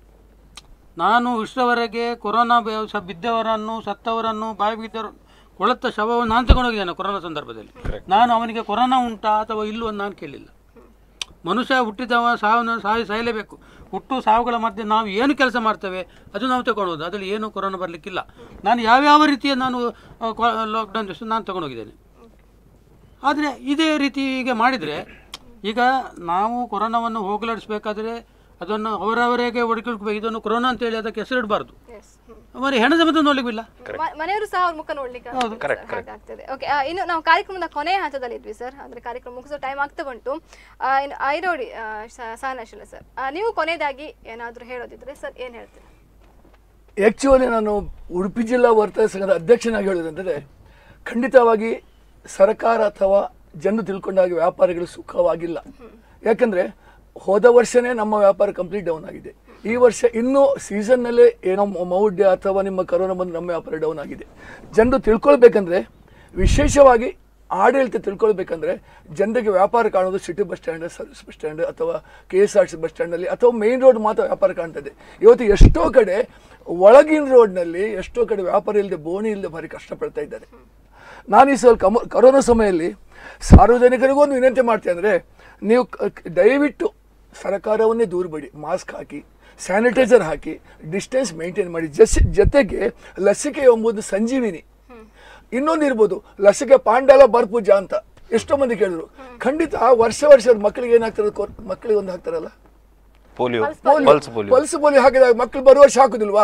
ನಾನು ಇಷ್ಟವರೆಗೆ ಕೊರೋನಾ ಬ- ಸ- ಬಿದ್ದವರನ್ನು ಸತ್ತವರನ್ನು ಬಾಯಿ ಬಿದ್ದವರು ಕೊಳತ ಶವವನ್ನು ನಾನು ತಗೊಂಡು ಹೋಗಿದ್ದೇನೆ ಕೊರೋನಾ ಸಂದರ್ಭದಲ್ಲಿ ನಾನು ಅವನಿಗೆ ಕೊರೋನಾ ಉಂಟಾ ಅಥವಾ ಇಲ್ಲೋ ಅಂತ ನಾನು ಕೇಳಿಲ್ಲ ಮನುಷ್ಯ ಹುಟ್ಟಿದವ ಸಾವನ್ನ ಸಾಯಿ ಸಾಯಲೇಬೇಕು ಹುಟ್ಟು ಸಾವುಗಳ ಮಧ್ಯೆ ನಾವು ಏನು ಕೆಲಸ ಮಾಡ್ತೇವೆ ಅದು ನಾವು ತಗೊಳ್ಳೋದು ಅದರಲ್ಲಿ ಏನು ಕೊರೋನಾ ಬರಲಿಕ್ಕಿಲ್ಲ ನಾನು ಯಾವ್ಯಾವ ರೀತಿಯ ನಾನು ಲಾಕ್ಡೌನ್ ದಿವಸ ನಾನು ತಗೊಂಡೋಗಿದ್ದೇನೆ ಆದರೆ ಇದೇ ರೀತಿ ಈಗ ಮಾಡಿದರೆ ಈಗ ನಾವು ಕೊರೋನಾವನ್ನು ಹೋಗಲಾಡಿಸ್ಬೇಕಾದ್ರೆ ಅದನ್ನು ಅವರವರಿಗೆ ಒಡ್ಕೊಳ್ಬೇಕು ಇದನ್ನು ಕೊರೋನಾ ಅಂತೇಳಿ ಅದಕ್ಕೆ ಹೆಸರಿಡಬಾರ್ದು మరి ಹೆಣದ ಬಂದು ನೋಡ್ಲಿಕ್ಕಿಲ್ಲ ಮ- ಮನೆಯವರು ಸಹ ಅವ್ರ ಮುಖ ನೋಡ್ಲಿಕ್ಕೆ ಆಗ್ತದೆ ಓಕೆ ಇನ್ನು ನಾವು ಕಾರ್ಯಕ್ರಮದ ಕೊನೆಯ ಹಂತದಲ್ಲಿ ಇದ್ವಿ ಸರ್ ಅಂದ್ರೆ ಕಾರ್ಯಕ್ರಮ ಮುಗಿಸೋ ಟೈಮ್ ಆಗ್ತಾ ಬಂತು ಆ, ಇನ್ನು ಐರೋಡಿ ಸಹನಾಶಿಲ ಸರ್ ನೀವು ಕೊನೆಯದಾಗಿ ಏನಾದರೂ ಹೇಳೋದಿದ್ರೆ ಸರ್ ಏನ್ ಹೇಳ್ತೀರಾ ಆ್ಯಕ್ಚುಲಿ ನಾನು ಉಡುಪಿ ಜಿಲ್ಲಾ ವರ್ತಕ ಸಂಘದ ಅಧ್ಯಕ್ಷನಾಗಿ ಹೇಳೋದಂದರೆ ಖಂಡಿತವಾಗಿ ಸರ್ಕಾರ ಅಥವಾ ಜನರು ತಿಳ್ಕೊಂಡಾಗ ವ್ಯಾಪಾರಿಗಳು ಸುಖವಾಗಿಲ್ಲ ಯಾಕಂದರೆ ಹೋದ ವರ್ಷನೇ ನಮ್ಮ ವ್ಯಾಪಾರ ಕಂಪ್ಲೀಟ್ ಡೌನ್ ಆಗಿದೆ ಈ ವರ್ಷ ಇನ್ನೂ ಸೀಸನ್ನಲ್ಲೇ ಏನೋ ಮ- ಮೌಢ್ಯ ಅಥವಾ ನಿಮ್ಮ ಕರೋನಾ ಬಂದು ನಮ್ಮ ವ್ಯಾಪಾರ ಡೌನ್ ಆಗಿದೆ ಜನರು ತಿಳ್ಕೊಳ್ಬೇಕಂದ್ರೆ ವಿಶೇಷವಾಗಿ ಆಡಳಿತ ತಿಳ್ಕೊಳ್ಬೇಕಂದ್ರೆ ಜನರಿಗೆ ವ್ಯಾಪಾರ ಕಾಣೋದು city bus stand service bus stand ಅಥವಾ K S R C bus ಸ್ಟ್ಯಾಂಡಲ್ಲಿ ಅಥವಾ ಮೇನ್ ರೋಡ್ ಮಾತ್ರ ವ್ಯಾಪಾರ ಕಾಣ್ತದೆ ಇವತ್ತು ಎಷ್ಟೋ ಕಡೆ ಒಳಗಿನ ರೋಡ್ನಲ್ಲಿ ಎಷ್ಟೋ ಕಡೆ ವ್ಯಾಪಾರ ಇಲ್ಲದೆ ಬೋಣಿ ಇಲ್ಲದೆ ಭಾರಿ ಕಷ್ಟಪಡ್ತಾ ಇದ್ದಾರೆ ನಾನು ಈ ಸಲ ಕಮ ಕರೋನಾ ಸಮಯದಲ್ಲಿ ಸಾರ್ವಜನಿಕರಿಗೂ ಒಂದು ವಿನಂತಿ ಮಾಡ್ತೇನೆ ಅಂದರೆ ನೀವು ಕ- ಕ- ದಯವಿಟ್ಟು ಸರ್ಕಾರವನ್ನೇ ದೂರಬೇಡಿ ಮಾಸ್ಕ್ ಹಾಕಿ ಸ್ಯಾನಿಟೈಸರ್ ಹಾಕಿ ಡಿಸ್ಟೆನ್ಸ್ ಮೇಂಟೈನ್ ಮಾಡಿ ಜಸ್ ಜೊತೆಗೆ ಲಸಿಕೆ ಎಂಬುದು ಸಂಜೀವಿನಿ ಇನ್ನೊಂದು ಇರ್ಬೋದು ಲಸಿಕೆ ಪಾಂಡಾಲ ಬರ್ಪೂಜ ಅಂತ ಎಷ್ಟೋ ಮಂದಿ ಕೇಳಿದ್ರು ಖಂಡಿತ ವರ್ಷ ವರ್ಷ ಮಕ್ಕಳಿಗೆ ಏನಾಗ್ತದೆ ಕೊ- ಮಕ್ಕಳಿಗೆ ಒಂದು ಹಾಕ್ತಾರಲ್ಲ polio pulse pulse polio pulse polio ಹಾಕಿದಾಗ ಮಕ್ಕಳು ಬರುವ ವರ್ಷ ಹಾಕುದಿಲ್ವಾ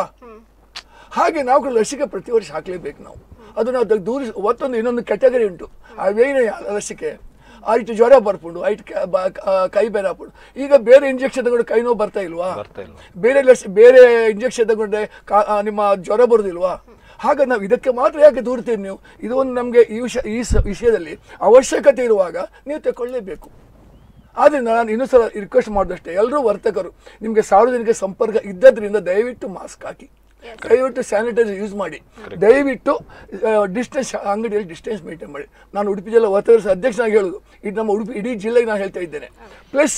ಹಾಗೆ ನಾವು ಕೂಡ ಲಸಿಕೆ ಪ್ರತಿ ವರ್ಷ ಹಾಕ್ಲೇಬೇಕು ನಾವು ಅದು ನಾವು ದ- ದೂರ ಒತ್ತೊಂದು ಇನ್ನೊಂದು ಕ್ಯಾಟಗರಿ ಉಂಟು ಅವೇನು ಲಸಿಕೆ ಆಯ್ತು ಜ್ವರ ಬರ್ಪುಂಡು ಆಯ್ತು ಕ- ಬ- ಕ- ಕೈ ಬೇರೆ ಹಾಕೊಂಡು ಈಗ ಬೇರೆ ಇಂಜೆಕ್ಷನ್ ತಗೊಂಡು ಕೈ ನೋವು ಬರ್ತಾ ಇಲ್ವಾ ಬರ್ತಾ ಇಲ್ಲ. ಬೇರೆ ಲಸ್ ಬೇರೆ ಇಂಜೆಕ್ಷನ್ ತಗೊಂಡ್ರೆ ಕಾ- ಆ, ನಿಮ್ಮ ಜ್ವರ ಬರೋದಿಲ್ವಾ ಹಾಗೆ ನಾವು ಇದಕ್ಕೆ ಮಾತ್ರ ಯಾಕೆ ದೂರ್ತೀರಿ ನೀವು ಇದು ಒಂದು ನಮಗೆ ಈ ವಿಷಯ ಈ ಸ- ವಿಷಯದಲ್ಲಿ ಅವಶ್ಯಕತೆ ಇರುವಾಗ ನೀವು ತಗೊಳ್ಳೇಬೇಕು ಆದ್ದರಿಂದ ನಾನು ಇನ್ನೂ ಸಲ ರಿಕ್ವೆಸ್ಟ್ ಮಾಡಿದಷ್ಟೇ ಎಲ್ಲರೂ ವರ್ತಕರು ನಿಮಗೆ ಸಾರ್ವಜನಿಕ ಸಂಪರ್ಕ ಇದ್ದದ್ರಿಂದ ದಯವಿಟ್ಟು ಮಾಸ್ಕ್ ಹಾಕಿ ದಯವಿಟ್ಟು ಸ್ಯಾನಿಟೈಸರ್ ಯೂಸ್ ಮಾಡಿ ದಯವಿಟ್ಟು ಡಿಸ್ಟೆನ್ಸ್ ಅಂಗಡಿಯಲ್ಲಿ ಡಿಸ್ಟೆನ್ಸ್ ಮೇಂಟೈನ್ ಮಾಡಿ ನಾನು ಉಡುಪಿ ಜಿಲ್ಲಾ ವರ್ತಕರ ಸಂಘದ ಅಧ್ಯಕ್ಷನಾಗಿ ಹೇಳೋದು ಇದು ನಮ್ಮ ಉಡುಪಿ ಇಡೀ ಜಿಲ್ಲೆಗೆ ನಾನು ಹೇಳ್ತಾ ಇದ್ದೇನೆ ಪ್ಲಸ್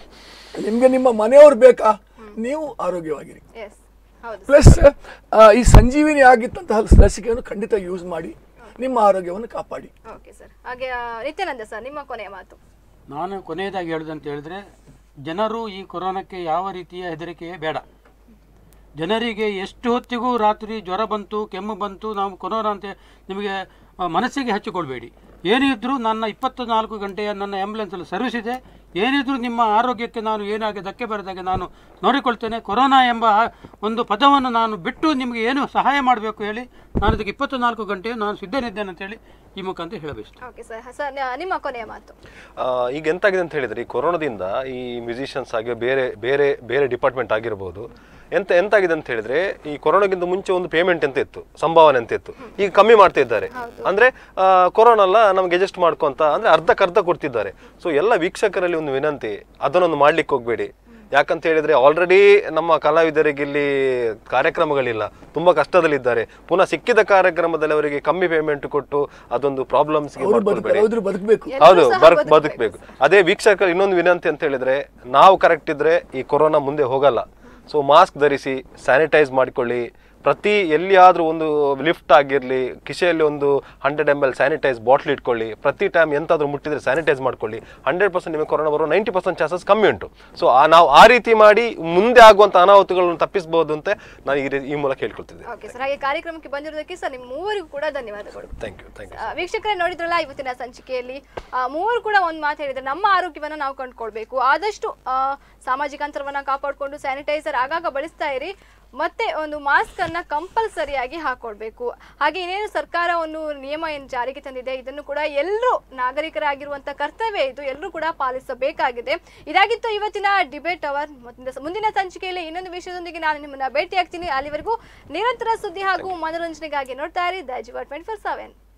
ನಿಮಗೆ ನಿಮ್ಮ ಮನೆಯವರು ಬೇಕಾ ನೀವು ಆರೋಗ್ಯವಾಗಿರಿ ಎಸ್ ಹೌದು ಪ್ಲಸ್ ಈ ಸಂಜೀವಿನಿ ಆಗಿದ್ದಂತಹ ಲಸಿಕೆಯನ್ನು ಖಂಡಿತ ಯೂಸ್ ಮಾಡಿ ನಿಮ್ಮ ಆರೋಗ್ಯವನ್ನು ಕಾಪಾಡಿ ಓಕೆ ಸರ್ ಹಾಗೆ ಆ, ನಿತ್ಯಾನಂದ ಸರ್ ನಿಮ್ಮ ಕೊನೆಯ ಮಾತು ನಾನು ಕೊನೆಯದಾಗಿ ಹೇಳೋದಂತ ಹೇಳಿದ್ರೆ ಜನರು ಈ ಕೊರೋನಾಕ್ಕೆ ಯಾವ ರೀತಿಯ ಹೆದರಿಕೆ ಬೇಡ ಜನರಿಗೆ ಎಷ್ಟು ಹೊತ್ತಿಗೂ ರಾತ್ರಿ ಜ್ವರ ಬಂತು ಕೆಮ್ಮು ಬಂತು ನಾವು ಕೊರೋನಾ ಅಂತ ನಿಮಗೆ ಆ, ಮನಸ್ಸಿಗೆ ಹಚ್ಚಿಕೊಳ್ಬೇಡಿ ಏನಿದ್ರೂ ನನ್ನ ಇಪ್ಪತ್ತು ನಾಲ್ಕು ಗಂಟೆಯ ನನ್ನ ಆ್ಯಂಬುಲೆನ್ಸಲ್ಲಿ ಸರ್ವಿಸ್ ಇದೆ ಏನಿದ್ರೂ ನಿಮ್ಮ ಆರೋಗ್ಯಕ್ಕೆ ನಾನು ಏನಾಗಿ ಧಕ್ಕೆ ಬರದಾಗೆ ನಾನು ನೋಡಿಕೊಳ್ತೇನೆ ಕೊರೋನಾ ಎಂಬ ಆ ಒಂದು ಪದವನ್ನು ನಾನು ಬಿಟ್ಟು ನಿಮಗೆ ಏನು ಸಹಾಯ ಮಾಡಬೇಕು ಹೇಳಿ ನಾನು ಇದಕ್ಕೆ ಇಪ್ಪತ್ತು ನಾಲ್ಕು ಗಂಟೆ ನಾನು ಸಿದ್ಧನಿದ್ದೇನೆ ಅಂತೇಳಿ ಈ ಮುಖಾಂತರ ಹೇಳಬೇಕು ಓಕೆ ಸರ್ ಸರ್ ನ- ನಿಮ್ಮ ಕೊನೆಯ ಮಾತು ಆ, ಈಗ ಎಂತಾಗಿದೆ ಅಂತ ಹೇಳಿದ್ರೆ ಈ ಕೊರೋನಾದಿಂದ ಈ ಮ್ಯೂಸಿಷಿಯನ್ಸ್ ಆಗಿ ಬೇರೆ ಬೇರೆ ಬೇರೆ ಡಿಪಾರ್ಟ್ಮೆಂಟ್ ಆಗಿರ್ಬೋದು ಎಂತ ಎಂತಾಗಿದೆ ಅಂತ ಹೇಳಿದ್ರೆ ಈ ಕೊರೋನಾಗಿಂತ ಮುಂಚೆ ಒಂದು ಪೇಮೆಂಟ್ ಅಂತ ಇತ್ತು ಸಂಭಾವನೆ ಅಂತ ಇತ್ತು ಈಗ ಕಮ್ಮಿ ಮಾಡ್ತಾ ಇದ್ದಾರೆ ಅಂದ್ರೆ ಆ, ಕೊರೋನಾ ಎಲ್ಲ ನಮ್ಗೆ ಅಡ್ಜಸ್ಟ್ ಮಾಡ್ಕೊಂತ ಅಂದ್ರೆ ಅರ್ಧಕ್ಕರ್ಧ ಕೊಡ್ತಿದ್ದಾರೆ ಸೊ ಎಲ್ಲ ವೀಕ್ಷಕರಲ್ಲಿ ಒಂದು ವಿನಂತಿ ಅದನ್ನೊಂದು ಮಾಡ್ಲಿಕ್ಕೆ ಹೋಗ್ಬೇಡಿ ಯಾಕಂತ ಹೇಳಿದ್ರೆ ಆಲ್ರೆಡಿ ನಮ್ಮ ಕಲಾವಿದರಿಗೆ ಇಲ್ಲಿ ಕಾರ್ಯಕ್ರಮಗಳಿಲ್ಲ ತುಂಬಾ ಕಷ್ಟದಲ್ಲಿದ್ದಾರೆ ಪುನಃ ಸಿಕ್ಕಿದ ಕಾರ್ಯಕ್ರಮದಲ್ಲಿ ಅವರಿಗೆ ಕಮ್ಮಿ ಪೇಮೆಂಟ್ ಕೊಟ್ಟು ಅದೊಂದು ಪ್ರಾಬ್ಲಮ್ಸ್ ಅವರು ಬದುಕ ಅವರು ಬದುಕಬೇಕು ಹೌದು ಎಲ್ಲರೂ ಸಹ ಬರ್ ಬದುಕ್ಬೇಕು. ಬದುಕಬೇಕು ಅದೇ ವೀಕ್ಷಕರು ಇನ್ನೊಂದು ವಿನಂತಿ ಅಂತ ಹೇಳಿದ್ರೆ ನಾವು ಕರೆಕ್ಟ್ ಇದ್ರೆ ಈ ಕೊರೋನಾ ಮುಂದೆ ಹೋಗಲ್ಲ ಸೊ ಮಾಸ್ಕ್ ಧರಿಸಿ ಸ್ಯಾನಿಟೈಸ್ ಮಾಡಿಕೊಳ್ಳಿ ಪ್ರತಿ ಎಲ್ಲಿಯಾದ್ರೂ ಒಂದು ಲಿಫ್ಟ್ ಆಗಿರಲಿ ಕಿಸೆಯಲ್ಲಿ ಒಂದು hundred M L sanitise bottle ಇಟ್ಕೊಳ್ಳಿ ಪ್ರತಿ ಟೈಮ್ ಎಂತಾದ್ರೂ ಮುಟ್ಟಿದ್ರೆ ಸ್ಯಾನಿಟೈಸ್ ಮಾಡ್ಕೊಳ್ಳಿ ಹಂಡ್ರೆಡ್ ಪರ್ಸೆಂಟ್ ನಿಮಗೆ ಕೊರೋನಾ ಬರೋ ನೈಂಟಿ ಪರ್ಸೆಂಟ್ ಚಾನ್ಸಸ್ ಕಮ್ಮಿ ಉಂಟು ಸೊ ನಾವು ಆ ರೀತಿ ಮಾಡಿ ಮುಂದೆ ಆಗುವಂತ ಅನಾಹುತಗಳನ್ನು ತಪ್ಪಿಸಬಹುದು ಅಂತ ನಾನು ಈ ರೀತಿ- ಈ ಮೂಲಕ ಹೇಳ್ಕೊಳ್ತಿದ್ದೆ ಓಕೆ ಸರ್ ಹಾಗೆ ಕಾರ್ಯಕ್ರಮಕ್ಕೆ ಬಂದಿರೋದಕ್ಕೆ ಸರ್ ನಿಮ್ಮ ಮೂವರಿಗೂ ಕೂಡ ಧನ್ಯವಾದಗಳು ಥ್ಯಾಂಕ್ ಯು ಥ್ಯಾಂಕ್ ಯು ಆ, ವೀಕ್ಷಕರೇ ನೋಡಿದ್ರಲ್ಲ ಇವತ್ತಿನ ಸಂಚಿಕೆಯಲ್ಲಿ ಆ, ಮೂವರು ಕೂಡ ಒಂದು ಮಾತು ಹೇಳಿದ್ರೆ ನಮ್ಮ ಆರೋಗ್ಯವನ್ನ ನಾವು ಕಂಡುಕೊಳ್ಬೇಕು ಆದಷ್ಟು ಆ, ಸಾಮಾಜಿಕ ಅಂತರವನ್ನ ಕಾಪಾಡಿಕೊಂಡು ಸ್ಯಾನಿಟೈಸರ್ ಆಗಾಗ ಬಳಸ್ತಾ ಇರಿ ಮತ್ತೆ ಒಂದು ಮಾಸ್ಕ್ ಅನ್ನ ಕಂಪಲ್ಸರಿಯಾಗಿ ಹಾಕೊಳ್ಬೇಕು ಹಾಗೆ ಇನ್ನೇನು ಸರ್ಕಾರ ಒಂದು ನಿಯಮ ಏನು ಜಾರಿಗೆ ತಂದಿದೆ ಇದನ್ನು ಕೂಡ ಎಲ್ಲರೂ ನಾಗರಿಕರಾಗಿರುವಂತ ಕರ್ತವ್ಯ ಇದು ಎಲ್ಲರೂ ಕೂಡ ಪಾಲಿಸಬೇಕಾಗಿದೆ ಇದಾಗಿತ್ತು ಇವತ್ತಿನ ಡಿಬೇಟ್ ಅವರ್ ಮುಂದಿನ- ಮುಂದಿನ ಸಂಚಿಕೆಯಲ್ಲಿ ಇನ್ನೊಂದು ವಿಷಯದೊಂದಿಗೆ ನಾನು ನಿಮ್ಮನ್ನ ಭೇಟಿಯಾಗ್ತೀನಿ ಅಲ್ಲಿವರೆಗೂ ನಿರಂತರ ಸುದ್ದಿ ಹಾಗೂ ಮನೋರಂಜನೆಗಾಗಿ ನೋಡ್ತಾ ಇರಿ ದ ಟ್ವೆಂಟಿ ಫೋರ್ ಸೆವೆನ್